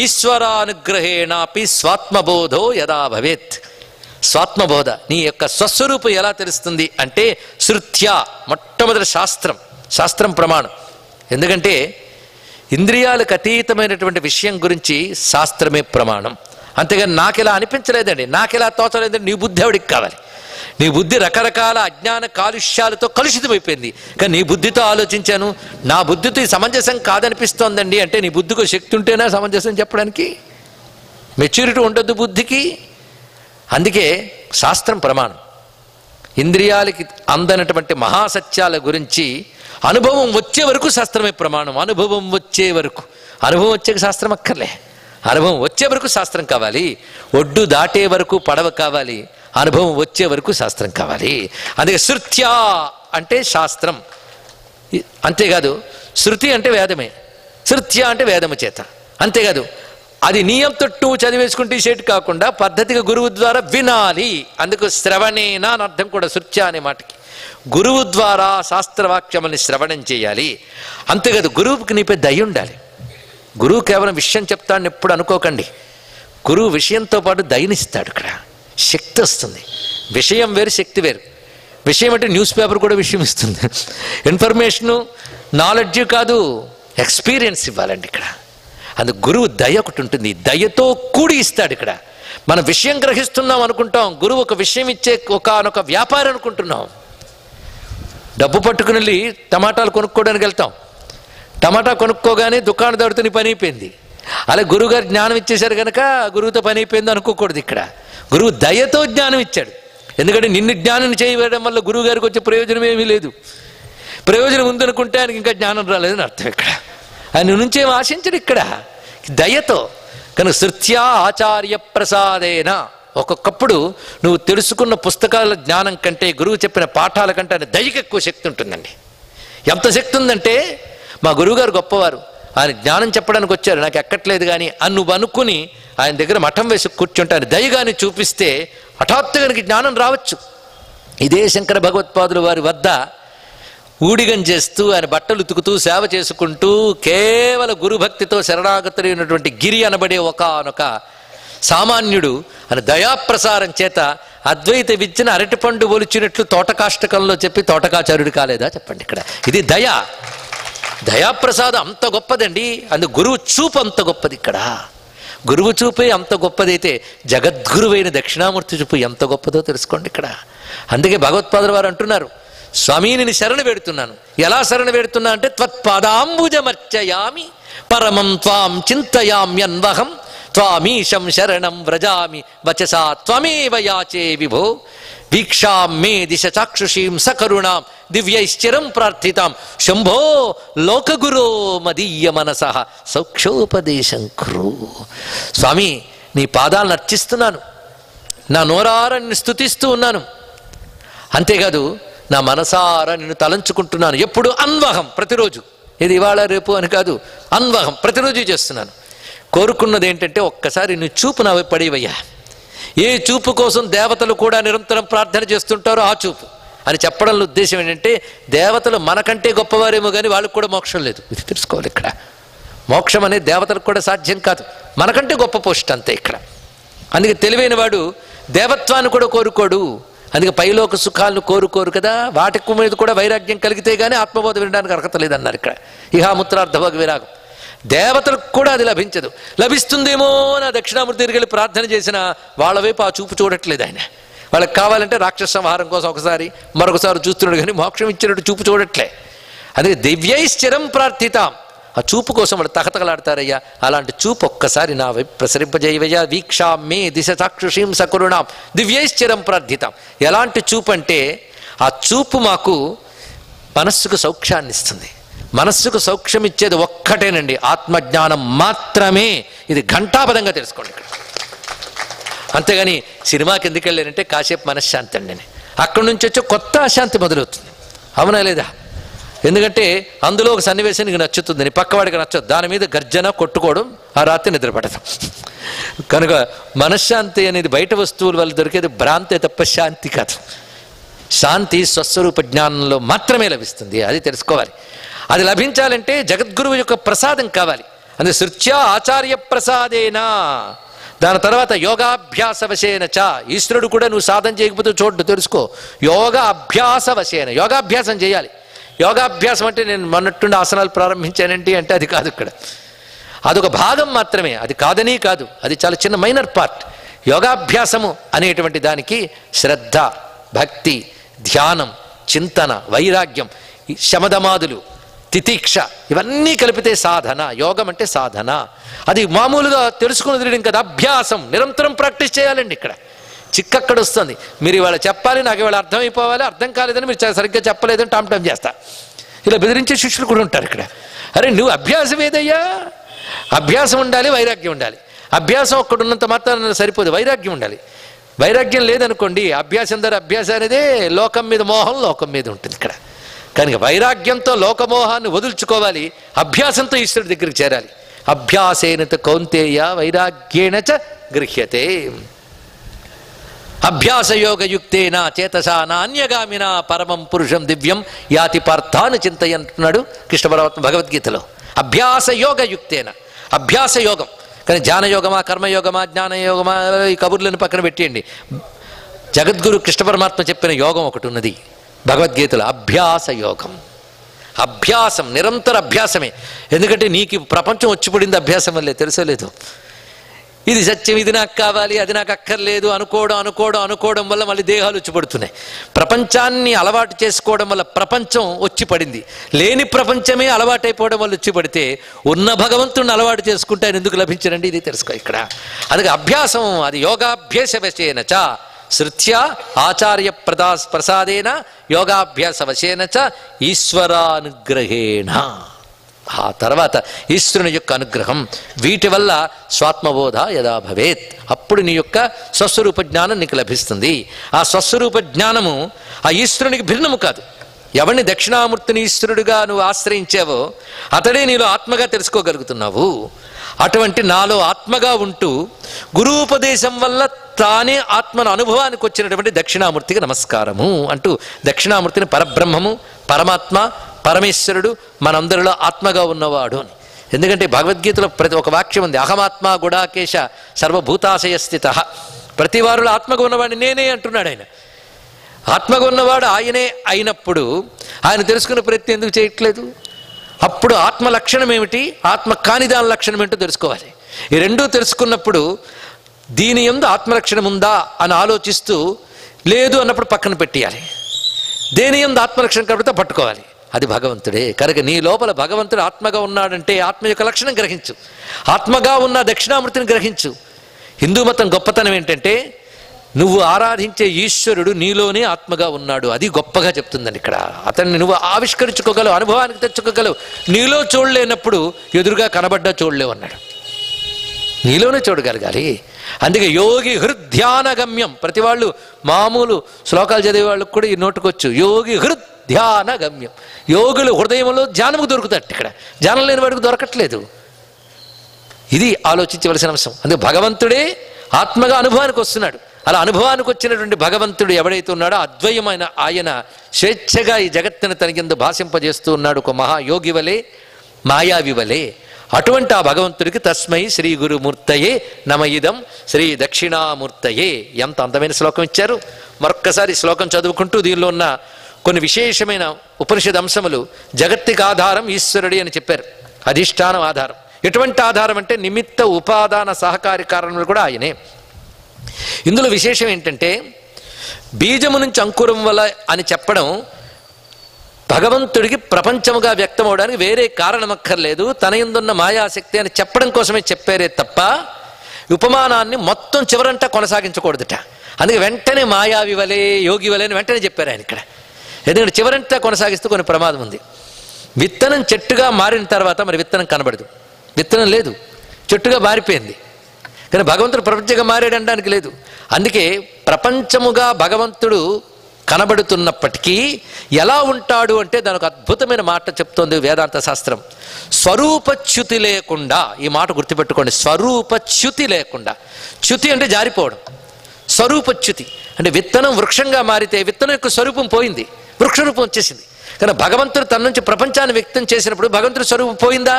ఈశ్వరానుగ్రహేణాపి స్వాత్మబోధో యదా భవేత్ స్వాత్మబోధ నీ యొక్క స్వస్వరూపం ఎలా తెలుస్తుంది అంటే శృత్యా మొట్టమొదటి శాస్త్రం శాస్త్రం ప్రమాణం ఎందుకంటే ఇంద్రియాలకు అతీతమైనటువంటి విషయం గురించి శాస్త్రమే ప్రమాణం అంతేగాని నాకెలా అనిపించలేదండి నాకెలా తోచలేదండి నీ బుద్ధి ఎవడికి కావాలి నీ బుద్ధి రకరకాల అజ్ఞాన కాలుష్యాలతో కలుషితమైపోయింది కానీ నీ బుద్ధితో ఆలోచించాను నా బుద్ధితో ఇది సమంజసం కాదనిపిస్తోందండి అంటే నీ బుద్ధికి శక్తి ఉంటేనా సమంజసం చెప్పడానికి మెచ్యూరిటీ ఉండొద్దు బుద్ధికి అందుకే శాస్త్రం ప్రమాణం ఇంద్రియాలకి అందనటువంటి మహాసత్యాల గురించి అనుభవం వచ్చే వరకు శాస్త్రమే ప్రమాణం అనుభవం వచ్చే వరకు అనుభవం వచ్చే శాస్త్రం అక్కర్లే అనుభవం వచ్చే వరకు శాస్త్రం కావాలి ఒడ్డు దాటే వరకు పడవ కావాలి అనుభవం వచ్చే వరకు శాస్త్రం కావాలి అందుకే శృత్యా అంటే శాస్త్రం ఇ- అంతేకాదు శృతి అంటే వేదమే శృత్య అంటే వేదము చేత అంతేకాదు అది నియం తొట్టు చదివేసుకుంటే షేట్ కాకుండా పద్ధతిగా గురువు ద్వారా వినాలి అందుకు శ్రవణేన అని అర్థం కూడా శృత్య అనే మాటకి గురువు ద్వారా శాస్త్రవాక్యముల్ని శ్రవణం చేయాలి అంతేకాదు గురువుకి నీపై దయ ఉండాలి గురువు కేవలం విషయం చెప్తాడని ఎప్పుడు అనుకోకండి గురువు విషయంతో పాటు దయనిస్తాడు ఇక్కడ శక్తి వస్తుంది విషయం వేరు శక్తి వేరు విషయం అంటే న్యూస్ పేపర్ కూడా విషయం ఇస్తుంది ఇన్ఫర్మేషను నాలెడ్జ్ కాదు ఎక్స్పీరియన్స్ ఇవ్వాలండి ఇక్కడ అందుకు గురువు దయ ఒకటి ఉంటుంది దయతో కూడి ఇస్తాడు ఇక్కడ మనం విషయం గ్రహిస్తున్నాం అనుకుంటాం గురువు ఒక విషయం ఇచ్చే ఒకనొక వ్యాపారం అనుకుంటున్నాం డబ్బు పట్టుకుని వెళ్ళి టమాటాలు కొనుక్కోవడానికి వెళ్తాం టమాటా కొనుక్కోగానే దుకాణదారుతో నీ పని అయిపోయింది అలా గురువుగారు జ్ఞానం ఇచ్చేశారు కనుక గురువుతో పని అయిపోయింది అనుకోకూడదు ఇక్కడ గురువు దయతో జ్ఞానం ఇచ్చాడు ఎందుకంటే నిన్ను జ్ఞానం చేయడం వల్ల గురువు గారికి వచ్చే ప్రయోజనం ఏమీ లేదు ప్రయోజనం ఉందనుకుంటే ఆయనకి ఇంకా జ్ఞానం రాలేదని అర్థం ఇక్కడ ఆయన నుంచి ఏం ఆశించడు ఇక్కడ దయతో కనుక శృత్యా ఆచార్య ప్రసాదేన ఒక్కొక్కప్పుడు నువ్వు తెలుసుకున్న పుస్తకాల జ్ఞానం కంటే గురువు చెప్పిన పాఠాల కంటే ఆయన దయకి ఎక్కువ శక్తి ఉంటుందండి ఎంత శక్తి ఉందంటే మా గురువుగారు గొప్పవారు ఆయన జ్ఞానం చెప్పడానికి వచ్చారు నాకు ఎక్కట్లేదు కానీ అని నువ్వు అనుకుని ఆయన దగ్గర మఠం వేసి కూర్చుంటే ఆయన దయగాని చూపిస్తే హఠాత్తుగా నీకు జ్ఞానం రావచ్చు ఇదే శంకర భగవత్పాదుల వారి వద్ద ఊడిగం చేస్తూ ఆయన బట్టలు ఉతుకుతూ సేవ చేసుకుంటూ కేవల గురుభక్తితో శరణాగతులైనటువంటి గిరి అనబడే ఒకనొక సామాన్యుడు అని దయాప్రసారం చేత అద్వైత విద్యను అరటిపండు ఒలిచినట్లు తోటకాష్టకంలో చెప్పి తోటకాచార్యుడు కాలేదా చెప్పండి ఇక్కడ ఇది దయ దయాప్రసాదం అంత గొప్పదండి అందు గురువు చూపు అంత గొప్పది ఇక్కడ గురువు చూపే అంత గొప్పదైతే జగద్గురువైన దక్షిణామూర్తి చూపు ఎంత గొప్పదో తెలుసుకోండి ఇక్కడ అందుకే భగవత్పాదుల వారు అంటున్నారు స్వామి నేను శరణ వేడుతున్నాను ఎలా శరణ వేడుతున్నా అంటే త్వత్పాదాంబుజమర్చయామి పరమం త్వాం చింతయామ్యన్వహం త్వామీశం శరణం వ్రజామి వచసా త్వమేవ యాచే విభో వీక్షాం మే దిశ చాక్షుషీం సకరుణాం దివ్యైశ్చిరం ప్రార్థితాం శంభో లోకగురో మదీయ మనస సౌక్షోపదేశం కురు స్వామి నీ పాదాలను అర్చిస్తున్నాను నా నోరార నిన్ను స్థుతిస్తూ ఉన్నాను అంతేకాదు నా మనసారా నిన్ను తలంచుకుంటున్నాను ఎప్పుడు అన్వహం ప్రతిరోజు ఇది ఇవాళ రేపు అని కాదు అన్వహం ప్రతిరోజు చేస్తున్నాను కోరుకున్నది ఏంటంటే ఒక్కసారి నీ చూపు నా వైపు పడేవయ్యా ఏ చూపు కోసం దేవతలు కూడా నిరంతరం ప్రార్థన చేస్తుంటారో ఆ చూపు అని చెప్పడంలో ఉద్దేశం ఏంటంటే దేవతలు మనకంటే గొప్పవారేమో కానీ వాళ్ళకి కూడా మోక్షం లేదు ఇది తెలుసుకోవాలి ఇక్కడ మోక్షం అనేది దేవతలకు కూడా సాధ్యం కాదు మనకంటే గొప్ప పోస్ట్ అంతే ఇక్కడ అందుకే తెలివైన వాడు దేవత్వాన్ని కూడా కోరుకోడు అందుకే పైలోక సుఖాలను కోరుకోరు కదా వాటికి మీద కూడా వైరాగ్యం కలిగితే గానీ ఆత్మబోధ వినడానికి అర్హత లేదన్నారు ఇక్కడ ఇహాముత్రార్థభోగ విరాగం దేవతలకు కూడా అది లభించదు లభిస్తుందేమో నా దక్షిణామూర్తి దగ్గరికి వెళ్ళి ప్రార్థన చేసిన వాళ్ళ వైపు ఆ చూపు చూడట్లేదు ఆయన వాళ్ళకి కావాలంటే రాక్షస సంహారం కోసం ఒకసారి మరొకసారి చూస్తున్నాడు కానీ మోక్షం ఇచ్చినట్టు చూపు చూడట్లే అందుకే దివ్యైశ్చరం ప్రార్థితాం ఆ చూపు కోసం వాళ్ళు తహతకలాడతారయ్యా అలాంటి చూపు ఒక్కసారి నా వైపు ప్రసరింపజేయవయ్యా వీక్షా మే దిశ చాక్షుషీం సకురుణాం దివ్యైశ్చరం ప్రార్థితాం ఎలాంటి చూపు అంటే ఆ చూపు మాకు మనస్సుకు సౌఖ్యాన్ని ఇస్తుంది మనస్సుకు సౌఖ్యం ఇచ్చేది ఒక్కటేనండి ఆత్మజ్ఞానం మాత్రమే ఇది ఘంటాపదంగా తెలుసుకోండి ఇక్కడ అంతేగాని సినిమాకి ఎందుకు వెళ్ళారంటే కాసేపు మనశ్శాంతి అండి అని. అక్కడి నుంచి వచ్చి కొత్త అశాంతి మొదలవుతుంది అవునా లేదా ఎందుకంటే అందులో ఒక సన్నివేశం నీకు నచ్చుతుంది నీ పక్కవాడికి నచ్చదు దాని మీద గర్జన కొట్టుకోవడం ఆ రాత్రి నిద్రపడతాం కనుక మనశ్శాంతి అనేది బయట వస్తువుల వల్ల దొరికేది భ్రాంతి తప్ప శాంతి కాదు శాంతి స్వస్వరూప జ్ఞానంలో మాత్రమే లభిస్తుంది అది తెలుసుకోవాలి అది లభించాలంటే జగద్గురువు యొక్క ప్రసాదం కావాలి అందుకే శృత్యా ఆచార్య ప్రసాదేనా దాని తర్వాత యోగాభ్యాస వశేన చ ఈశ్వరుడు కూడా నువ్వు సాధన చేయకపోతే చూడు తెలుసుకో యోగ అభ్యాస వశేన యోగాభ్యాసం చేయాలి యోగాభ్యాసం అంటే నేను మొన్నట్టుండి ఆసనాలు ప్రారంభించానంటే అంటే అది కాదు ఇక్కడ అదొక భాగం మాత్రమే అది కాదని కాదు అది చాలా చిన్న మైనర్ పార్ట్ యోగాభ్యాసము అనేటువంటి దానికి శ్రద్ధ భక్తి ధ్యానం చింతన వైరాగ్యం ఈ శమదమాదులు తితీక్ష ఇవన్నీ కలిపితే సాధన యోగం అంటే సాధన అది మామూలుగా తెలుసుకుని వదిలేయడం కదా అభ్యాసం నిరంతరం ప్రాక్టీస్ చేయాలండి ఇక్కడ చిక్కక్కడ వస్తుంది మీరు ఇవాళ చెప్పాలి నాకు ఇవాళ అర్థమైపోవాలి అర్థం కాలేదని మీరు చ- సరిగ్గా చెప్పలేదని టామ్ టామ్ చేస్తా ఇలా బెదిరించే శిష్యులు కూడా ఉంటారు ఇక్కడ అరే నువ్వు అభ్యాసం ఏదయ్యా అభ్యాసం ఉండాలి వైరాగ్యం ఉండాలి అభ్యాసం ఒక్కడు ఉన్నంత మాత్రం సరిపోదు వైరాగ్యం ఉండాలి వైరాగ్యం లేదనుకోండి అభ్యాసం ద్వారా అభ్యాసం అనేదే లోకం మీద మోహం లోకం మీద ఉంటుంది ఇక్కడ కనుక వైరాగ్యంతో లోకమోహాన్ని వదులుచుకోవాలి అభ్యాసంతో ఈశ్వరుడి దగ్గరికి చేరాలి అభ్యాసేనత కౌంతేయ వైరాగ్యేణ చ గృహ్యతే అభ్యాసయోగయుక్తేన చేతసా నాన్యగామిన పరమం పురుషం దివ్యం యాతి పార్థాను చింతయంటున్నాడు కృష్ణ పరమాత్మ భగవద్గీతలో అభ్యాసయోగయుక్తేన అభ్యాసయోగం కానీ ధ్యానయోగమా కర్మయోగమా జ్ఞానయోగమా ఈ కబుర్లను పక్కన పెట్టేయండి జగద్గురు కృష్ణ పరమాత్మ చెప్పిన యోగం ఒకటి ఉన్నది భగవద్గీతలో అభ్యాస యోగం అభ్యాసం నిరంతర అభ్యాసమే ఎందుకంటే నీకు ఈ ప్రపంచం వచ్చి పడింది అభ్యాసం వల్లే తెలుసో లేదు ఇది సత్యం ఇది నాకు కావాలి అది నాకు అక్కర్లేదు అనుకోవడం అనుకోవడం అనుకోవడం వల్ల మళ్ళీ దేహాలు వచ్చి పడుతున్నాయి ప్రపంచాన్ని అలవాటు చేసుకోవడం వల్ల ప్రపంచం వచ్చి పడింది లేని ప్రపంచమే అలవాటైపోవడం వల్ల వచ్చి పడితే ఉన్న భగవంతుడిని అలవాటు చేసుకుంటే ఆయన ఎందుకు లభించరండి ఇది తెలుసుకో ఇక్కడ అందుకే అభ్యాసం అది యోగాభ్యాస వశేన చ శృత్యా ఆచార్య ప్రదా ప్రసాదేన యోగాభ్యాస వశేన చ ఈశ్వరానుగ్రహేణ ఆ తర్వాత ఈశ్వరుని యొక్క అనుగ్రహం వీటి వల్ల స్వాత్మబోధ యదా భవేత్ అప్పుడు నీ యొక్క స్వస్వరూప జ్ఞానం నీకు లభిస్తుంది ఆ స్వస్వరూప జ్ఞానము ఆ ఈశ్వరునికి భిన్నము కాదు ఎవరిని దక్షిణామూర్తిని ఈశ్వరుడుగా నువ్వు ఆశ్రయించావో అతడే నీలో ఆత్మగా తెలుసుకోగలుగుతున్నావు అటువంటి నాలో ఆత్మగా ఉంటూ గురూపదేశం వల్ల తానే ఆత్మను అనుభవానికి వచ్చినటువంటి దక్షిణామూర్తికి నమస్కారము అంటూ దక్షిణామూర్తిని పరబ్రహ్మము పరమాత్మ పరమేశ్వరుడు మనందరిలో ఆత్మగా ఉన్నవాడు అని ఎందుకంటే భగవద్గీతలో ప్రతి ఒక వాక్యం ఉంది అహమాత్మ గుడాకేశ సర్వభూతాశయ స్థిత ప్రతి వారిలో ఆత్మగా ఉన్నవాడిని నేనే అంటున్నాడు ఆయన ఆత్మగా ఉన్నవాడు ఆయనే అయినప్పుడు ఆయన తెలుసుకున్న ప్రయత్నం ఎందుకు చేయట్లేదు అప్పుడు ఆత్మ లక్షణం ఏమిటి ఆత్మ కాని దాని లక్షణం ఏంటో తెలుసుకోవాలి ఈ రెండూ తెలుసుకున్నప్పుడు దీని ఎందు ఆత్మలక్షణం ఉందా అని ఆలోచిస్తూ లేదు అన్నప్పుడు పక్కన పెట్టేయాలి దేని ఎందు ఆత్మలక్షణం కాబట్టి పట్టుకోవాలి అది భగవంతుడే కనుక నీ లోపల భగవంతుడు ఆత్మగా ఉన్నాడంటే ఆత్మ యొక్క లక్షణం గ్రహించు ఆత్మగా ఉన్న దక్షిణామూర్తిని గ్రహించు హిందూ మతం గొప్పతనం ఏంటంటే నువ్వు ఆరాధించే ఈశ్వరుడు నీలోనే ఆత్మగా ఉన్నాడు అది గొప్పగా చెప్తుందని ఇక్కడ అతన్ని నువ్వు ఆవిష్కరించుకోగలవు అనుభవానికి తెచ్చుకోగలవు నీలో చూడలేనప్పుడు ఎదురుగా కనబడ్డా చూడలేవు అన్నాడు నీలోనే చూడగలగాలి అందుకే యోగి హృద్ధ్యాన గమ్యం ప్రతి వాళ్ళు మామూలు శ్లోకాలు చదివే వాళ్ళకు కూడా ఈ నోటుకొచ్చు యోగి హృద్ధ్యాన గమ్యం యోగులు హృదయంలో ధ్యానము దొరుకుతాడు ఇక్కడ ధ్యానం లేని వాడికి దొరకట్లేదు ఇది ఆలోచించవలసిన అంశం అందుకే భగవంతుడే ఆత్మగా అనుభవానికి వస్తున్నాడు అలా అనుభవానికి వచ్చినటువంటి భగవంతుడు ఎవడైతే ఉన్నాడో అద్వయమైన ఆయన స్వేచ్ఛగా ఈ జగత్తును తనకింద భాషింపజేస్తూ ఉన్నాడు ఒక మహాయోగి వలె మాయావి వలె అటువంటి ఆ భగవంతుడికి తస్మై శ్రీ గురుమూర్తయే నమయిదం శ్రీ దక్షిణామూర్తయే ఎంత అందమైన శ్లోకం ఇచ్చారు మరొక్కసారి శ్లోకం చదువుకుంటూ దీనిలో ఉన్న కొన్ని విశేషమైన ఉపనిషద్ అంశములు జగత్తుకి ఆధారం ఈశ్వరుడి అని చెప్పారు అధిష్టానం ఆధారం ఎటువంటి ఆధారం అంటే నిమిత్త ఉపాదాన సహకారి కారణములు కూడా ఆయనే ఇందులో విశేషం ఏంటంటే బీజము నుంచి అంకురం వల్ల అని చెప్పడం భగవంతుడికి ప్రపంచముగా వ్యక్తం అవడానికి వేరే కారణం అక్కర్లేదు తన ఎందున్న మాయాశక్తి అని చెప్పడం కోసమే చెప్పారే తప్ప ఉపమానాన్ని మొత్తం చివరంతా కొనసాగించకూడదుట అందుకే వెంటనే మాయావి వలే యోగి వలే అని వెంటనే చెప్పారు ఆయన ఇక్కడ ఎందుకంటే చివరంతా కొనసాగిస్తూ కొన్ని ప్రమాదం ఉంది విత్తనం చెట్టుగా మారిన తర్వాత మరి విత్తనం కనబడదు విత్తనం లేదు చెట్టుగా మారిపోయింది కానీ భగవంతుడు ప్రపంచంగా మారాడనడానికి లేదు అందుకే ప్రపంచముగా భగవంతుడు కనబడుతున్నప్పటికీ ఎలా ఉంటాడు అంటే దానికి అద్భుతమైన మాట చెప్తోంది వేదాంత శాస్త్రం స్వరూపచ్యుతి లేకుండా ఈ మాట గుర్తుపెట్టుకోండి స్వరూపచ్యుతి లేకుండా చ్యుతి అంటే జారిపోవడం స్వరూపచ్యుతి అంటే విత్తనం వృక్షంగా మారితే విత్తనం యొక్క స్వరూపం పోయింది వృక్ష రూపం వచ్చేసింది కానీ భగవంతుడు తన నుంచి ప్రపంచాన్ని వ్యక్తం చేసినప్పుడు భగవంతుడి స్వరూపం పోయిందా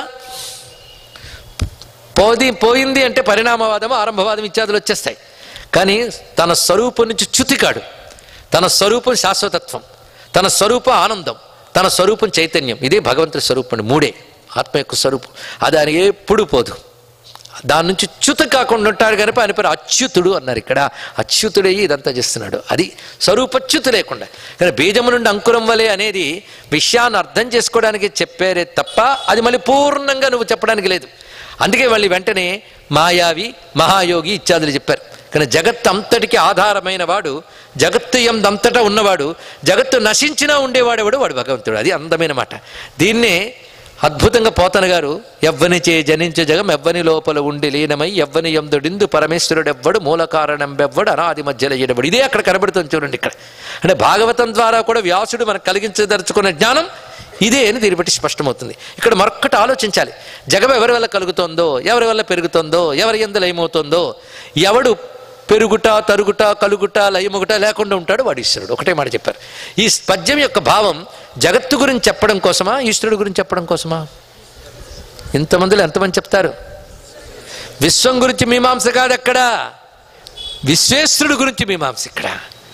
పోది పోయింది అంటే పరిణామవాదము ఆరంభవాదం ఇత్యాదులు వచ్చేస్తాయి కానీ తన స్వరూపం నుంచి చ్యుతికాడు తన స్వరూపం శాశ్వతత్వం తన స్వరూపం ఆనందం తన స్వరూపం చైతన్యం ఇదే భగవంతుడి స్వరూపం మూడే ఆత్మ యొక్క స్వరూపం అది ఆయన ఎప్పుడు పోదు దాని నుంచి చ్యుత కాకుండా ఉంటాడు కనుక ఆయన పేరు అచ్యుతుడు అన్నారు ఇక్కడ అచ్యుతుడయ్యి ఇదంతా చేస్తున్నాడు అది స్వరూపచ్యుతు లేకుండా కానీ బీజము నుండి అంకురం వలె అనేది విషయాన్ని అర్థం చేసుకోవడానికి చెప్పారే తప్ప అది మళ్ళీ పూర్ణంగా నువ్వు చెప్పడానికి లేదు అందుకే వాళ్ళు వెంటనే మాయావి మహాయోగి ఇత్యాదులు చెప్పారు కానీ జగత్తు అంతటికి ఆధారమైన వాడు జగత్తు ఎందంతటా ఉన్నవాడు జగత్తు నశించినా ఉండేవాడెవడు వాడు భగవంతుడు అది అందమైన మాట దీన్నే అద్భుతంగా పోతన గారు ఎవ్వని చే జనించు జగం ఎవ్వని లోపల ఉండి లీనమై ఎవ్వని ఎందుడిందు పరమేశ్వరుడెవ్వడు మూల కారణం బెవ్వడు అనాది మధ్యలో ఎడబడు ఇదే అక్కడ కనబడుతుంది చూడండి ఇక్కడ అంటే భాగవతం ద్వారా కూడా వ్యాసుడు మనకు కలిగించదలుచుకున్న జ్ఞానం ఇదే అని దీన్ని బట్టి స్పష్టమవుతుంది ఇక్కడ మరొక్కటి ఆలోచించాలి జగం ఎవరి వల్ల కలుగుతుందో ఎవరి వల్ల పెరుగుతుందో ఎవరి ఎందు లయమవుతుందో ఎవడు పెరుగుట తరుగుట కలుగుట లయముగుట లేకుండా ఉంటాడు వాడు ఈశ్వరుడు ఒకటే మాట చెప్పారు ఈ పద్యం యొక్క భావం జగత్తు గురించి చెప్పడం కోసమా ఈశ్వరుడు గురించి చెప్పడం కోసమా ఇంతమందిలో ఎంతమంది చెప్తారు విశ్వం గురించి మీమాంస కాదు అక్కడ విశ్వేశ్వరుడు గురించి మీమాంస ఇక్కడ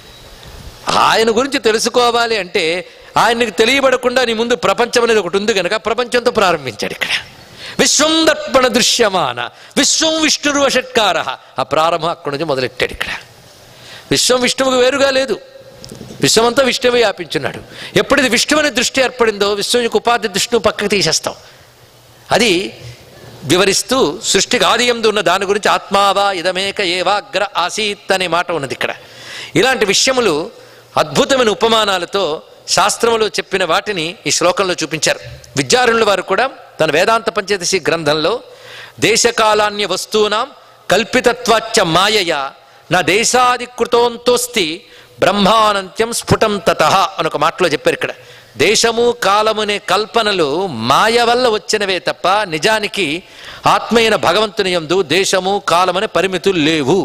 ఆయన గురించి తెలుసుకోవాలి అంటే ఆయనకు తెలియబడకుండా నీ ముందు ప్రపంచం అనేది ఒకటి ఉంది కనుక ప్రపంచంతో ప్రారంభించాడు ఇక్కడ విశ్వం దర్పణ దృశ్యమాన విశ్వం విష్ణురు వషట్కార ఆ ప్రారంభం అక్కడి నుంచి మొదలెట్టాడు ఇక్కడ విశ్వం విష్ణువుకు వేరుగా లేదు విశ్వమంతా విష్ణువే వ్యాపించున్నాడు ఎప్పుడైతే విష్ణువని దృష్టి ఏర్పడిందో విశ్వం యొక్క ఉపాధి దృష్టిని పక్కకు తీసేస్తాం అది వివరిస్తూ సృష్టికి ఆది ఎందు ఉన్న దాని గురించి ఆత్మావా ఇదమేక ఏవాగ్ర ఆసీత్ అనే మాట ఉన్నది ఇక్కడ ఇలాంటి విషయములు అద్భుతమైన ఉపమానాలతో శాస్త్రములో చెప్పిన వాటిని ఈ శ్లోకంలో చూపించారు విద్యారణుల వారు కూడా తన వేదాంత పంచదశి గ్రంథంలో దేశకాలాన్య వస్తూనాం కల్పితత్వాచ్చ మాయయ నా దేశాధికృతోంతోస్తి బ్రహ్మానంత్యం స్ఫుటం తత అని ఒక మాటలో చెప్పారు ఇక్కడ దేశము కాలమునే కల్పనలు మాయ వల్ల వచ్చినవే తప్ప నిజానికి ఆత్మైన భగవంతుని యందు దేశము కాలమనే పరిమితులు లేవు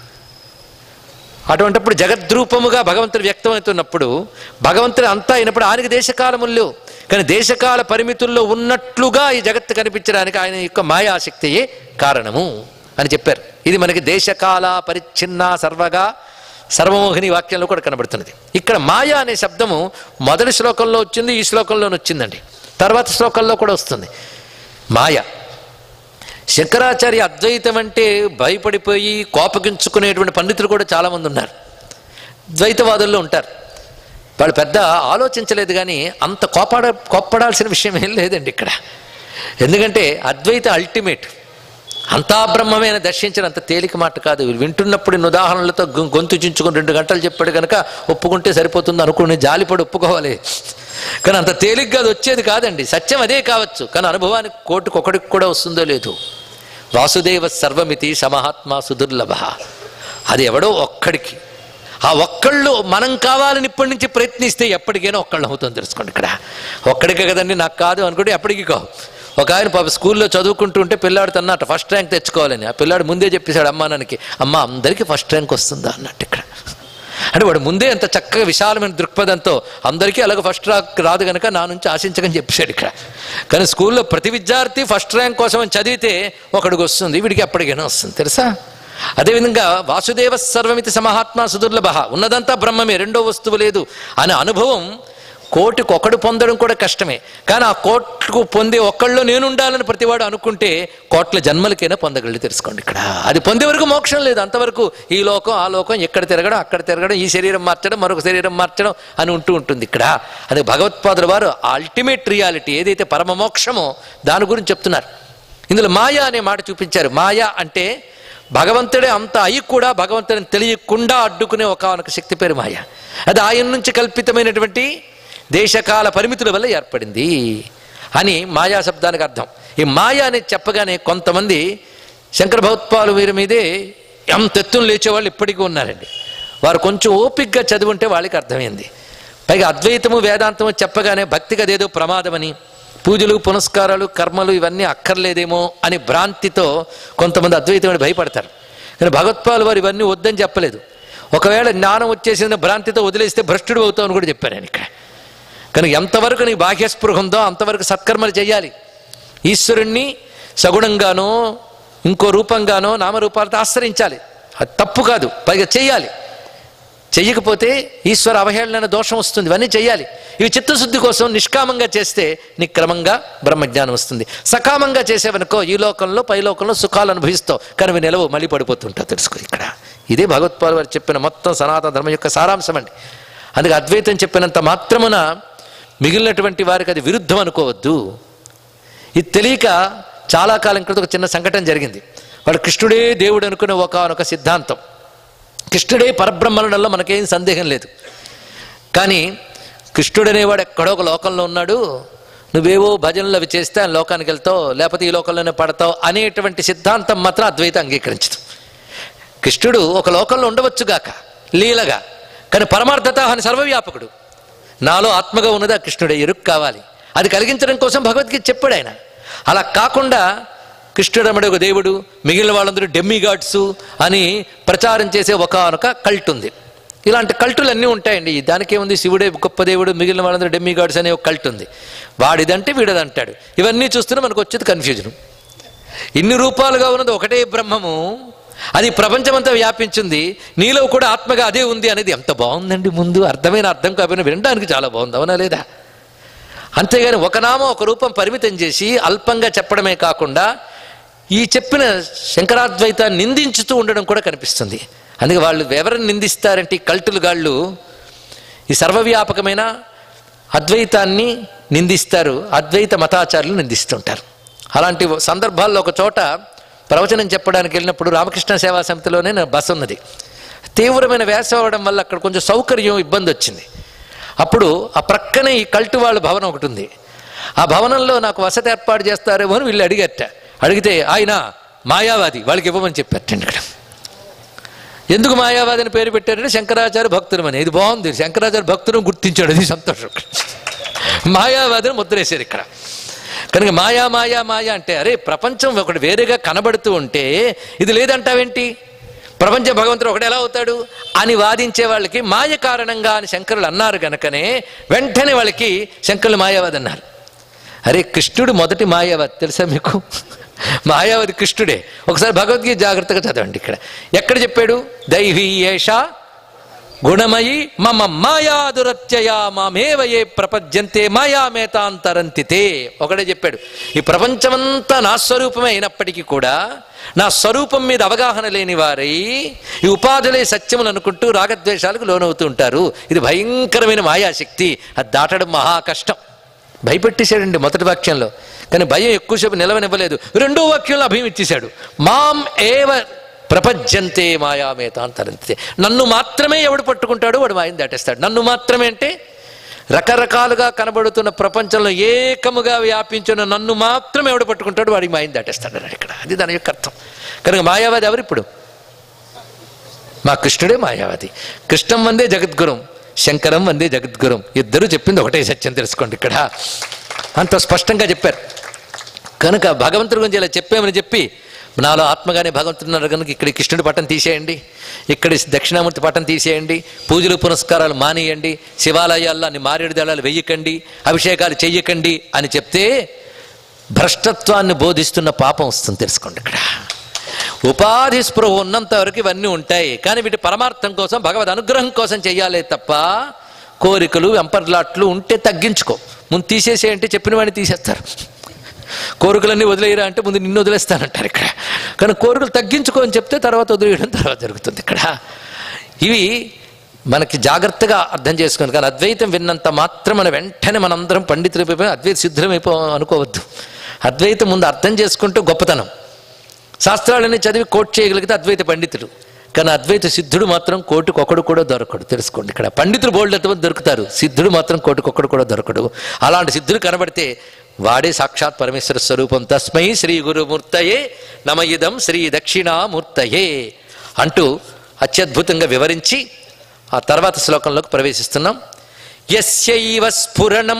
అటువంటిప్పుడు జగద్రూపముగా భగవంతుడు వ్యక్తమవుతున్నప్పుడు భగవంతుడు అంతా అయినప్పుడు ఆయనకి దేశకాలములు లేవు కానీ దేశకాల పరిమితుల్లో ఉన్నట్లుగా ఈ జగత్తు కనిపించడానికి ఆయన యొక్క మాయాశక్తియే కారణము అని చెప్పారు ఇది మనకి దేశకాల పరిచ్ఛిన్న సర్వగా సర్వమోహిని వాక్యంలో కూడా కనబడుతున్నది ఇక్కడ మాయ అనే శబ్దము మొదటి శ్లోకంలో వచ్చింది ఈ శ్లోకంలోనే వచ్చిందండి తర్వాత శ్లోకంలో కూడా వస్తుంది మాయ శంకరాచార్య అద్వైతం అంటే భయపడిపోయి కోపగించుకునేటువంటి పండితులు కూడా చాలామంది ఉన్నారు ద్వైతవాదుల్లో ఉంటారు వాళ్ళు పెద్ద ఆలోచించలేదు కానీ అంత కోపాడ కోప్పడాల్సిన విషయం ఏం లేదండి ఇక్కడ ఎందుకంటే అద్వైత అల్టిమేట్ అంతా బ్రహ్మమైన దర్శించిన అంత తేలిక మాట కాదు వింటున్నప్పుడు ఇన్ని ఉదాహరణలతో గొ- గొంతు చించుకుని రెండు గంటలు చెప్పాడు కనుక ఒప్పుకుంటే సరిపోతుంది అనుకుని జాలిపడి ఒప్పుకోవాలి కానీ అంత తేలిగ్గా అది వచ్చేది కాదండి సత్యం అదే కావచ్చు కానీ అనుభవానికి కోటికి ఒకటికి కూడా వస్తుందో లేదు వాసుదేవ సర్వమితి సమహాత్మ సుదుర్లభ అది ఎవడో ఒక్కడికి ఆ ఒక్కళ్ళు మనం కావాలని ఇప్పటి నుంచి ప్రయత్నిస్తే ఎప్పటికైనా ఒక్కళ్ళు అవుతుంది తెలుసుకోండి ఇక్కడ ఒక్కడికే కదండి నాకు కాదు అనుకుంటే ఎప్పటికీ కావు ఒక ఆయన పాప స్కూల్లో చదువుకుంటూ ఉంటే పిల్లాడు తన్నట్టు ఫస్ట్ ర్యాంక్ తెచ్చుకోవాలని ఆ పిల్లాడు ముందే చెప్పేశాడు అమ్మా నాన్నకి అమ్మ అందరికీ ఫస్ట్ ర్యాంక్ వస్తుందా అన్నట్టు ఇక్కడ అంటే వాడు ముందే అంత చక్కగా విశాలమైన దృక్పథంతో అందరికీ అలాగ ఫస్ట్ ర్యాంక్ రాదు కనుక నా నుంచి ఆశించకని చెప్పాడు ఇక్కడ కానీ స్కూల్లో ప్రతి విద్యార్థి ఫస్ట్ ర్యాంక్ కోసం అని చదివితే ఒకడికి వస్తుంది వీడికి ఎప్పటికైనా వస్తుంది తెలుసా అదేవిధంగా వాసుదేవ సర్వమితి సమహాత్మ సుదుర్లభ ఉన్నదంతా బ్రహ్మమే రెండో వస్తువు లేదు అనే అనుభవం కోటికి ఒకడు పొందడం కూడా కష్టమే కానీ ఆ కోట్లకు పొందే ఒక్కళ్ళు నేను ఉండాలని ప్రతివాడు అనుకుంటే కోట్ల జన్మలకైనా పొందగలడు తెలుసుకోండి ఇక్కడ అది పొందే వరకు మోక్షం లేదు అంతవరకు ఈ లోకం ఆ లోకం ఎక్కడ తిరగడం అక్కడ తిరగడం ఈ శరీరం మార్చడం మరొక శరీరం మార్చడం అని ఉంటూ ఉంటుంది ఇక్కడ అది భగవత్పాదుల వారు అల్టిమేట్ రియాలిటీ ఏదైతే పరమ మోక్షమో దాని గురించి చెప్తున్నారు ఇందులో మాయ అనే మాట చూపించారు మాయ అంటే భగవంతుడే అంత అయి కూడా భగవంతుడిని తెలియకుండా అడ్డుకునే ఒక శక్తి పేరు మాయ అది ఆయన నుంచి కల్పితమైనటువంటి దేశకాల పరిమితుల వల్ల ఏర్పడింది అని మాయా శబ్దానికి అర్థం ఈ మాయ అనేది చెప్పగానే కొంతమంది శంకర భగవత్పాలు వీరి మీదే ఎంత ఎత్తున లేచేవాళ్ళు ఇప్పటికీ ఉన్నారండి వారు కొంచెం ఓపిగ్గా చదువుంటే వాళ్ళకి అర్థమైంది పైగా అద్వైతము వేదాంతము చెప్పగానే భక్తికి అదేదో ప్రమాదమని పూజలు పునస్కారాలు కర్మలు ఇవన్నీ అక్కర్లేదేమో అని భ్రాంతితో కొంతమంది అద్వైతమని భయపడతారు కానీ భగవత్పాలు వారు ఇవన్నీ వద్దని చెప్పలేదు ఒకవేళ జ్ఞానం వచ్చేసిన భ్రాంతితో వదిలేస్తే భ్రష్టుడు అవుతావు అని కూడా చెప్పారు ఆయన ఇక్కడ కనుక ఎంతవరకు నీ బాహ్యస్పృహ ఉందో అంతవరకు సత్కర్మలు చేయాలి ఈశ్వరుణ్ణి సగుణంగానో ఇంకో రూపంగానో నామరూపాలతో ఆశ్రయించాలి అది తప్పు కాదు పైగా చేయాలి చెయ్యకపోతే ఈశ్వర అవహేళన దోషం వస్తుంది ఇవన్నీ చేయాలి ఇవి చిత్తశుద్ధి కోసం నిష్కామంగా చేస్తే నీకు క్రమంగా బ్రహ్మజ్ఞానం వస్తుంది సకామంగా చేసేవనుకో ఈ లోకంలో పై లోకంలో సుఖాలు అనుభవిస్తావు కానీ ఇవి నిలవు మళ్ళీ పడిపోతుంటావు తెలుసుకో ఇక్కడ ఇదే భగవత్పాల్ వారు చెప్పిన మొత్తం సనాతన ధర్మం యొక్క సారాంశం అండి అందుకే అద్వైతం చెప్పినంత మాత్రమున మిగిలినటువంటి వారికి అది విరుద్ధం అనుకోవద్దు ఇది తెలియక చాలా కాలం క్రితం ఒక చిన్న సంఘటన జరిగింది వాడు కృష్ణుడే దేవుడు అనుకునే ఒక సిద్ధాంతం కృష్ణుడే పరబ్రహ్మనుడల్లో మనకేం సందేహం లేదు కానీ కృష్ణుడు అనేవాడు ఎక్కడో ఒక లోకంలో ఉన్నాడు నువ్వేవో భజనలు అవి చేస్తే ఆ లోకానికి వెళ్తావు లేకపోతే ఈ లోకంలోనే పడతావు అనేటువంటి సిద్ధాంతం మాత్రం అద్వైతం అంగీకరించదు కృష్ణుడు ఒక లోకంలో ఉండవచ్చుగాక లీలగా కానీ పరమార్థత అని సర్వవ్యాపకుడు నాలో ఆత్మగా ఉన్నది ఆ కృష్ణుడే ఎరుకు కావాలి అది కలిగించడం కోసం భగవద్గీత చెప్పాడు ఆయన అలా కాకుండా కృష్ణుడు అమ్మడే ఒక దేవుడు మిగిలిన వాళ్ళందరూ డెమ్మీ గాడ్స్ అని ప్రచారం చేసే ఒకనొక కల్ట్ ఉంది ఇలాంటి కల్టులు అన్నీ ఉంటాయండి దానికి ఏముంది శివుడే గొప్ప దేవుడు మిగిలిన వాళ్ళందరూ డెమ్మీ గాడ్స్ అనే ఒక కల్ట్ ఉంది వాడిదంటే వీడదంటాడు ఇవన్నీ చూస్తూనే మనకు వచ్చేది కన్ఫ్యూజన్ ఇన్ని రూపాలుగా ఉన్నది ఒకటే బ్రహ్మము అది ప్రపంచమంతా వ్యాపించింది నీలో కూడా ఆత్మగా అదే ఉంది అనేది ఎంత బాగుందండి ముందు అర్థమైన అర్థం కాకపోయినా వినడానికి చాలా బాగుంది అవునా లేదా అంతేగాని ఒక నామం ఒక రూపం పరిమితం చేసి అల్పంగా చెప్పడమే కాకుండా ఈ చెప్పిన శంకరాద్వైతాన్ని నిందించుతూ ఉండడం కూడా కనిపిస్తుంది అందుకే వాళ్ళు ఎవరిని నిందిస్తారంటే ఈ కల్టులు గాళ్ళు ఈ సర్వవ్యాపకమైన అద్వైతాన్ని నిందిస్తారు అద్వైత మతాచార్యులు నిందిస్తుంటారు అలాంటి సందర్భాల్లో ఒక చోట ప్రవచనం చెప్పడానికి వెళ్ళినప్పుడు రామకృష్ణ సేవా సమితిలోనే నా బస్ ఉన్నది తీవ్రమైన వేసవి అవడం వల్ల అక్కడ కొంచెం సౌకర్యం ఇబ్బంది వచ్చింది అప్పుడు ఆ ప్రక్కనే ఈ కల్టు వాళ్ళ భవనం ఒకటి ఉంది ఆ భవనంలో నాకు వసతి ఏర్పాటు చేస్తారేమో అని వీళ్ళు అడిగట అడిగితే ఆయన మాయావాది వాళ్ళకి ఇవ్వమని చెప్పారటండి ఇక్కడ ఎందుకు మాయావాది అని పేరు పెట్టారంటే శంకరాచార్య భక్తులమని ఇది బాగుంది శంకరాచార్య భక్తులను గుర్తించాడు అది సంతోషం మాయావాదిని ముద్రేశారు ఇక్కడ కనుక మాయా మాయా మాయా అంటే అరే ప్రపంచం ఒకటి వేరేగా కనబడుతూ ఉంటే ఇది లేదంటావేంటి ప్రపంచ భగవంతుడు ఒకడు ఎలా అవుతాడు అని వాదించే వాళ్ళకి మాయ కారణంగా అని శంకరులు అన్నారు గనకనే వెంటనే వాళ్ళకి శంకరులు మాయావాది అన్నారు అరే కృష్ణుడు మొదటి మాయావతి తెలుసా మీకు మాయావతి కృష్ణుడే ఒకసారి భగవద్గీత జాగ్రత్తగా చదవండి ఇక్కడ ఎక్కడ చెప్పాడు దైవీ ఏష గుణమయి మమ మాయా దురత్యయ మామేవ ఏ ప్రపద్యంతే మాయామేతాంతరంతితే ఒకడే చెప్పాడు ఈ ప్రపంచమంతా నా స్వరూపమే అయినప్పటికీ కూడా నా స్వరూపం మీద అవగాహన లేని వారై ఈ ఉపాధులే సత్యములు అనుకుంటూ రాగద్వేషాలకు లోనవుతూ ఉంటారు ఇది భయంకరమైన మాయాశక్తి అది దాటడం మహా కష్టం భయపెట్టేశాడండి మొదటి వాక్యంలో కానీ భయం ఎక్కువసేపు నిలవనివ్వలేదు రెండో వాక్యంలో అభయం ఇచ్చేశాడు మాం ఏవ ప్రపంచంతే మాయామేతాంతరంతే నన్ను మాత్రమే ఎవడు పట్టుకుంటాడో వాడు మాయం దాటేస్తాడు నన్ను మాత్రమే అంటే రకరకాలుగా కనబడుతున్న ప్రపంచంలో ఏకముగా వ్యాపించిన నన్ను మాత్రమే ఎవడు పట్టుకుంటాడు వాడికి మాయం దాటేస్తాడు అన్నాడు ఇక్కడ అది దాని యొక్క అర్థం కనుక మాయావాది ఎవరు ఇప్పుడు మా కృష్ణుడే మాయావతి కృష్ణం వందే జగద్గురం శంకరం వందే జగద్గురం ఇద్దరు చెప్పింది ఒకటే సత్యం తెలుసుకోండి ఇక్కడ అంత స్పష్టంగా చెప్పారు కనుక భగవంతుడి గురించి ఇలా చెప్పామని చెప్పి నాలో ఆత్మగానే భగవంతుడు ఉన్నారు కనుక ఇక్కడ కృష్ణుడి పట్టం తీసేయండి ఇక్కడ దక్షిణామూర్తి పట్టం తీసేయండి పూజలు పునస్కారాలు మానేయండి శివాలయాల్లో అన్ని మారేడు దళాలు వెయ్యకండి అభిషేకాలు చెయ్యకండి అని చెప్తే భ్రష్టత్వాన్ని బోధిస్తున్న పాపం వస్తుంది తెలుసుకోండి ఇక్కడ ఉపాధి స్పృహ ఉన్నంత వరకు ఇవన్నీ ఉంటాయి కానీ వీటి పరమార్థం కోసం భగవద్ అనుగ్రహం కోసం చెయ్యాలే తప్ప కోరికలు వెంపర్లాట్లు ఉంటే తగ్గించుకో ముందు తీసేసేయంటే చెప్పిన వాడిని తీసేస్తారు కోరికలన్నీ వదిలేయరా అంటే ముందు నిన్ను వదిలేస్తానంటారు ఇక్కడ కానీ కోరికలు తగ్గించుకో అని చెప్తే తర్వాత వదిలేయడం తర్వాత జరుగుతుంది ఇక్కడ ఇవి మనకి జాగ్రత్తగా అర్థం చేసుకోండి కానీ అద్వైతం విన్నంత మాత్రం మన వెంటనే మనందరం పండితులైపోయి అద్వైత సిద్ధమైపో అనుకోవద్దు అద్వైతం ముందు అర్థం చేసుకుంటూ గొప్పతనం శాస్త్రాలన్నీ చదివి కోట్ చేయగలిగితే అద్వైత పండితుడు కానీ అద్వైత సిద్ధుడు మాత్రం కోటికొకడు కూడా దొరకడు తెలుసుకోండి ఇక్కడ పండితులు బోల్డ్ ఎంతమంది దొరుకుతారు సిద్ధుడు మాత్రం కోటికొకడు కూడా దొరకడు అలాంటి సిద్ధుడు కనబడితే వాడే సాక్షాత్ పరమేశ్వర స్వరూపం తస్మై శ్రీ గురుమూర్తయే నమయిదం శ్రీ దక్షిణామూర్తయే అంటూ అత్యద్భుతంగా వివరించి ఆ తర్వాత శ్లోకంలోకి ప్రవేశిస్తున్నాం యస్యైవ స్ఫురణం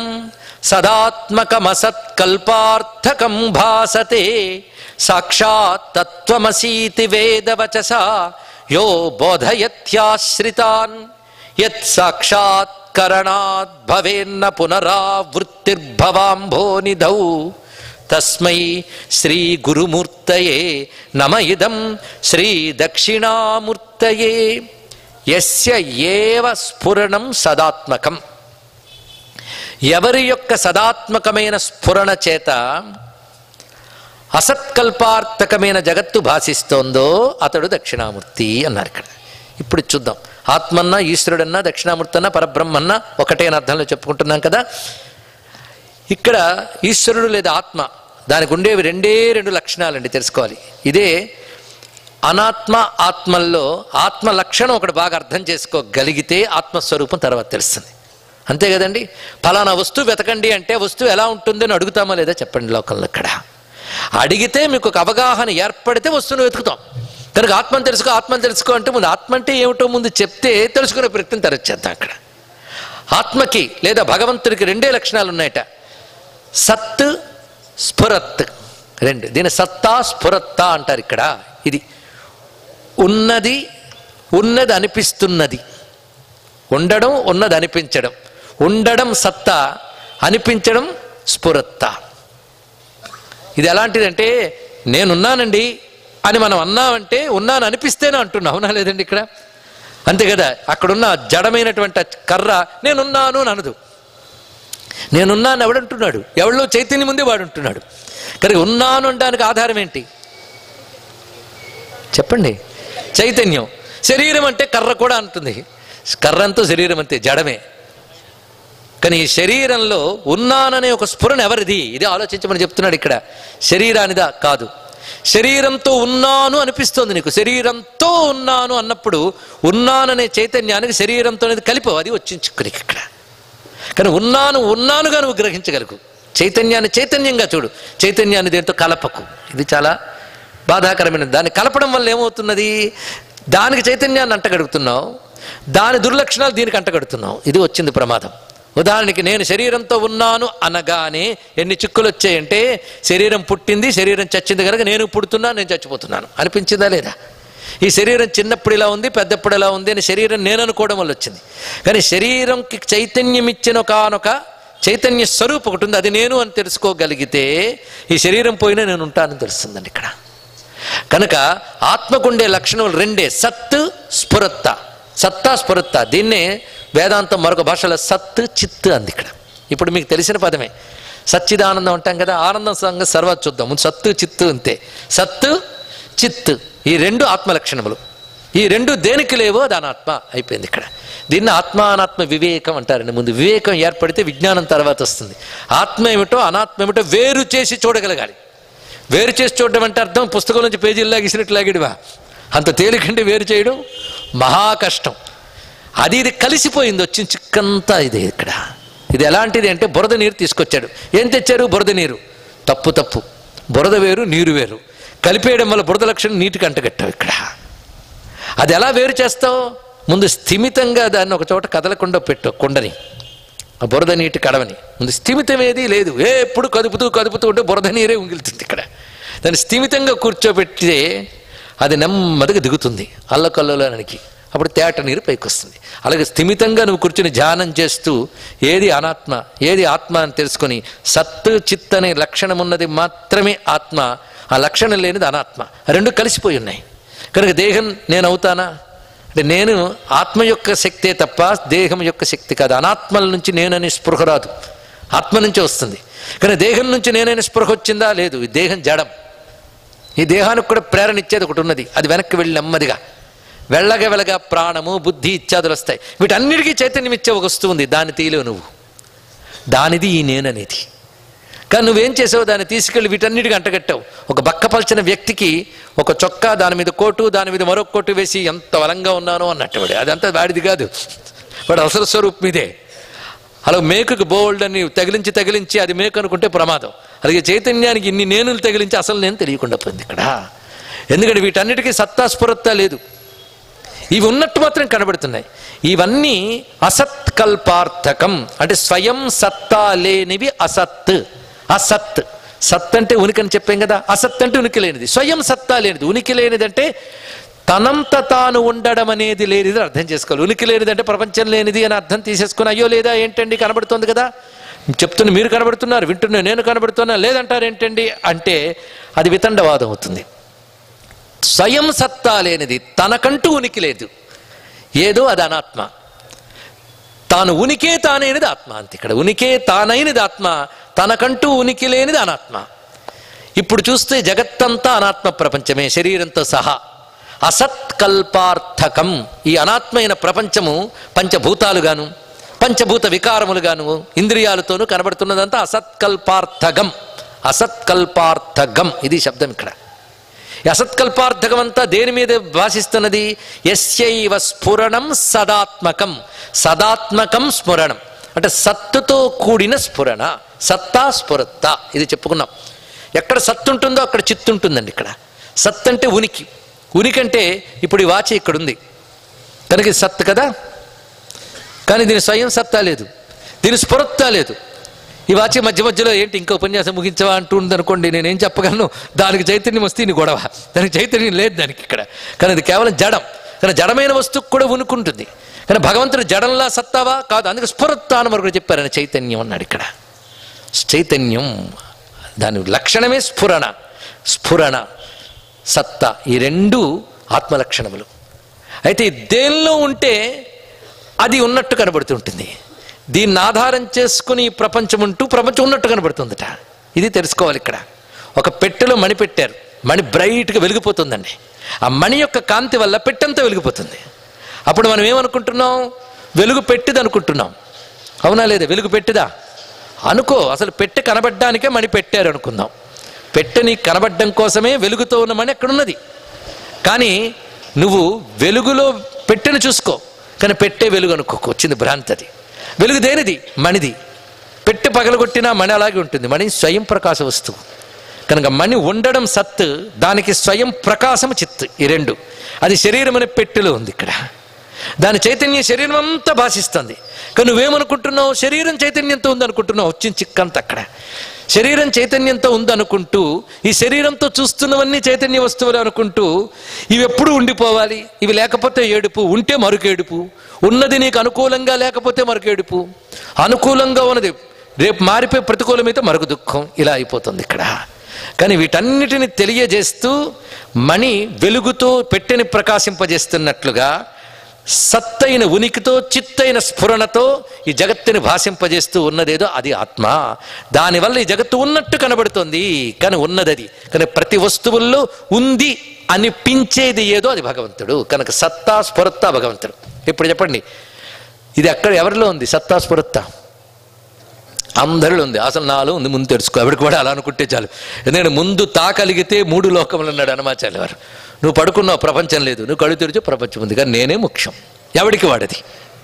సదాత్మకమసత్కల్పార్థకం భాసతే సాక్షాత్ తత్వమసీతి వేదవచసా యో బోధయత్యాశ్రితాన్ యత్ సాక్షాత్కరణాత్ భవేన్న పునరావృత్తిర్భవాంభోనిధౌ తస్మై శ్రీ గురుమూర్తయే నమ ఇదం శ్రీ దక్షిణామూర్తయే యస్య ఏవ స్ఫురణం సదాత్మకం ఎవరి యొక్క సదాత్మకమైన స్ఫురణ చేత అసత్కల్పార్థకమైన జగత్తు భాషిస్తోందో అతడు దక్షిణామూర్తి అన్నారు ఇక్కడ ఇప్పుడు చూద్దాం ఆత్మన్నా ఈశ్వరుడన్నా దక్షిణామూర్తన్నా పరబ్రహ్మన్నా ఒకటే అని అర్థంలో చెప్పుకుంటున్నాం కదా ఇక్కడ ఈశ్వరుడు లేదా ఆత్మ దానికి ఉండేవి రెండే రెండు లక్షణాలండి తెలుసుకోవాలి ఇదే అనాత్మ ఆత్మల్లో ఆత్మ లక్షణం ఒకటి బాగా అర్థం చేసుకోగలిగితే ఆత్మస్వరూపం తర్వాత తెలుస్తుంది అంతే కదండి ఫలానా వస్తువు వెతకండి అంటే వస్తువు ఎలా ఉంటుందని అడుగుతామా లేదా చెప్పండి లోకంలో ఇక్కడ అడిగితే మీకు ఒక అవగాహన ఏర్పడితే వస్తువును వెతుకుతాం కనుక ఆత్మను తెలుసుకో ఆత్మను తెలుసుకో అంటే ముందు ఆత్మ అంటే ఏమిటో ముందు చెప్తే తెలుసుకునే ప్రయత్నం తరచేద్దాం అక్కడ ఆత్మకి లేదా భగవంతుడికి రెండే లక్షణాలు ఉన్నాయట సత్ స్ఫురత్ రెండు దీని సత్తా స్ఫురత్త అంటారు ఇక్కడ ఇది ఉన్నది ఉన్నది అనిపిస్తున్నది ఉండడం ఉన్నది అనిపించడం ఉండడం సత్తా అనిపించడం స్ఫురత్త ఇది ఎలాంటిదంటే నేనున్నానండి అని మనం అన్నామంటే ఉన్నాను అనిపిస్తేనే అంటున్నా అవునా లేదండి ఇక్కడ అంతే కదా అక్కడున్న జడమైనటువంటి ఆ కర్ర నేనున్నాను అని అనదు నేనున్నాను ఎవడంటున్నాడు ఎవరిలో చైతన్యం ముందే వాడు ఉంటున్నాడు కానీ ఉన్నాను అనడానికి ఆధారం ఏంటి చెప్పండి చైతన్యం శరీరం అంటే కర్ర కూడా అంటుంది కర్రంతో శరీరం అంతే జడమే కానీ ఈ శరీరంలో ఉన్నాననే ఒక స్ఫురణ ఎవరిది ఇది ఆలోచించమని చెప్తున్నాడు ఇక్కడ శరీరానిదా కాదు శరీరంతో ఉన్నాను అనిపిస్తోంది నీకు శరీరంతో ఉన్నాను అన్నప్పుడు ఉన్నాననే చైతన్యానికి శరీరంతో అనేది కలిపవు అది వచ్చించుకుని ఇక్కడ కానీ ఉన్నాను ఉన్నానుగా నువ్వు గ్రహించగలుగు చైతన్యాన్ని చైతన్యంగా చూడు చైతన్యాన్ని దేంతో కలపకు ఇది చాలా బాధాకరమైనది దాన్ని కలపడం వల్ల ఏమవుతున్నది దానికి చైతన్యాన్ని అంటగడుగుతున్నావు దాని దుర్లక్షణాలు దీనికి అంటగడుతున్నావు ఇది వచ్చింది ప్రమాదం ఉదాహరణకి నేను శరీరంతో ఉన్నాను అనగానే ఎన్ని చిక్కులు వచ్చాయంటే శరీరం పుట్టింది శరీరం చచ్చింది కనుక నేను పుడుతున్నా నేను చచ్చిపోతున్నాను అనిపించిందా లేదా ఈ శరీరం చిన్నప్పుడు ఇలా ఉంది పెద్దప్పుడు ఇలా ఉంది అని శరీరం నేను అనుకోవడం వల్ల వచ్చింది కానీ శరీరంకి చైతన్యం ఇచ్చిన ఒకనొక చైతన్య స్వరూపం ఒకటి ఉంది అది నేను అని తెలుసుకోగలిగితే ఈ శరీరం పోయినా నేను ఉంటానని తెలుస్తుందండి ఇక్కడ కనుక ఆత్మకుండే లక్షణములు రెండే సత్ స్ఫురత్త సత్తా స్ఫురత్త దీన్నే వేదాంతం మరొక భాషలో సత్ చిత్ అంది ఇక్కడ ఇప్పుడు మీకు తెలిసిన పదమే సచ్చిదానందం అంటాం కదా ఆనందం సంగ సర్వత్ చూద్దాం ముందు సత్తు చిత్తు అంతే సత్తు చిత్ ఈ రెండు ఆత్మ లక్షణములు ఈ రెండు దేనికి లేవో దాని ఆత్మ అయిపోయింది ఇక్కడ దీన్ని ఆత్మ అనాత్మ వివేకం అంటారండి ముందు వివేకం ఏర్పడితే విజ్ఞానం తర్వాత వస్తుంది ఆత్మ ఏమిటో అనాత్మ ఏమిటో వేరు చేసి చూడగలగాలి వేరు చేసి చూడడం అంటే అర్థం పుస్తకం నుంచి పేజీలు లాగేసినట్టు లాగిడివా అంత తేలికంటే వేరు చేయడం మహా కష్టం అది ఇది కలిసిపోయింది వచ్చిన చిక్కంతా ఇది ఇక్కడ ఇది ఎలాంటిది అంటే బురద నీరు తీసుకొచ్చాడు ఏం తెచ్చారు బురద నీరు తప్పు తప్పు బురద వేరు నీరు వేరు కలిపేయడం వల్ల బురద లక్షణం నీటికి అంటగట్టావు ఇక్కడ అది ఎలా వేరు చేస్తావు ముందు స్థిమితంగా దాన్ని ఒక చోట కదలకుండా పెట్టు కుండని ఆ బురద నీటి కడవని ముందు స్థిమితం ఏది లేదు ఏ ఎప్పుడు కదుపుతూ కదుపుతూ ఉంటే బురద నీరే ఉంగిలుతుంది ఇక్కడ దాన్ని స్థిమితంగా కూర్చోబెట్టితే అది నెమ్మదిగా దిగుతుంది అల్లకల్లోనికి అప్పుడు తేట నీరు పైకి వస్తుంది అలాగే స్థిమితంగా నువ్వు కూర్చుని ధ్యానం చేస్తూ ఏది అనాత్మ ఏది ఆత్మ అని తెలుసుకొని సత్తు చిత్ అనే లక్షణం ఉన్నది మాత్రమే ఆత్మ ఆ లక్షణం లేనిది అనాత్మ ఆ రెండు కలిసిపోయి ఉన్నాయి కనుక దేహం నేను అవుతానా అంటే నేను ఆత్మ యొక్క శక్తే తప్ప దేహం యొక్క శక్తి కాదు అనాత్మల నుంచి నేనని స్పృహ రాదు ఆత్మ నుంచి వస్తుంది కానీ దేహం నుంచి నేనని స్పృహ వచ్చిందా లేదు ఈ దేహం జడం ఈ దేహానికి కూడా ప్రేరణ ఇచ్చేది ఒకటి ఉన్నది అది వెనక్కి వెళ్ళి నెమ్మదిగా వెళ్ళగా వెళ్ళగా ప్రాణము బుద్ధి ఇత్యాదులు వస్తాయి వీటన్నిటికీ చైతన్యం ఇచ్చే ఒక వస్తువు ఉంది దాన్ని తీయలేవు నువ్వు దానిది ఈ నేననేది కానీ నువ్వేం చేసావు దాన్ని తీసుకెళ్ళి వీటన్నిటికీ అంటగట్టావు ఒక బక్కపల్చిన వ్యక్తికి ఒక చొక్కా దాని మీద కోటు దాని మీద మరొక కోటు వేసి ఎంత బలంగా ఉన్నానో అన్నట్టు వాడు అదంతా వాడిది కాదు వాడు అసలు స్వరూపం ఇదే అలా మేకుకి బోల్డ్ అని తగిలించి తగిలించి అది మేకు అనుకుంటే ప్రమాదం అలాగే చైతన్యానికి ఇన్ని నేనులు తగిలించి అసలు నేను తెలియకుండా పోయింది ఇక్కడ ఎందుకంటే వీటన్నిటికీ సత్తా స్ఫురత్త లేదు ఇవి ఉన్నట్టు మాత్రం కనబడుతున్నాయి ఇవన్నీ అసత్కల్పార్థకం అంటే స్వయం సత్తా లేనివి అసత్ అసత్ సత్ అంటే ఉనికి అని చెప్పాం కదా అసత్ అంటే ఉనికి లేనిది స్వయం సత్తా లేనిది ఉనికి లేనిది అంటే తనంత తాను ఉండడం అనేది లేనిది అర్థం చేసుకోవాలి ఉనికి లేనిది అంటే ప్రపంచం లేనిది అని అర్థం తీసేసుకుని అయ్యో లేదా ఏంటండి కనబడుతోంది కదా చెప్తున్న మీరు కనబడుతున్నారు వింటున్నా నేను కనబడుతున్నా లేదంటారు ఏంటండి అంటే అది వితండవాదం అవుతుంది స్వయం సత్తా లేనిది తనకంటూ ఉనికి లేదు ఏదో అది అనాత్మ తాను ఉనికే తానైనది ఆత్మ అంతే ఇక్కడ ఉనికే తానైనది ఆత్మ తనకంటూ ఉనికి లేనిది అనాత్మ ఇప్పుడు చూస్తే జగత్తంతా అనాత్మ ప్రపంచమే శరీరంతో సహా అసత్కల్పార్థకం ఈ అనాత్మైన ప్రపంచము పంచభూతాలుగాను పంచభూత వికారములుగాను ఇంద్రియాలతోనూ కనబడుతున్నదంతా అసత్కల్పార్థకం అసత్కల్పార్థకం ఇది శబ్దం ఇక్కడ ఈ అసత్కల్పార్థకం అంతా దేని మీద భాషిస్తున్నది ఎస్యైవ స్ఫురణం సదాత్మకం సదాత్మకం స్ఫురణం అంటే సత్తుతో కూడిన స్ఫురణ సత్తా స్ఫురత్త ఇది చెప్పుకున్నాం ఎక్కడ సత్తు ఉంటుందో అక్కడ చిత్తు ఉంటుందండి ఇక్కడ సత్ అంటే ఉనికి ఉనికి అంటే ఇప్పుడు ఈ వాచి ఇక్కడ ఉంది కనుక ఇది సత్ కదా కానీ దీని స్వయం సత్తా లేదు దీని స్ఫురత్త లేదు ఈ వాచి మధ్య మధ్యలో ఏంటి ఇంకా ఉపన్యాసం ముగించవా అంటుంది అనుకోండి నేనేం చెప్పగలను దానికి చైతన్యం వస్తే నీ గొడవ దానికి చైతన్యం లేదు దానికి ఇక్కడ కానీ అది కేవలం జడం కానీ జడమైన వస్తువుకు కూడా ఉనుకుంటుంది కానీ భగవంతుడు జడంలా సత్తావా కాదు అందుకే స్ఫురత్త అని మరొకటి చెప్పారని చైతన్యం అన్నాడు ఇక్కడ చైతన్యం దాని లక్షణమే స్ఫురణ స్ఫురణ సత్తా ఈ రెండు ఆత్మలక్షణములు అయితే దేనిలో ఉంటే అది ఉన్నట్టు కనబడుతుంటుంది దీన్ని ఆధారం చేసుకుని ఈ ప్రపంచం ఉంటూ ప్రపంచం ఉన్నట్టు కనబడుతుందట ఇది తెలుసుకోవాలి ఇక్కడ ఒక పెట్టెలో మణి పెట్టారు మణి బ్రైట్గా వెలిగిపోతుందండి ఆ మణి యొక్క కాంతి వల్ల పెట్టెంతా వెలిగిపోతుంది అప్పుడు మనం ఏమనుకుంటున్నాం వెలుగు పెట్టిది అనుకుంటున్నాం అవునా లేదా వెలుగు పెట్టిదా అనుకో అసలు పెట్టె కనబడ్డానికే మణి పెట్టారు అనుకుందాం పెట్టె నీకు కనబడ్డం కోసమే వెలుగుతో ఉన్న మణి అక్కడ ఉన్నది కానీ నువ్వు వెలుగులో పెట్టెను చూసుకో కానీ పెట్టే వెలుగు అనుకోకు వచ్చింది భ్రాంతి అది వెలుగు దేనిది మణిది పెట్టె పగలగొట్టినా మణి అలాగే ఉంటుంది మణి స్వయం ప్రకాశ వస్తువు కనుక మణి ఉండడం సత్ దానికి స్వయం ప్రకాశం చిత్ ఈ రెండు అది శరీరం అనే పెట్టెలో ఉంది ఇక్కడ దాని చైతన్యం శరీరం అంతా భాషిస్తుంది కానీ నువ్వేమనుకుంటున్నావు శరీరం చైతన్యంతో ఉందనుకుంటున్నావు వచ్చిన చిక్కంత అక్కడ శరీరం చైతన్యంతో ఉందనుకుంటూ ఈ శరీరంతో చూస్తున్నవన్నీ చైతన్య వస్తువులు అనుకుంటూ ఇవి ఎప్పుడు ఉండిపోవాలి ఇవి లేకపోతే ఏడుపు ఉంటే మరుకేడుపు ఉన్నది నీకు అనుకూలంగా లేకపోతే మరుకేడుపు అనుకూలంగా ఉన్నది రేపు మారిపోయి ప్రతికూలమైతే మరొక దుఃఖం ఇలా అయిపోతుంది ఇక్కడ కానీ వీటన్నిటిని తెలియజేస్తూ మణి వెలుగుతో పెట్టెని ప్రకాశింపజేస్తున్నట్లుగా సత్తైన ఉనికితో చిత్తైన స్ఫురణతో ఈ జగత్తుని భాషింపజేస్తూ ఉన్నదేదో అది ఆత్మ దానివల్ల ఈ జగత్తు ఉన్నట్టు కనబడుతోంది కానీ ఉన్నది అది కానీ ప్రతి వస్తువుల్లో ఉంది అనిపించేది ఏదో అది భగవంతుడు కనుక సత్తా స్ఫురత్త భగవంతుడు ఇప్పుడు చెప్పండి ఇది ఎక్కడ ఎవరిలో ఉంది సత్తా స్ఫురత్త అందరిలో ఉంది అసలు నాలో ఉంది ముందు తెలుసుకో ఎవరికి కూడా అలా అనుకుంటే చాలు ఎందుకంటే ముందు తాకలిగితే మూడు లోకములు అన్నాడు హనుమాచార్య వారు నువ్వు పడుకున్నావు ప్రపంచం లేదు నువ్వు కళ్ళు తెరిచి ప్రపంచం ఉంది కానీ నేనే ముఖ్యం ఎవడికి వాడది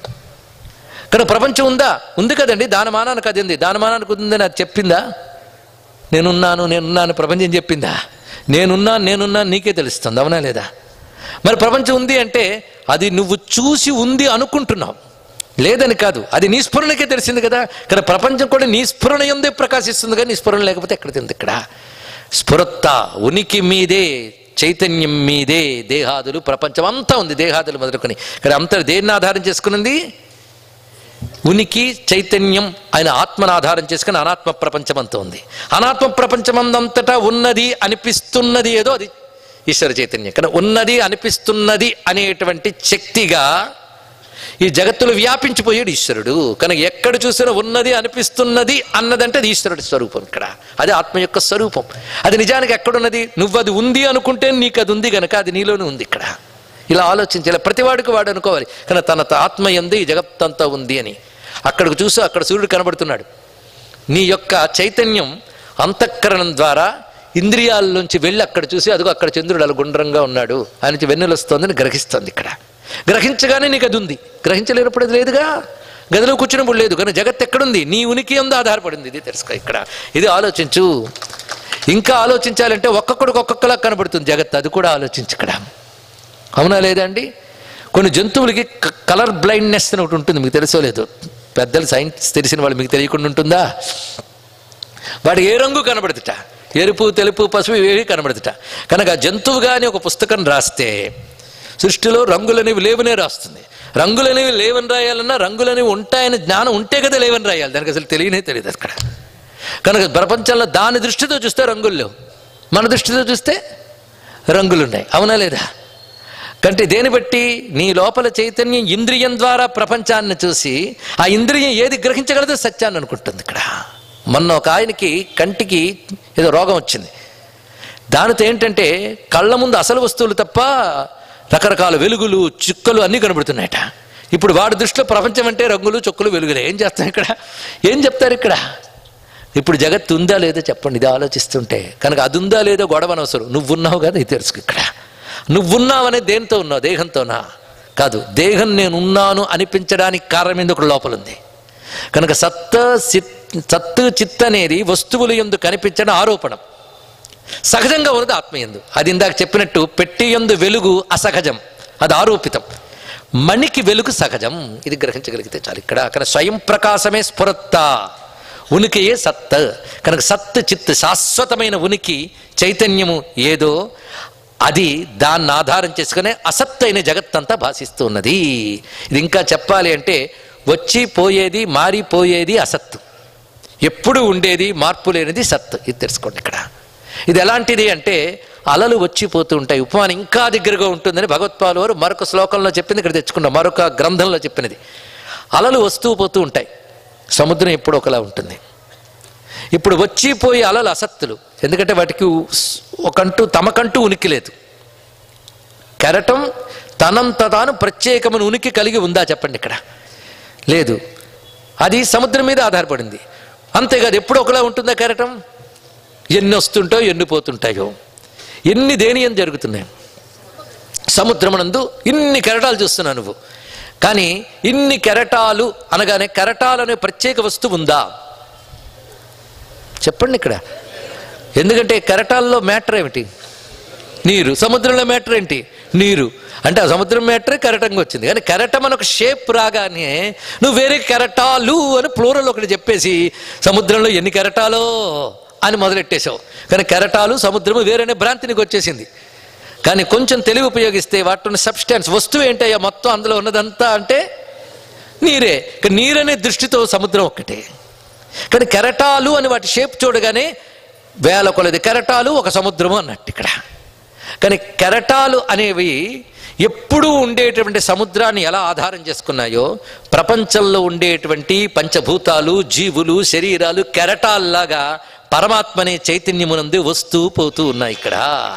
కానీ ప్రపంచం ఉందా ఉంది కదండి దానమానానికి అది ఉంది దానమానానికి ఉందని అది చెప్పిందా నేనున్నాను నేనున్నాను ప్రపంచం చెప్పిందా నేనున్నాను నేనున్నాను నీకే తెలుస్తుంది అవునా లేదా మరి ప్రపంచం ఉంది అంటే అది నువ్వు చూసి ఉంది అనుకుంటున్నావు లేదని కాదు అది నీ స్ఫురణకే తెలిసింది కదా కానీ ప్రపంచం కూడా నీ స్ఫురణ ఎందే ప్రకాశిస్తుంది కానీ నీ స్ఫురణ లేకపోతే ఎక్కడ తింది ఇక్కడ స్ఫురత్త ఉనికి మీదే చైతన్యం మీదే దేహాదులు ప్రపంచం అంతా ఉంది దేహాదులు మొదలుకొని కానీ అంతా దేన్ని ఆధారం చేసుకున్నది ఉనికి చైతన్యం ఆయన ఆత్మను ఆధారం చేసుకుని అనాత్మ ప్రపంచం అంతా ఉంది అనాత్మ ప్రపంచమందంతటా ఉన్నది అనిపిస్తున్నది ఏదో అది ఈశ్వర చైతన్యం కానీ ఉన్నది అనిపిస్తున్నది అనేటువంటి శక్తిగా ఈ జగత్తులో వ్యాపించిపోయాడు ఈశ్వరుడు కనుక ఎక్కడ చూసినా ఉన్నది అనిపిస్తున్నది అన్నదంటే అది ఈశ్వరుడి స్వరూపం ఇక్కడ అది ఆత్మ యొక్క స్వరూపం అది నిజానికి ఎక్కడున్నది నువ్వు అది ఉంది అనుకుంటే నీకు అది ఉంది కనుక అది నీలోనే ఉంది ఇక్కడ ఇలా ఆలోచించాలి ప్రతివాడికి వాడు అనుకోవాలి కానీ తన ఆత్మ ఎందు ఈ జగత్తంతా ఉంది అని అక్కడికి చూసి అక్కడ సూర్యుడు కనబడుతున్నాడు నీ యొక్క చైతన్యం అంతఃకరణం ద్వారా ఇంద్రియాల్లోంచి వెళ్ళి అక్కడ చూసి అదిగో అక్కడ చంద్రుడు అలా గుండ్రంగా ఉన్నాడు ఆయన నుంచి వెన్నెలు వస్తోందని గ్రహిస్తోంది ఇక్కడ గ్రహించగానే నీకు అది ఉంది గ్రహించలేనప్పుడు అది లేదుగా గదిలో కూర్చున్నప్పుడు లేదు కానీ జగత్ ఎక్కడుంది నీ ఉనికి ఎందు ఆధారపడింది ఇది తెలుసుకో ఇక్కడ ఇది ఆలోచించు ఇంకా ఆలోచించాలంటే ఒక్కొక్కడికి ఒక్కొక్కలా కనబడుతుంది జగత్ అది కూడా ఆలోచించు ఇక్కడ అవునా లేదండి కొన్ని జంతువులకి క- కలర్ బ్లైండ్నెస్ అని ఒకటి ఉంటుంది మీకు తెలుసో లేదు పెద్దలు సైన్స్ తెలిసిన వాళ్ళు మీకు తెలియకుండా ఉంటుందా వాడు ఏ రంగు కనబడుతుట ఎరుపు తెలుపు పసుపు ఇవేవి కనబడుతుట కనుక ఆ జంతువు కానీ ఒక పుస్తకం రాస్తే సృష్టిలో రంగులనేవి లేవనే రాస్తుంది రంగులనేవి లేవని రాయాలన్నా రంగులనేవి ఉంటాయని జ్ఞానం ఉంటే కదా లేవని రాయాలి దానికి అసలు తెలియనే తెలియదు అక్కడ కనుక ప్రపంచంలో దాని దృష్టితో చూస్తే రంగులు లేవు మన దృష్టితో చూస్తే రంగులున్నాయి అవునా లేదా కంటే దేని బట్టి నీ లోపల చైతన్యం ఇంద్రియం ద్వారా ప్రపంచాన్ని చూసి ఆ ఇంద్రియం ఏది గ్రహించగలదో సత్యాన్ని అనుకుంటుంది ఇక్కడ మొన్న ఒక ఆయనకి కంటికి ఏదో రోగం వచ్చింది దానితో ఏంటంటే కళ్ళ ముందు అసలు వస్తువులు తప్ప రకరకాల వెలుగులు చుక్కలు అన్నీ కనబడుతున్నాయట ఇప్పుడు వాడి దృష్టిలో ప్రపంచం అంటే రంగులు చుక్కలు వెలుగులే ఏం చేస్తాం ఇక్కడ ఏం చెప్తారు ఇక్కడ ఇప్పుడు జగత్తు ఉందా లేదో చెప్పండి ఇది ఆలోచిస్తుంటే కనుక అది ఉందా లేదో గొడవ అనవసరం నువ్వున్నావు కదా ఇది తెలుసు ఇక్కడ నువ్వున్నావనే దేనితో ఉన్నావు దేహంతోనా కాదు దేహం నేను ఉన్నాను అనిపించడానికి కారణం ఏంది ఒక లోపల ఉంది కనుక సత్త సిత్ సత్తు చిత్ అనేది వస్తువులు ఎందు కనిపించడం ఆరోపణం సహజంగా ఉన్నది ఆత్మ ఎందు అది ఇందాక చెప్పినట్టు పెట్టి ఎందు వెలుగు అసహజం అది ఆరోపితం మణికి వెలుగు సహజం ఇది గ్రహించగలిగితే చాలు ఇక్కడ కనుక స్వయం ప్రకాశమే స్ఫురత్త ఉనికియే సత్ కనుక సత్ చిత్ శాశ్వతమైన ఉనికి చైతన్యము ఏదో అది దాన్ని ఆధారం చేసుకునే అసత్తైన జగత్తంతా భాషిస్తూ ఉన్నది ఇది ఇంకా చెప్పాలి అంటే వచ్చి పోయేది మారిపోయేది అసత్తు ఎప్పుడు ఉండేది మార్పు లేనిది సత్ ఇది తెలుసుకోండి ఇక్కడ ఇది ఎలాంటిది అంటే అలలు వచ్చిపోతూ ఉంటాయి ఉపమానం ఇంకా దగ్గరగా ఉంటుందని భగవత్పాలు వారు మరొక శ్లోకంలో చెప్పింది ఇక్కడ తెచ్చుకున్నాం మరొక గ్రంథంలో చెప్పినది అలలు వస్తూ పోతూ ఉంటాయి సముద్రం ఎప్పుడు ఒకలా ఉంటుంది ఇప్పుడు వచ్చిపోయే అలలు అసత్తులు ఎందుకంటే వాటికి ఉస్- ఒకంటూ తమకంటూ ఉనికి లేదు కెరటం తనంత తాను ప్రత్యేకమైన ఉనికి కలిగి ఉందా చెప్పండి ఇక్కడ లేదు అది సముద్రం మీద ఆధారపడింది అంతేకాదు ఎప్పుడు ఒకలా ఉంటుందా కెరటం ఎన్ని వస్తుంటాయో ఎన్ని పోతుంటాయో ఎన్ని దేనియం జరుగుతున్నాయి సముద్రమునందు ఇన్ని కెరటాలు చూస్తున్నావు నువ్వు కానీ ఇన్ని కెరటాలు అనగానే కెరటాలు అనే ప్రత్యేక వస్తువు ఉందా చెప్పండి ఇక్కడ ఎందుకంటే కెరటాల్లో మ్యాటర్ ఏమిటి నీరు సముద్రంలో మ్యాటర్ ఏంటి నీరు అంటే ఆ సముద్రం మ్యాటరే కెరటంగా వచ్చింది కానీ కెరటం అని ఒక షేప్ రాగానే నువ్వు వేరే కెరటాలు అని ప్లూరల్ ఒకటి చెప్పేసి సముద్రంలో ఎన్ని కెరటాలో అని మొదలెట్టేశావు కానీ కెరటాలు సముద్రము వేరేనే భ్రాంతినికి వచ్చేసింది కానీ కొంచెం తెలివి ఉపయోగిస్తే వాటిని సబ్స్టాన్స్ వస్తువు ఏంటయ్యా మొత్తం అందులో ఉన్నదంతా అంటే నీరే కానీ నీరనే దృష్టితో సముద్రం ఒక్కటే కానీ కెరటాలు అని వాటి షేప్ చూడగానే వేల కొలది కెరటాలు ఒక సముద్రము అన్నట్టు ఇక్కడ కానీ కెరటాలు అనేవి ఎప్పుడూ ఉండేటువంటి సముద్రాన్ని ఎలా ఆధారం చేసుకున్నాయో ప్రపంచంలో ఉండేటువంటి పంచభూతాలు జీవులు శరీరాలు కెరటాల్లాగా పరమాత్మనే చైతన్యమునందు వస్తూ పోతూ ఉన్నాయి ఇక్కడ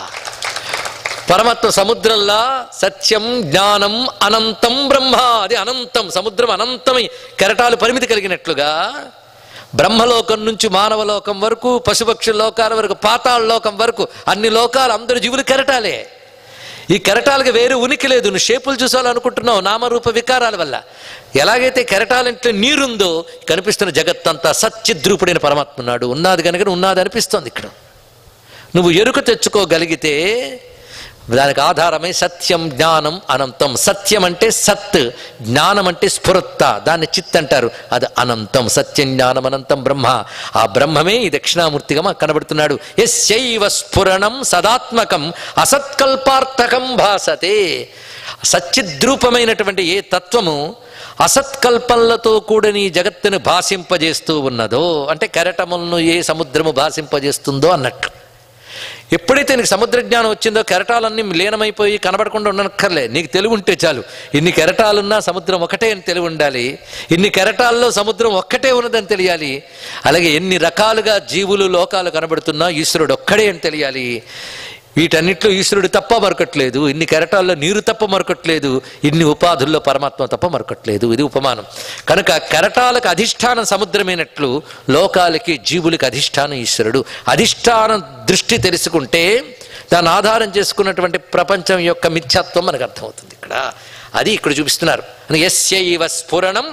పరమాత్మ సముద్రంలా సత్యం జ్ఞానం అనంతం బ్రహ్మ అది అనంతం సముద్రం అనంతమై కెరటాలు పరిమితి కలిగినట్లుగా బ్రహ్మలోకం నుంచి మానవలోకం వరకు పశుపక్షి లోకాల వరకు పాతాళ లోకం వరకు అన్ని లోకాలు అందరు జీవులు కెరటాలే ఈ కెరటాలకు వేరే ఉనికి లేదు నువ్వు షేపులు చూసాలనుకుంటున్నావు నామరూప వికారాల వల్ల ఎలాగైతే కెరటాలంటే నీరుందో కనిపిస్తున్న జగత్తంతా సత్యద్రూపుడైన పరమాత్మ ఉన్నాడు ఉన్నది కనుక ఉన్నది అనిపిస్తోంది ఇక్కడ నువ్వు ఎరుక తెచ్చుకోగలిగితే దానికి ఆధారమై సత్యం జ్ఞానం అనంతం సత్యం అంటే సత్ జ్ఞానం అంటే స్ఫురత్త దాన్ని చిత్ అంటారు అది అనంతం సత్యం జ్ఞానం అనంతం బ్రహ్మ ఆ బ్రహ్మమే ఈ దక్షిణామూర్తిగా మాకు కనబడుతున్నాడు ఎస్యైవ స్ఫురణం సదాత్మకం అసత్కల్పార్థకం భాసతే సచ్చిద్రూపమైనటువంటి ఏ తత్వము అసత్కల్పంలతో కూడని ఈ జగత్తును భాషింపజేస్తూ ఉన్నదో అంటే కెరటములను ఏ సముద్రము భాషింపజేస్తుందో అన్నట్టు ఎప్పుడైతే నీకు సముద్ర జ్ఞానం వచ్చిందో కెరటాలన్నీ లీనమైపోయి కనబడకుండా ఉండనక్కర్లే నీకు తెలివి ఉంటే చాలు ఇన్ని కెరటాలున్నా సముద్రం ఒకటే అని తెలివి ఉండాలి ఇన్ని కెరటాల్లో సముద్రం ఒక్కటే ఉన్నదని తెలియాలి అలాగే ఎన్ని రకాలుగా జీవులు లోకాలు కనబడుతున్నా ఈశ్వరుడు ఒక్కడే అని తెలియాలి వీటన్నిట్లో ఈశ్వరుడు తప్ప మరొకట్లేదు ఇన్ని కెరటాల్లో నీరు తప్ప మరొకట్లేదు ఇన్ని ఉపాధుల్లో పరమాత్మ తప్ప మరొకట్లేదు ఇది ఉపమానం కనుక కెరటాలకు అధిష్టానం సముద్రమైనట్లు లోకాలకి జీవులకి అధిష్టానం ఈశ్వరుడు అధిష్టానం దృష్టి తెలుసుకుంటే దాన్ని ఆధారం చేసుకున్నటువంటి ప్రపంచం యొక్క మిథ్యాత్వం మనకు అర్థమవుతుంది ఇక్కడ అది ఇక్కడ చూపిస్తున్నారు ఎస్యైవ స్ఫురణం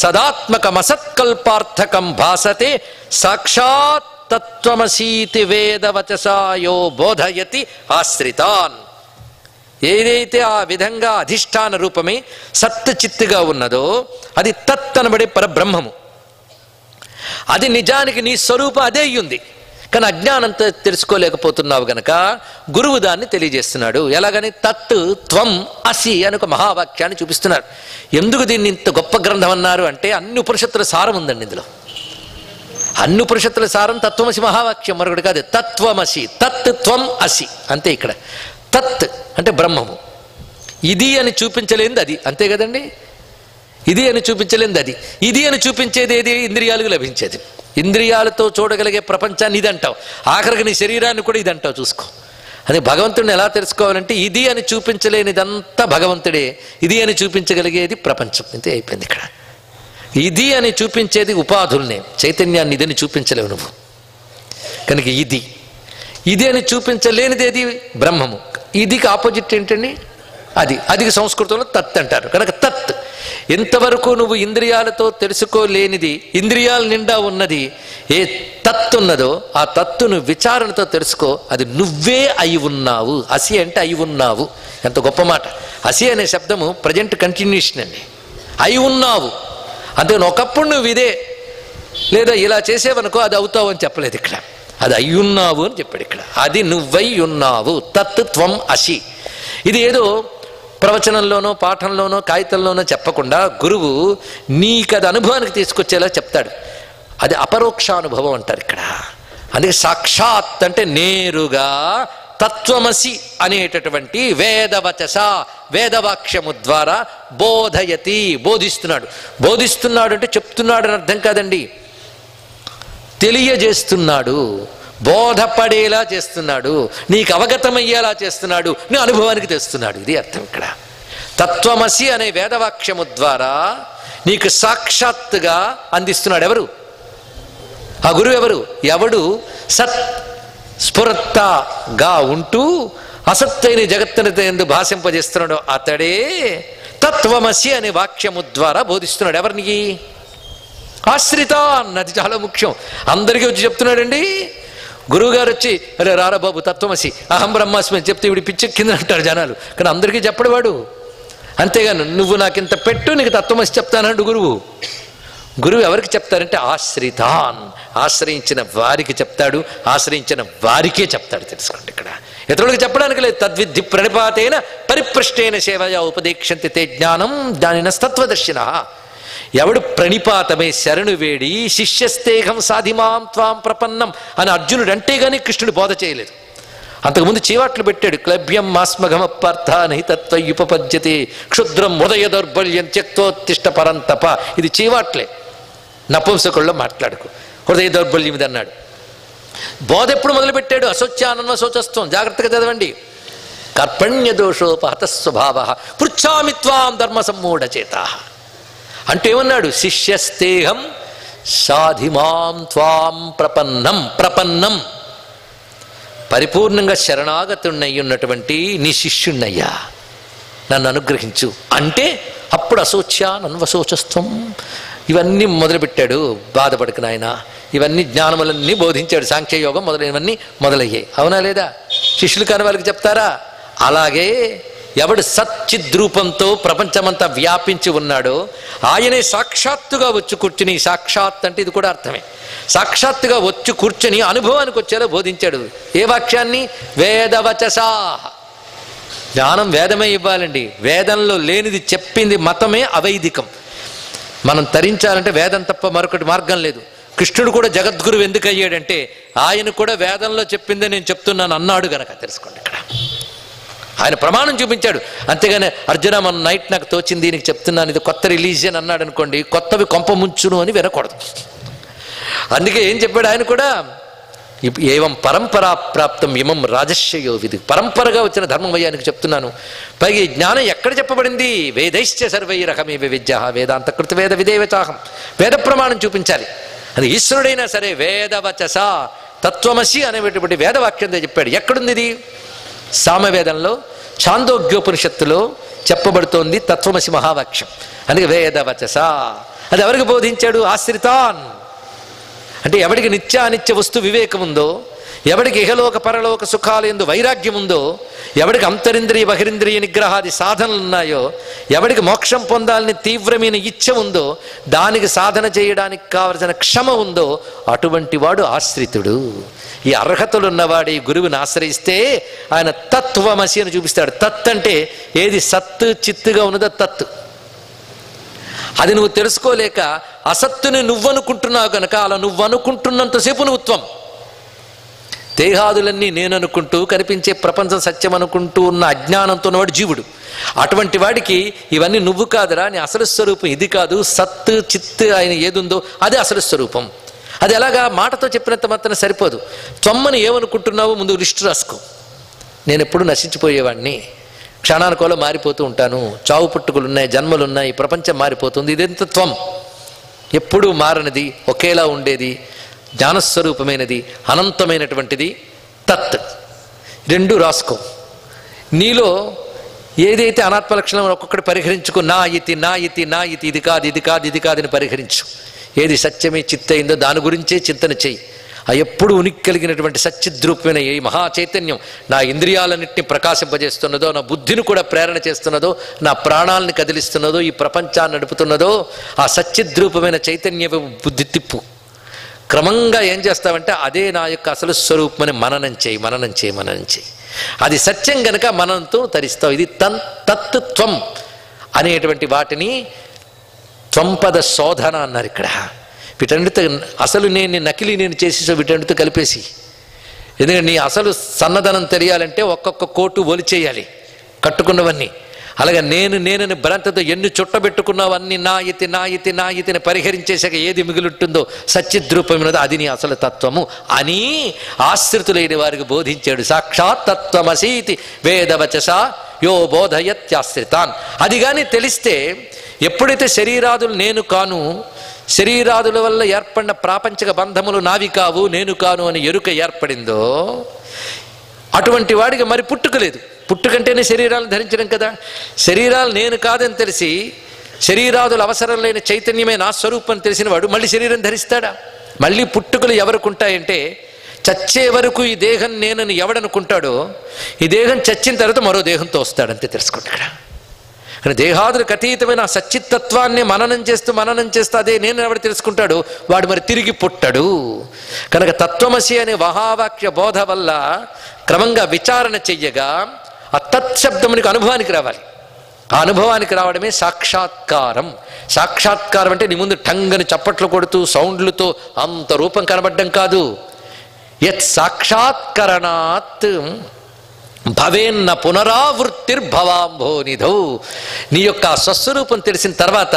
సదాత్మకమసత్కల్పార్థకం భాసతే సాక్షాత్ తత్వమసీతి వేదవచసాయో బోధయతి ఆశ్రితాన్ ఏదైతే ఆ విధంగా అధిష్టాన రూపమే సత్ చిత్తుగా ఉన్నదో అది తత్ అనబడే పరబ్రహ్మము అది నిజానికి నీ స్వరూపం అదే అయ్యింది కానీ అజ్ఞానంతో తెలుసుకోలేకపోతున్నావు గనక గురువు దాన్ని తెలియజేస్తున్నాడు ఎలాగని తత్ త్వం అసి అని ఒక మహావాక్యాన్ని చూపిస్తున్నారు ఎందుకు దీన్ని ఇంత గొప్ప గ్రంథం అన్నారు అంటే అన్ని ఉపనిషత్తుల సారం ఉందండి ఇందులో అన్ని ఉపనిషత్తుల సారం తత్వమసి మహావాక్యం మరొకటి కాదు తత్వమసి తత్ త్వం అసి అంతే ఇక్కడ తత్ అంటే బ్రహ్మము ఇది అని చూపించలేనిది అది అంతే కదండి ఇది అని చూపించలేనిది అది ఇది అని చూపించేది ఏది ఇంద్రియాలకు లభించేది ఇంద్రియాలతో చూడగలిగే ప్రపంచాన్ని ఇది అంటావు ఆఖరికి నీ శరీరాన్ని కూడా ఇది అంటావు చూసుకో అది భగవంతుడిని ఎలా తెలుసుకోవాలంటే ఇది అని చూపించలేనిదంతా భగవంతుడే ఇది అని చూపించగలిగేది ప్రపంచం అంతే అయిపోయింది ఇక్కడ ఇది అని చూపించేది ఉపాధుల్నే చైతన్యాన్ని ఇదని చూపించలేవు నువ్వు కనుక ఇది ఇది అని చూపించలేనిది ఏది బ్రహ్మము ఇదికి ఆపోజిట్ ఏంటండి అది అది సంస్కృతంలో తత్ అంటారు కనుక తత్ ఎంతవరకు నువ్వు ఇంద్రియాలతో తెలుసుకోలేనిది ఇంద్రియాల నిండా ఉన్నది ఏ తత్ ఉన్నదో ఆ తత్తును విచారణతో తెలుసుకో అది నువ్వే అయి ఉన్నావు అసి అంటే అయి ఉన్నావు ఎంత గొప్ప మాట అసి అనే శబ్దము ప్రజెంట్ కంటిన్యూషన్ అండి అయి ఉన్నావు అంతే ఒకప్పుడు నువ్వు ఇదే లేదా ఇలా చేసేవనుకో అది అవుతావు అని చెప్పలేదు ఇక్కడ అది అయ్యున్నావు అని చెప్పాడు ఇక్కడ అది నువ్వై ఉన్నావు తత్ త్వం అసి ఇది ఏదో ప్రవచనంలోనో పాఠంలోనో కాగితంలోనో చెప్పకుండా గురువు నీకు అది అనుభవానికి తీసుకొచ్చేలా చెప్తాడు అది అపరోక్షానుభవం అంటారు ఇక్కడ అందుకే సాక్షాత్ అంటే నేరుగా తత్వమసి అనేటటువంటి వేదవచస వేదవాక్యము ద్వారా బోధయతి బోధిస్తున్నాడు బోధిస్తున్నాడు అంటే చెప్తున్నాడు అని అర్థం కాదండి తెలియజేస్తున్నాడు బోధపడేలా చేస్తున్నాడు నీకు అవగతమయ్యేలా చేస్తున్నాడు నీ అనుభవానికి తెస్తున్నాడు ఇది అర్థం ఇక్కడ తత్వమసి అనే వేదవాక్యము ద్వారా నీకు సాక్షాత్తుగా అందిస్తున్నాడు ఎవరు ఆ గురువు ఎవరు ఎవడు సత్ స్ఫురత్తగా ఉంటూ అసత్తైన జగత్తునితో ఎందు భాషింపజేస్తున్నాడు అతడే తత్వమసి అనే వాక్యము ద్వారా బోధిస్తున్నాడు ఎవరిని ఆశ్రిత అన్నది చాలా ముఖ్యం అందరికీ వచ్చి చెప్తున్నాడండి గురువుగారు వచ్చి అరే రారా బాబు తత్వమసి అహం బ్రహ్మాస్మి అని చెప్తే వీడి పిచ్చి కింద అంటారు జనాలు కానీ అందరికీ చెప్పడు వాడు అంతేగాను నువ్వు నాకు ఇంత పెట్టు నీకు తత్వమసి చెప్తానండు గురువు గురువు ఎవరికి చెప్తారంటే ఆశ్రితాన్ ఆశ్రయించిన వారికి చెప్తాడు ఆశ్రయించిన వారికే చెప్తాడు తెలుసుకోండి ఇక్కడ ఇతరులకు చెప్పడానికి లేదు తద్విద్ధి ప్రణిపాతైన పరిపృష్టైన సేవయా ఉపదేక్షంతి తే జ్ఞానం దానిన తత్వదర్శిన ఎవడు ప్రణిపాతమై శరణు వేడి శిష్యస్తేహం సాధిమాం త్వాం ప్రపన్నం అని అర్జునుడు అంటే గానీ కృష్ణుడు బోధ చేయలేదు అంతకుముందు చీవాట్లు పెట్టాడు క్లభ్యం మాస్మఘమపార్థ నహితత్వయుపపద్యతే క్షుద్రం ఉదయ దౌర్బల్యం త్యక్తోత్తిష్ట పరంతప ఇది చీవాట్లే నపుంసకుల్లో మాట్లాడుకు హృదయ దౌర్బల్యం ఇది అన్నాడు బోధ ఎప్పుడు మొదలుపెట్టాడు అశోచ్యానన్వ శోచస్వం జాగ్రత్తగా చదవండి కర్పణ్య దోషోపహత స్వభావ పృచ్ఛామి త్వాం ధర్మ సమ్మూఢచేత అంటే ఏమన్నాడు శిష్యస్తేహం సాధిమాం త్వాం ప్రపన్నం ప్రపన్నం పరిపూర్ణంగా శరణాగతున్నయ్యి ఉన్నటువంటి నీ శిష్యుణ్ణయ్యా నన్ను అనుగ్రహించు అంటే అప్పుడు అశోచ్య నన్వశోచస్వం ఇవన్నీ మొదలుపెట్టాడు బాధపడకు నాయన ఇవన్నీ జ్ఞానములన్నీ బోధించాడు సాంఖ్యయోగం మొదలైనవన్నీ మొదలయ్యాయి అవునా లేదా శిష్యులు కాని వాళ్ళకి చెప్తారా అలాగే ఎవడు సచ్చిద్రూపంతో ప్రపంచమంతా వ్యాపించి ఉన్నాడో ఆయనే సాక్షాత్తుగా వచ్చి కూర్చుని సాక్షాత్ అంటే ఇది కూడా అర్థమే సాక్షాత్తుగా వచ్చి కూర్చుని అనుభవానికి వచ్చేలా బోధించాడు ఏ వాక్యాన్ని వేదవచసా జ్ఞానం వేదమే ఇవ్వాలండి వేదంలో లేనిది చెప్పింది మతమే అవైదికం మనం తరించాలంటే వేదం తప్ప మరొకటి మార్గం లేదు కృష్ణుడు కూడా జగద్గురువు ఎందుకు అయ్యాడంటే ఆయన కూడా వేదంలో చెప్పిందే నేను చెప్తున్నాను అన్నాడు గనక తెలుసుకోండి ఇక్కడ ఆయన ప్రమాణం చూపించాడు అంతేగాని అర్జున మన నైట్ నాకు తోచింది నీకు చెప్తున్నాను ఇది కొత్త రిలీజియన్ అన్నాడు అనుకోండి కొత్తవి కొంప ముంచును అని వినకూడదు అందుకే ఏం చెప్పాడు ఆయన కూడా ఇప్- ఏవం పరంపరా ప్రాప్తం ఇమం రాజస్యయో విధి పరంపరగా వచ్చిన ధర్మమయ్యానికి చెప్తున్నాను పైగా ఈ జ్ఞానం ఎక్కడ చెప్పబడింది వేదైశ్చ సర్వైరహమే విద్య వేదాంతకృత వేద విదేవచాహం వేద ప్రమాణం చూపించాలి అది ఈశ్వరుడైనా సరే వేదవచస తత్వమసి అనేటువంటి వేదవాక్యం చెప్పాడు ఎక్కడుంది ఇది సామవేదంలో ఛాందోగ్యోపనిషత్తులో చెప్పబడుతోంది తత్వమసి మహావాక్యం అందుకే వేదవచస అది ఎవరికి బోధించాడు ఆశ్రితాన్ అంటే ఎవడికి నిత్య అనిత్య వస్తు వివేకం ఉందో ఎవడికి ఇహలోక పరలోక సుఖాలు ఎందు వైరాగ్యం ఉందో ఎవడికి అంతరింద్రియ బహిరింద్రియ నిగ్రహాది సాధనలు ఉన్నాయో ఎవడికి మోక్షం పొందాలని తీవ్రమైన ఇచ్ఛ ఉందో దానికి సాధన చేయడానికి కావలసిన క్షమ ఉందో అటువంటి వాడు ఆశ్రితుడు ఈ అర్హతలు ఉన్నవాడు ఈ గురువుని ఆశ్రయిస్తే ఆయన తత్వమసి అని చూపిస్తాడు తత్ అంటే ఏది సత్తు చిత్తుగా ఉన్నదో తత్తు అది నువ్వు తెలుసుకోలేక అసత్తుని నువ్వనుకుంటున్నావు కనుక అలా నువ్వనుకుంటున్నంతసేపు నువ్వు త్వం దేహాదులన్నీ నేననుకుంటూ కనిపించే ప్రపంచం సత్యం అనుకుంటూ ఉన్న అజ్ఞానంతో ఉన్నవాడు జీవుడు అటువంటి వాడికి ఇవన్నీ నువ్వు కాదురా నీ అసలు స్వరూపం ఇది కాదు సత్ చిత్ ఆయన ఏదుందో అదే అసలు స్వరూపం అది ఎలాగా మాటతో చెప్పినంత మాత్రం సరిపోదు త్వమ్మని ఏమనుకుంటున్నావో ముందు లిస్టు రాసుకో నేను ఎప్పుడు నశించిపోయేవాడిని క్షణానుకోలో మారిపోతూ ఉంటాను చావు పుట్టుకులు ఉన్నాయి జన్మలు ఉన్నాయి ప్రపంచం మారిపోతుంది ఇదెంత త్వం ఎప్పుడూ మారనిది ఒకేలా ఉండేది జ్ఞానస్వరూపమైనది అనంతమైనటువంటిది తత్ రెండు రాసుకో నీలో ఏదైతే అనాత్మ లక్షణం ఒక్కొక్కటి పరిహరించుకో నా ఇతి నా ఇతి నా ఇతి ఇది కాదు ఇది కాదు ఇది కాదని పరిహరించు ఏది సత్యమే చిత్తయిందో దాని గురించే చింతన చెయ్యి ఆ ఎప్పుడు ఉనికి కలిగినటువంటి సచ్చిద్రూపమైన ఈ మహా చైతన్యం నా ఇంద్రియాలన్నింటినీ ప్రకాశింపజేస్తున్నదో నా బుద్ధిని కూడా ప్రేరణ చేస్తున్నదో నా ప్రాణాలని కదిలిస్తున్నదో ఈ ప్రపంచాన్ని నడుపుతున్నదో ఆ సచ్చిద్రూపమైన చైతన్య బుద్ధి తిప్పు క్రమంగా ఏం చేస్తావంటే అదే నా యొక్క అసలు స్వరూపమని మననం చేయి మననం చేయి మననం చేయి అది సత్యం గనక మననంతో తరిస్తావు ఇది తన్ తత్వం అనేటువంటి వాటిని త్వంపద శోధన అన్నారు ఇక్కడ వీటన్నిటితో అసలు నేను నకిలీ నేను చేసేసో వీటన్నిటితో కలిపేసి ఎందుకంటే నీ అసలు సన్నదనం తెలియాలంటే ఒక్కొక్క కోటు ఒలిచేయాలి కట్టుకున్నవన్నీ అలాగే నేను నేనని భ్రాంతితో ఎన్ని చుట్టబెట్టుకున్నావన్నీ నా ఇతి నా ఇతి నా ఇతిని పరిహరించేసాక ఏది మిగులుంటుందో సచ్చిద్రూపమైనదో అది నీ అసలు తత్వము అని ఆశ్రితులైన వారికి బోధించాడు సాక్షాత్ తత్వమసీతి వేదవచస యో బోధయత్యాశ్రితాన్ అది కానీ తెలిస్తే ఎప్పుడైతే శరీరాదులు నేను కాను శరీరాదుల వల్ల ఏర్పడిన ప్రాపంచిక బంధములు నావి కావు నేను కాను అని ఎరుక ఏర్పడిందో అటువంటి వాడికి మరి పుట్టుక లేదు పుట్టుకంటేనే శరీరాలను ధరించడం కదా శరీరాలు నేను కాదని తెలిసి శరీరాదులు అవసరం లేని చైతన్యమే నా స్వరూపం తెలిసిన వాడు మళ్ళీ శరీరం ధరిస్తాడా మళ్ళీ పుట్టుకలు ఎవరికి ఉంటాయంటే చచ్చే వరకు ఈ దేహం నేనని ఎవడనుకుంటాడో ఈ దేహం చచ్చిన తర్వాత మరో దేహంతో వస్తాడంతే తెలుసుకుంటాడు కానీ దేహాదులకు అతీతమైన ఆ సచ్చిత్తత్వాన్ని మననం చేస్తూ మననం చేస్తూ అదే నేను ఎవడు తెలుసుకుంటాడు వాడు మరి తిరిగి పుట్టడు కనుక తత్వమసి అనే మహావాక్య బోధ వల్ల క్రమంగా విచారణ చెయ్యగా ఆ తత్శబ్దమునికి అనుభవానికి రావాలి ఆ అనుభవానికి రావడమే సాక్షాత్కారం సాక్షాత్కారం అంటే నీ ముందు టంగని చప్పట్లు కొడుతూ సౌండ్లతో అంత రూపం కనబడ్డం కాదు యత్ సాక్షాత్కరణాత్ భవేన్న పునరావృత్తిర్భవాంభో నిధౌ నీ యొక్క ఆ స్వస్వరూపం తెలిసిన తర్వాత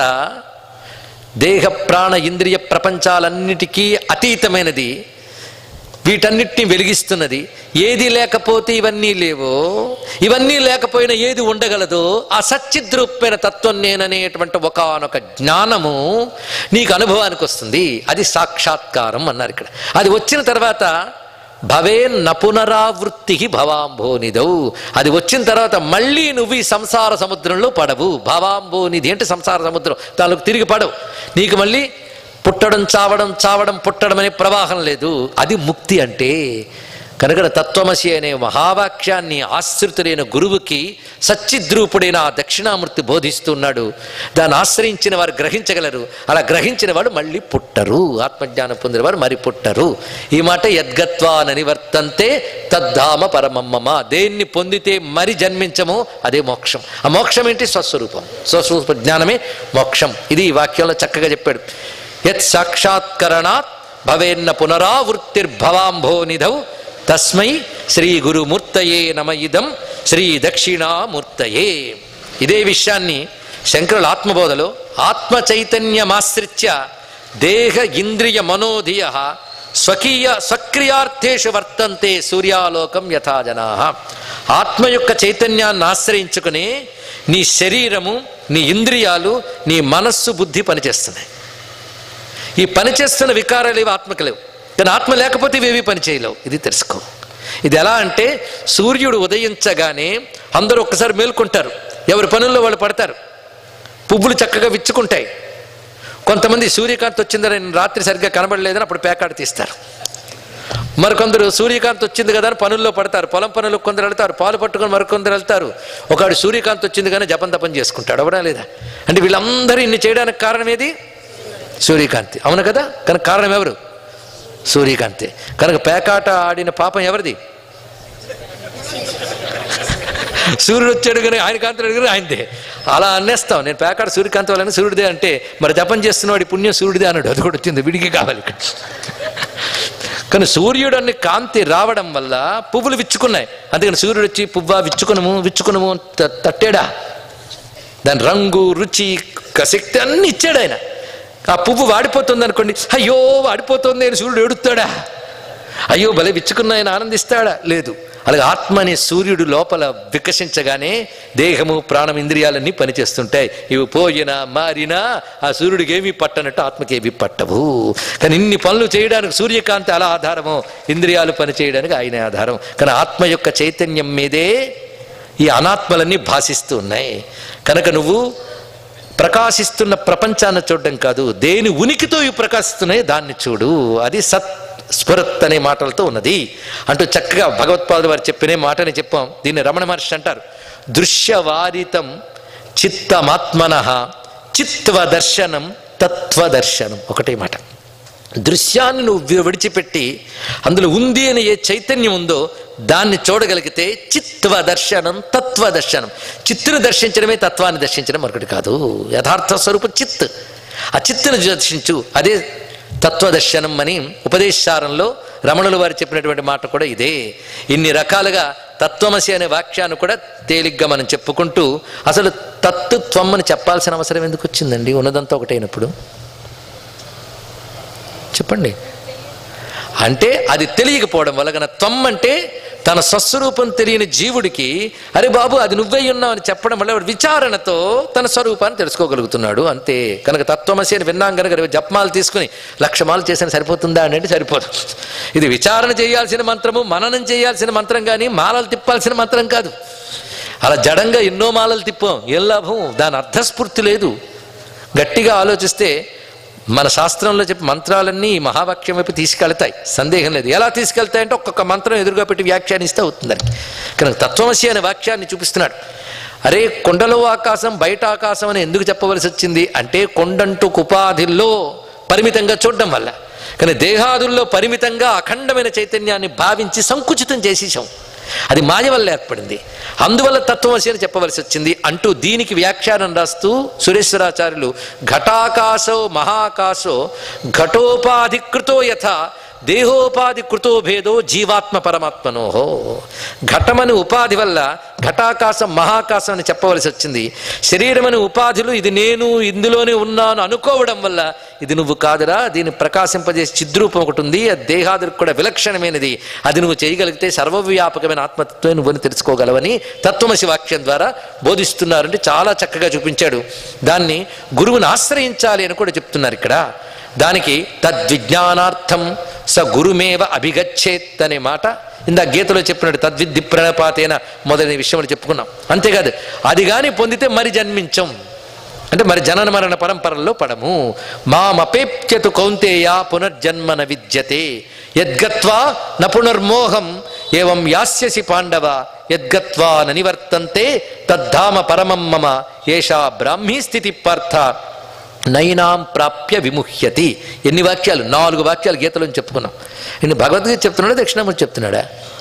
దేహ ప్రాణ ఇంద్రియ ప్రపంచాలన్నిటికీ అతీతమైనది వీటన్నిటిని వెలిగిస్తున్నది ఏది లేకపోతే ఇవన్నీ లేవో ఇవన్నీ లేకపోయినా ఏది ఉండగలదో ఆ సచ్చిద్రూపమైన తత్వం నేననేటువంటి ఒకనొక జ్ఞానము నీకు అనుభవానికి వస్తుంది అది సాక్షాత్కారం అన్నారు ఇక్కడ అది వచ్చిన తర్వాత భవే నపునరావృత్తి భవాంభోనిధౌ అది వచ్చిన తర్వాత మళ్ళీ నువ్వు ఈ సంసార సముద్రంలో పడవు భవాంభోనిధి అంటే సంసార సముద్రం దానికి తిరిగి పడవు నీకు మళ్ళీ పుట్టడం చావడం చావడం పుట్టడం అనే ప్రవాహం లేదు అది ముక్తి అంటే కనుక తత్వమసి అనే మహావాక్యాన్ని ఆశ్రితుడైన గురువుకి సచ్చిద్రూపుడైన ఆ దక్షిణామూర్తి బోధిస్తున్నాడు దాన్ని ఆశ్రయించిన వారు గ్రహించగలరు అలా గ్రహించిన వాడు మళ్ళీ పుట్టరు ఆత్మజ్ఞానం పొందిన వారు మరి పుట్టరు ఈ మాట యద్గత్వానని వర్తంతే తద్ధామ పరమమ్మమ దేన్ని పొందితే మరి జన్మించమో అదే మోక్షం ఆ మోక్షం ఏంటి స్వస్వరూపం స్వస్వరూప జ్ఞానమే మోక్షం ఇది ఈ వాక్యంలో చక్కగా చెప్పాడు యత్ సాక్షాత్కరణాత్ భవేన్న పునరావృత్తిర్భవాంభో నిధౌ తస్మై శ్రీ గురుమూర్తయే నమ ఇదం శ్రీ దక్షిణామూర్తయే ఇదే విషయాన్ని శంకరుల ఆత్మబోధలో ఆత్మ చైతన్యమాశ్రిత్య దేహ ఇంద్రియ మనోధియ స్వకీయ సక్రియార్థేషు వర్తంతే సూర్యాలోకం యథా జనా ఆత్మ యొక్క చైతన్యాన్ని ఆశ్రయించుకుని నీ శరీరము నీ ఇంద్రియాలు నీ మనస్సు బుద్ధి పనిచేస్తున్నాయి ఈ పనిచేస్తున్న వికారాలు ఇవి ఆత్మకు లేవు కానీ ఆత్మ లేకపోతే ఇవేవి పని చేయలేవు ఇది తెలుసుకో ఇది ఎలా అంటే సూర్యుడు ఉదయించగానే అందరూ ఒక్కసారి మేల్కొంటారు ఎవరి పనుల్లో వాళ్ళు పడతారు పువ్వులు చక్కగా విచ్చుకుంటాయి కొంతమంది సూర్యకాంతి వచ్చిందని రాత్రి సరిగ్గా కనబడలేదని అప్పుడు పేకాడు తీస్తారు మరికొందరు సూర్యకాంతి వచ్చింది కదా అని పనుల్లో పడతారు పొలం పనులకు కొందరు వెళ్తారు పాలు పట్టుకొని మరికొందరు వెళ్తారు ఒకడు సూర్యకాంతి వచ్చింది కానీ జపం తపం చేసుకుంటాడు అవడా లేదా అంటే వీళ్ళందరూ ఇన్ని చేయడానికి కారణం ఏది సూర్యకాంతి అవును కదా కనుక కారణం ఎవరు సూర్యకాంతి కనుక పేకాట ఆడిన పాపం ఎవరిది సూర్యుడు వచ్చాడు కానీ ఆయన కాంతుడు అడిగారు ఆయనదే అలా అనేస్తాం నేను పేకాట సూర్యకాంతి వాళ్ళని సూర్యుడిదే అంటే మరి జపం చేస్తున్నవాడి పుణ్యం సూర్యుడిదే అన్నాడు అది కూడా వచ్చింది విడికి కావాలి ఇక్కడ కానీ సూర్యుడు అనే కాంతి రావడం వల్ల పువ్వులు విచ్చుకున్నాయి అందుకని సూర్యుడు వచ్చి పువ్వా విచ్చుకునము విచ్చుకునము త- తట్టాడా దాని రంగు రుచి క- శక్తి అన్ని ఇచ్చాడు ఆయన ఆ పువ్వు వాడిపోతుంది అనుకోండి అయ్యో వాడిపోతుంది అని సూర్యుడు ఏడుస్తాడా అయ్యో భలే విచ్చుకున్న ఆయన ఆనందిస్తాడా లేదు అలాగే ఆత్మ అనే సూర్యుడు లోపల వికసించగానే దేహము ప్రాణం ఇంద్రియాలన్నీ పనిచేస్తుంటాయి ఇవి పోయినా మారినా ఆ సూర్యుడికి ఏమీ పట్టనట్టు ఆత్మకి ఏమీ పట్టవు కానీ ఇన్ని పనులు చేయడానికి సూర్యకాంతి అలా ఆధారము ఇంద్రియాలు పని చేయడానికి ఆయనే ఆధారం కానీ ఆత్మ యొక్క చైతన్యం మీదే ఈ అనాత్మలన్నీ భాషిస్తూ ఉన్నాయి కనుక నువ్వు ప్రకాశిస్తున్న ప్రపంచాన్ని చూడడం కాదు దేని ఉనికితో ఇవి ప్రకాశిస్తున్నాయి దాన్ని చూడు అది సత్ స్ఫురత్ అనే మాటలతో ఉన్నది అంటూ చక్కగా భగవత్పాదు వారు చెప్పిన మాటని చెప్పాం దీన్ని రమణ మహర్షి అంటారు దృశ్యవారితం చిత్తమాత్మన చిత్వ దర్శనం తత్వదర్శనం ఒకటే మాట దృశ్యాన్ని నువ్వు వి- విడిచిపెట్టి అందులో ఉంది అని ఏ చైతన్యం ఉందో దాన్ని చూడగలిగితే చిత్వ దర్శనం తత్వ దర్శనం చిత్తును దర్శించడమే తత్వాన్ని దర్శించడం మరొకటి కాదు యథార్థ స్వరూపం చిత్ ఆ చిత్తును దర్శించు అదే తత్వదర్శనం అని ఉపదేశారంలో రమణులు వారు చెప్పినటువంటి మాట కూడా ఇదే ఇన్ని రకాలుగా తత్వమసి అనే వాక్యాన్ని కూడా తేలిగ్గా మనం చెప్పుకుంటూ అసలు తత్తు త్వం అని చెప్పాల్సిన అవసరం ఎందుకు వచ్చిందండి ఉన్నదంతా ఒకటైనప్పుడు చెప్పండి అంటే అది తెలియకపోవడం వల్ల గన త్వం అంటే తన స్వస్వరూపం తెలియని జీవుడికి అరే బాబు అది నువ్వై ఉన్నావు అని చెప్పడం వల్ల వాడు విచారణతో తన స్వరూపాన్ని తెలుసుకోగలుగుతున్నాడు అంతే కనుక తత్వమసి అని విన్నాం కనుక రేపు జపమాలు తీసుకుని లక్షమాలు చేసిన సరిపోతుందా అని అంటే సరిపోదు ఇది విచారణ చేయాల్సిన మంత్రము మననం చేయాల్సిన మంత్రం కానీ మాలలు తిప్పాల్సిన మంత్రం కాదు అలా జడంగా ఎన్నో మాలలు తిప్పాం ఏం లాభం దాని అర్థస్ఫూర్తి లేదు గట్టిగా ఆలోచిస్తే మన శాస్త్రంలో చెప్పి మంత్రాలన్నీ ఈ మహావాక్యం వైపు తీసుకెళ్తాయి సందేహం లేదు ఎలా తీసుకెళ్తాయంటే ఒక్కొక్క మంత్రం ఎదురుగా పెట్టి వ్యాఖ్యానిస్తే అవుతుందని కనుక తత్వమసి అనే వాక్యాన్ని చూపిస్తున్నాడు అరే కొండలో ఆకాశం బయట ఆకాశం అని ఎందుకు చెప్పవలసి వచ్చింది అంటే కొండంటూ కుపాధిల్లో పరిమితంగా చూడడం వల్ల కానీ దేహాదుల్లో పరిమితంగా అఖండమైన చైతన్యాన్ని భావించి సంకుచితం చేసేసాం అది మాయ వల్ల ఏర్పడింది అందువల్ల తత్వమసి అని చెప్పవలసి వచ్చింది అంటూ దీనికి వ్యాఖ్యానం రాస్తూ సురేశ్వరాచార్యులు ఘటాకాశో మహాకాశో ఘటోపాధికృతో యథ దేహోపాధి కృతో భేదో జీవాత్మ పరమాత్మనోహో ఘటమని ఉపాధి వల్ల ఘటాకాశం మహాకాశం అని చెప్పవలసి వచ్చింది శరీరమని ఉపాధులు ఇది నేను ఇందులోనే ఉన్నాను అనుకోవడం వల్ల ఇది నువ్వు కాదురా దీన్ని ప్రకాశింపజేసి చిద్రూపం ఒకటి ఉంది అది దేహాదులకు కూడా విలక్షణమైనది అది నువ్వు చేయగలిగితే సర్వవ్యాపకమైన ఆత్మతత్వం నువ్వని తెలుసుకోగలవని తత్వమసి వాక్యం ద్వారా బోధిస్తున్నారంటే చాలా చక్కగా చూపించాడు దాన్ని గురువుని ఆశ్రయించాలి అని కూడా చెప్తున్నారు ఇక్కడ దానికి తద్విజ్ఞానార్థం స గురుమేవ అభిగచ్చేత్ అనే మాట ఇందా గీతలో చెప్పినట్టు తద్విద్ధి ప్రణపాతేన మొదలైన విషయములు చెప్పుకున్నాం అంతేకాదు అది కానీ పొందితే మరి జన్మించం అంటే మరి జనన మరణ పరంపరల్లో పడము మామపేప్యతు కౌంతేయ పునర్జన్మన విద్యతే యద్గత్వా న పునర్మోహం ఏవం యాస్యసి పాండవ యద్గత్వా న నివర్తంతే తద్ధామ పరమం మమ ఏషా బ్రాహ్మీ స్థితి పార్థ నైనాం ప్రాప్య విముహ్యతి ఎన్ని వాక్యాలు నాలుగు వాక్యాలు గీతలో చెప్పుకున్నాం ఇన్ని భగవద్గీత చెప్తున్నాడా దక్షిణామూర్తి చెప్తున్నాడా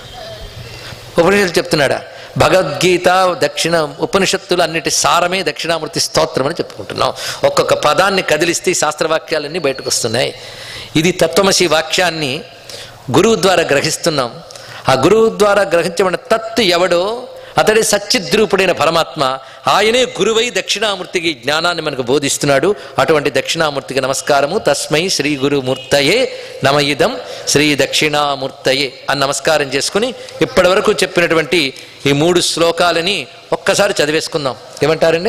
ఉపనిషత్తు చెప్తున్నాడా భగవద్గీత దక్షిణ ఉపనిషత్తులు అన్నిటి సారమే దక్షిణామూర్తి స్తోత్రం అని చెప్పుకుంటున్నాం ఒక్కొక్క పదాన్ని కదిలిస్తే ఈ శాస్త్రవాక్యాలన్నీ బయటకు వస్తున్నాయి ఇది తత్వమసి వాక్యాన్ని గురువు ద్వారా గ్రహిస్తున్నాం ఆ గురువు ద్వారా గ్రహించబడిన తత్తు ఎవడో అతడే సచ్చిద్రూపుడైన పరమాత్మ ఆయనే గురువై దక్షిణామూర్తికి జ్ఞానాన్ని మనకు బోధిస్తున్నాడు అటువంటి దక్షిణామూర్తికి నమస్కారము తస్మై శ్రీ గురుమూర్తయే నమయిదం శ్రీ దక్షిణామూర్తయే అని నమస్కారం చేసుకుని ఇప్పటి వరకు చెప్పినటువంటి ఈ మూడు శ్లోకాలని ఒక్కసారి చదివేసుకుందాం ఏమంటారండి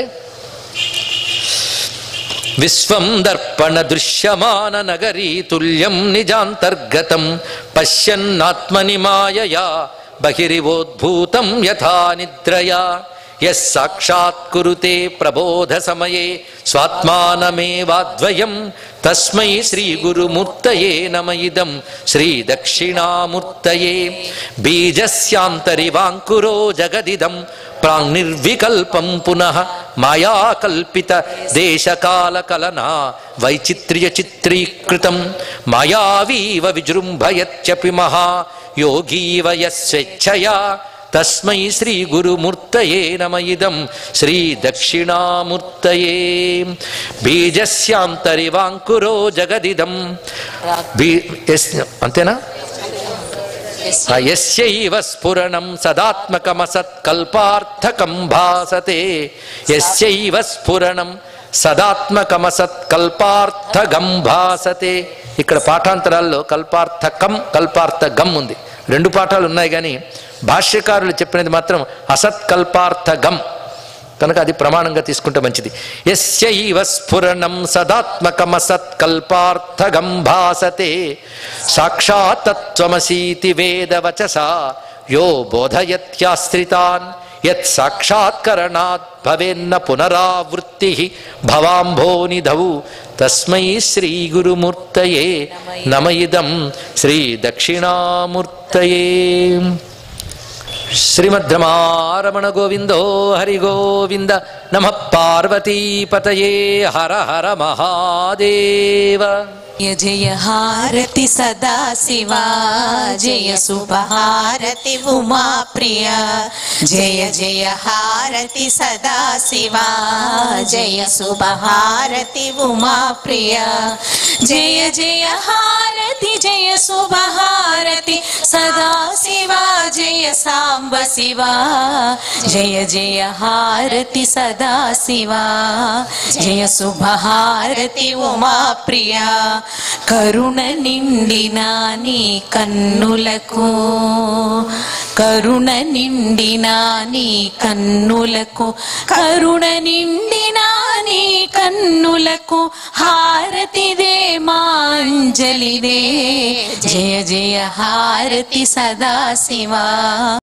విశ్వం దర్పణ దృశ్యమాన నగరీ తుల్యం నిజాంతర్గతం పశ్యన్నాత్మని మాయయా బహిరివోద్భూతం యథా నిద్రయా యస్ సాక్షాత్కురుతే ప్రబోధ సమయే స్వాత్మానమేవాద్వయం తస్మై శ్రీ గురుమూర్తయే నమయిదం శ్రీ దక్షిణామూర్తయే బీజస్యాంతరివాంకురో జగదిదం ప్రాంగ్నిర్వికల్పం పునః మాయా కల్పిత దేశకాల కలనా వైచిత్ర్య చిత్రీకృతం మాయావీవ విజృంభయత్యపి మహా యోగీవ యస్వేచ్ఛయా తస్మై శ్రీ గురుమూర్తయే నమయిదం శ్రీ దక్షిణామూర్తయే బీజస్యాంతరివాంకురో జగదిదం బీ ఎస్ అంతేనా ఆ యస్యైవ స్ఫురణం సదాత్మకమసత్కల్పార్థకం భాసతే యస్యైవ స్ఫురణం సదాత్మకమసత్కల్పార్థగం భాసతే ఇక్కడ పాఠాంతరాల్లో కల్పార్థకం కల్పార్థగం ఉంది రెండు పాఠాలు ఉన్నాయి కానీ భాష్యకారులు చెప్పినది మాత్రం అసత్కల్పార్థగం కనుక అది ప్రమాణంగా తీసుకుంటే మంచిది ఎస్యైవ స్ఫురణం సదాత్మకమసత్కల్పార్థగం భాసతే సాక్షాత్తత్వమసీతి వేదవచసా యో బోధయత్యాశ్రితాన్ యత్ సాక్షాత్కరణాత్ భవేన్న పునరావృత్తి భవాంభోనిధౌ తస్మై శ్రీ గురుమూర్తయే నమయిదం శ్రీ దక్షిణామూర్తయే శ్రీమద్రమారమణ గోవిందో హరి గోవింద నమ పార్వతీపతయే హర హర మహాదేవ జయ జయ హారతి సదా శివా జయ శుభహారతి ఉమా ప్రియ జయ జయ హారతి సదా శివా జయ శుభహారతి ఉమా ప్రియ జయ జయ హారతి జయ శుభహారతి సదా శివా జయ సాంబ శివా జయ జయ హారతి సదా శివా జయ శుభహారతి ఉమా ప్రియ కరుణ నిండిన నీ కన్నులకు కరుణ నిండిన నీ కన్నులకు కరుణ నిండిన నీ కన్నులకు హారతిదే మాంజలిదే జయ జయ హారతి సదా శివా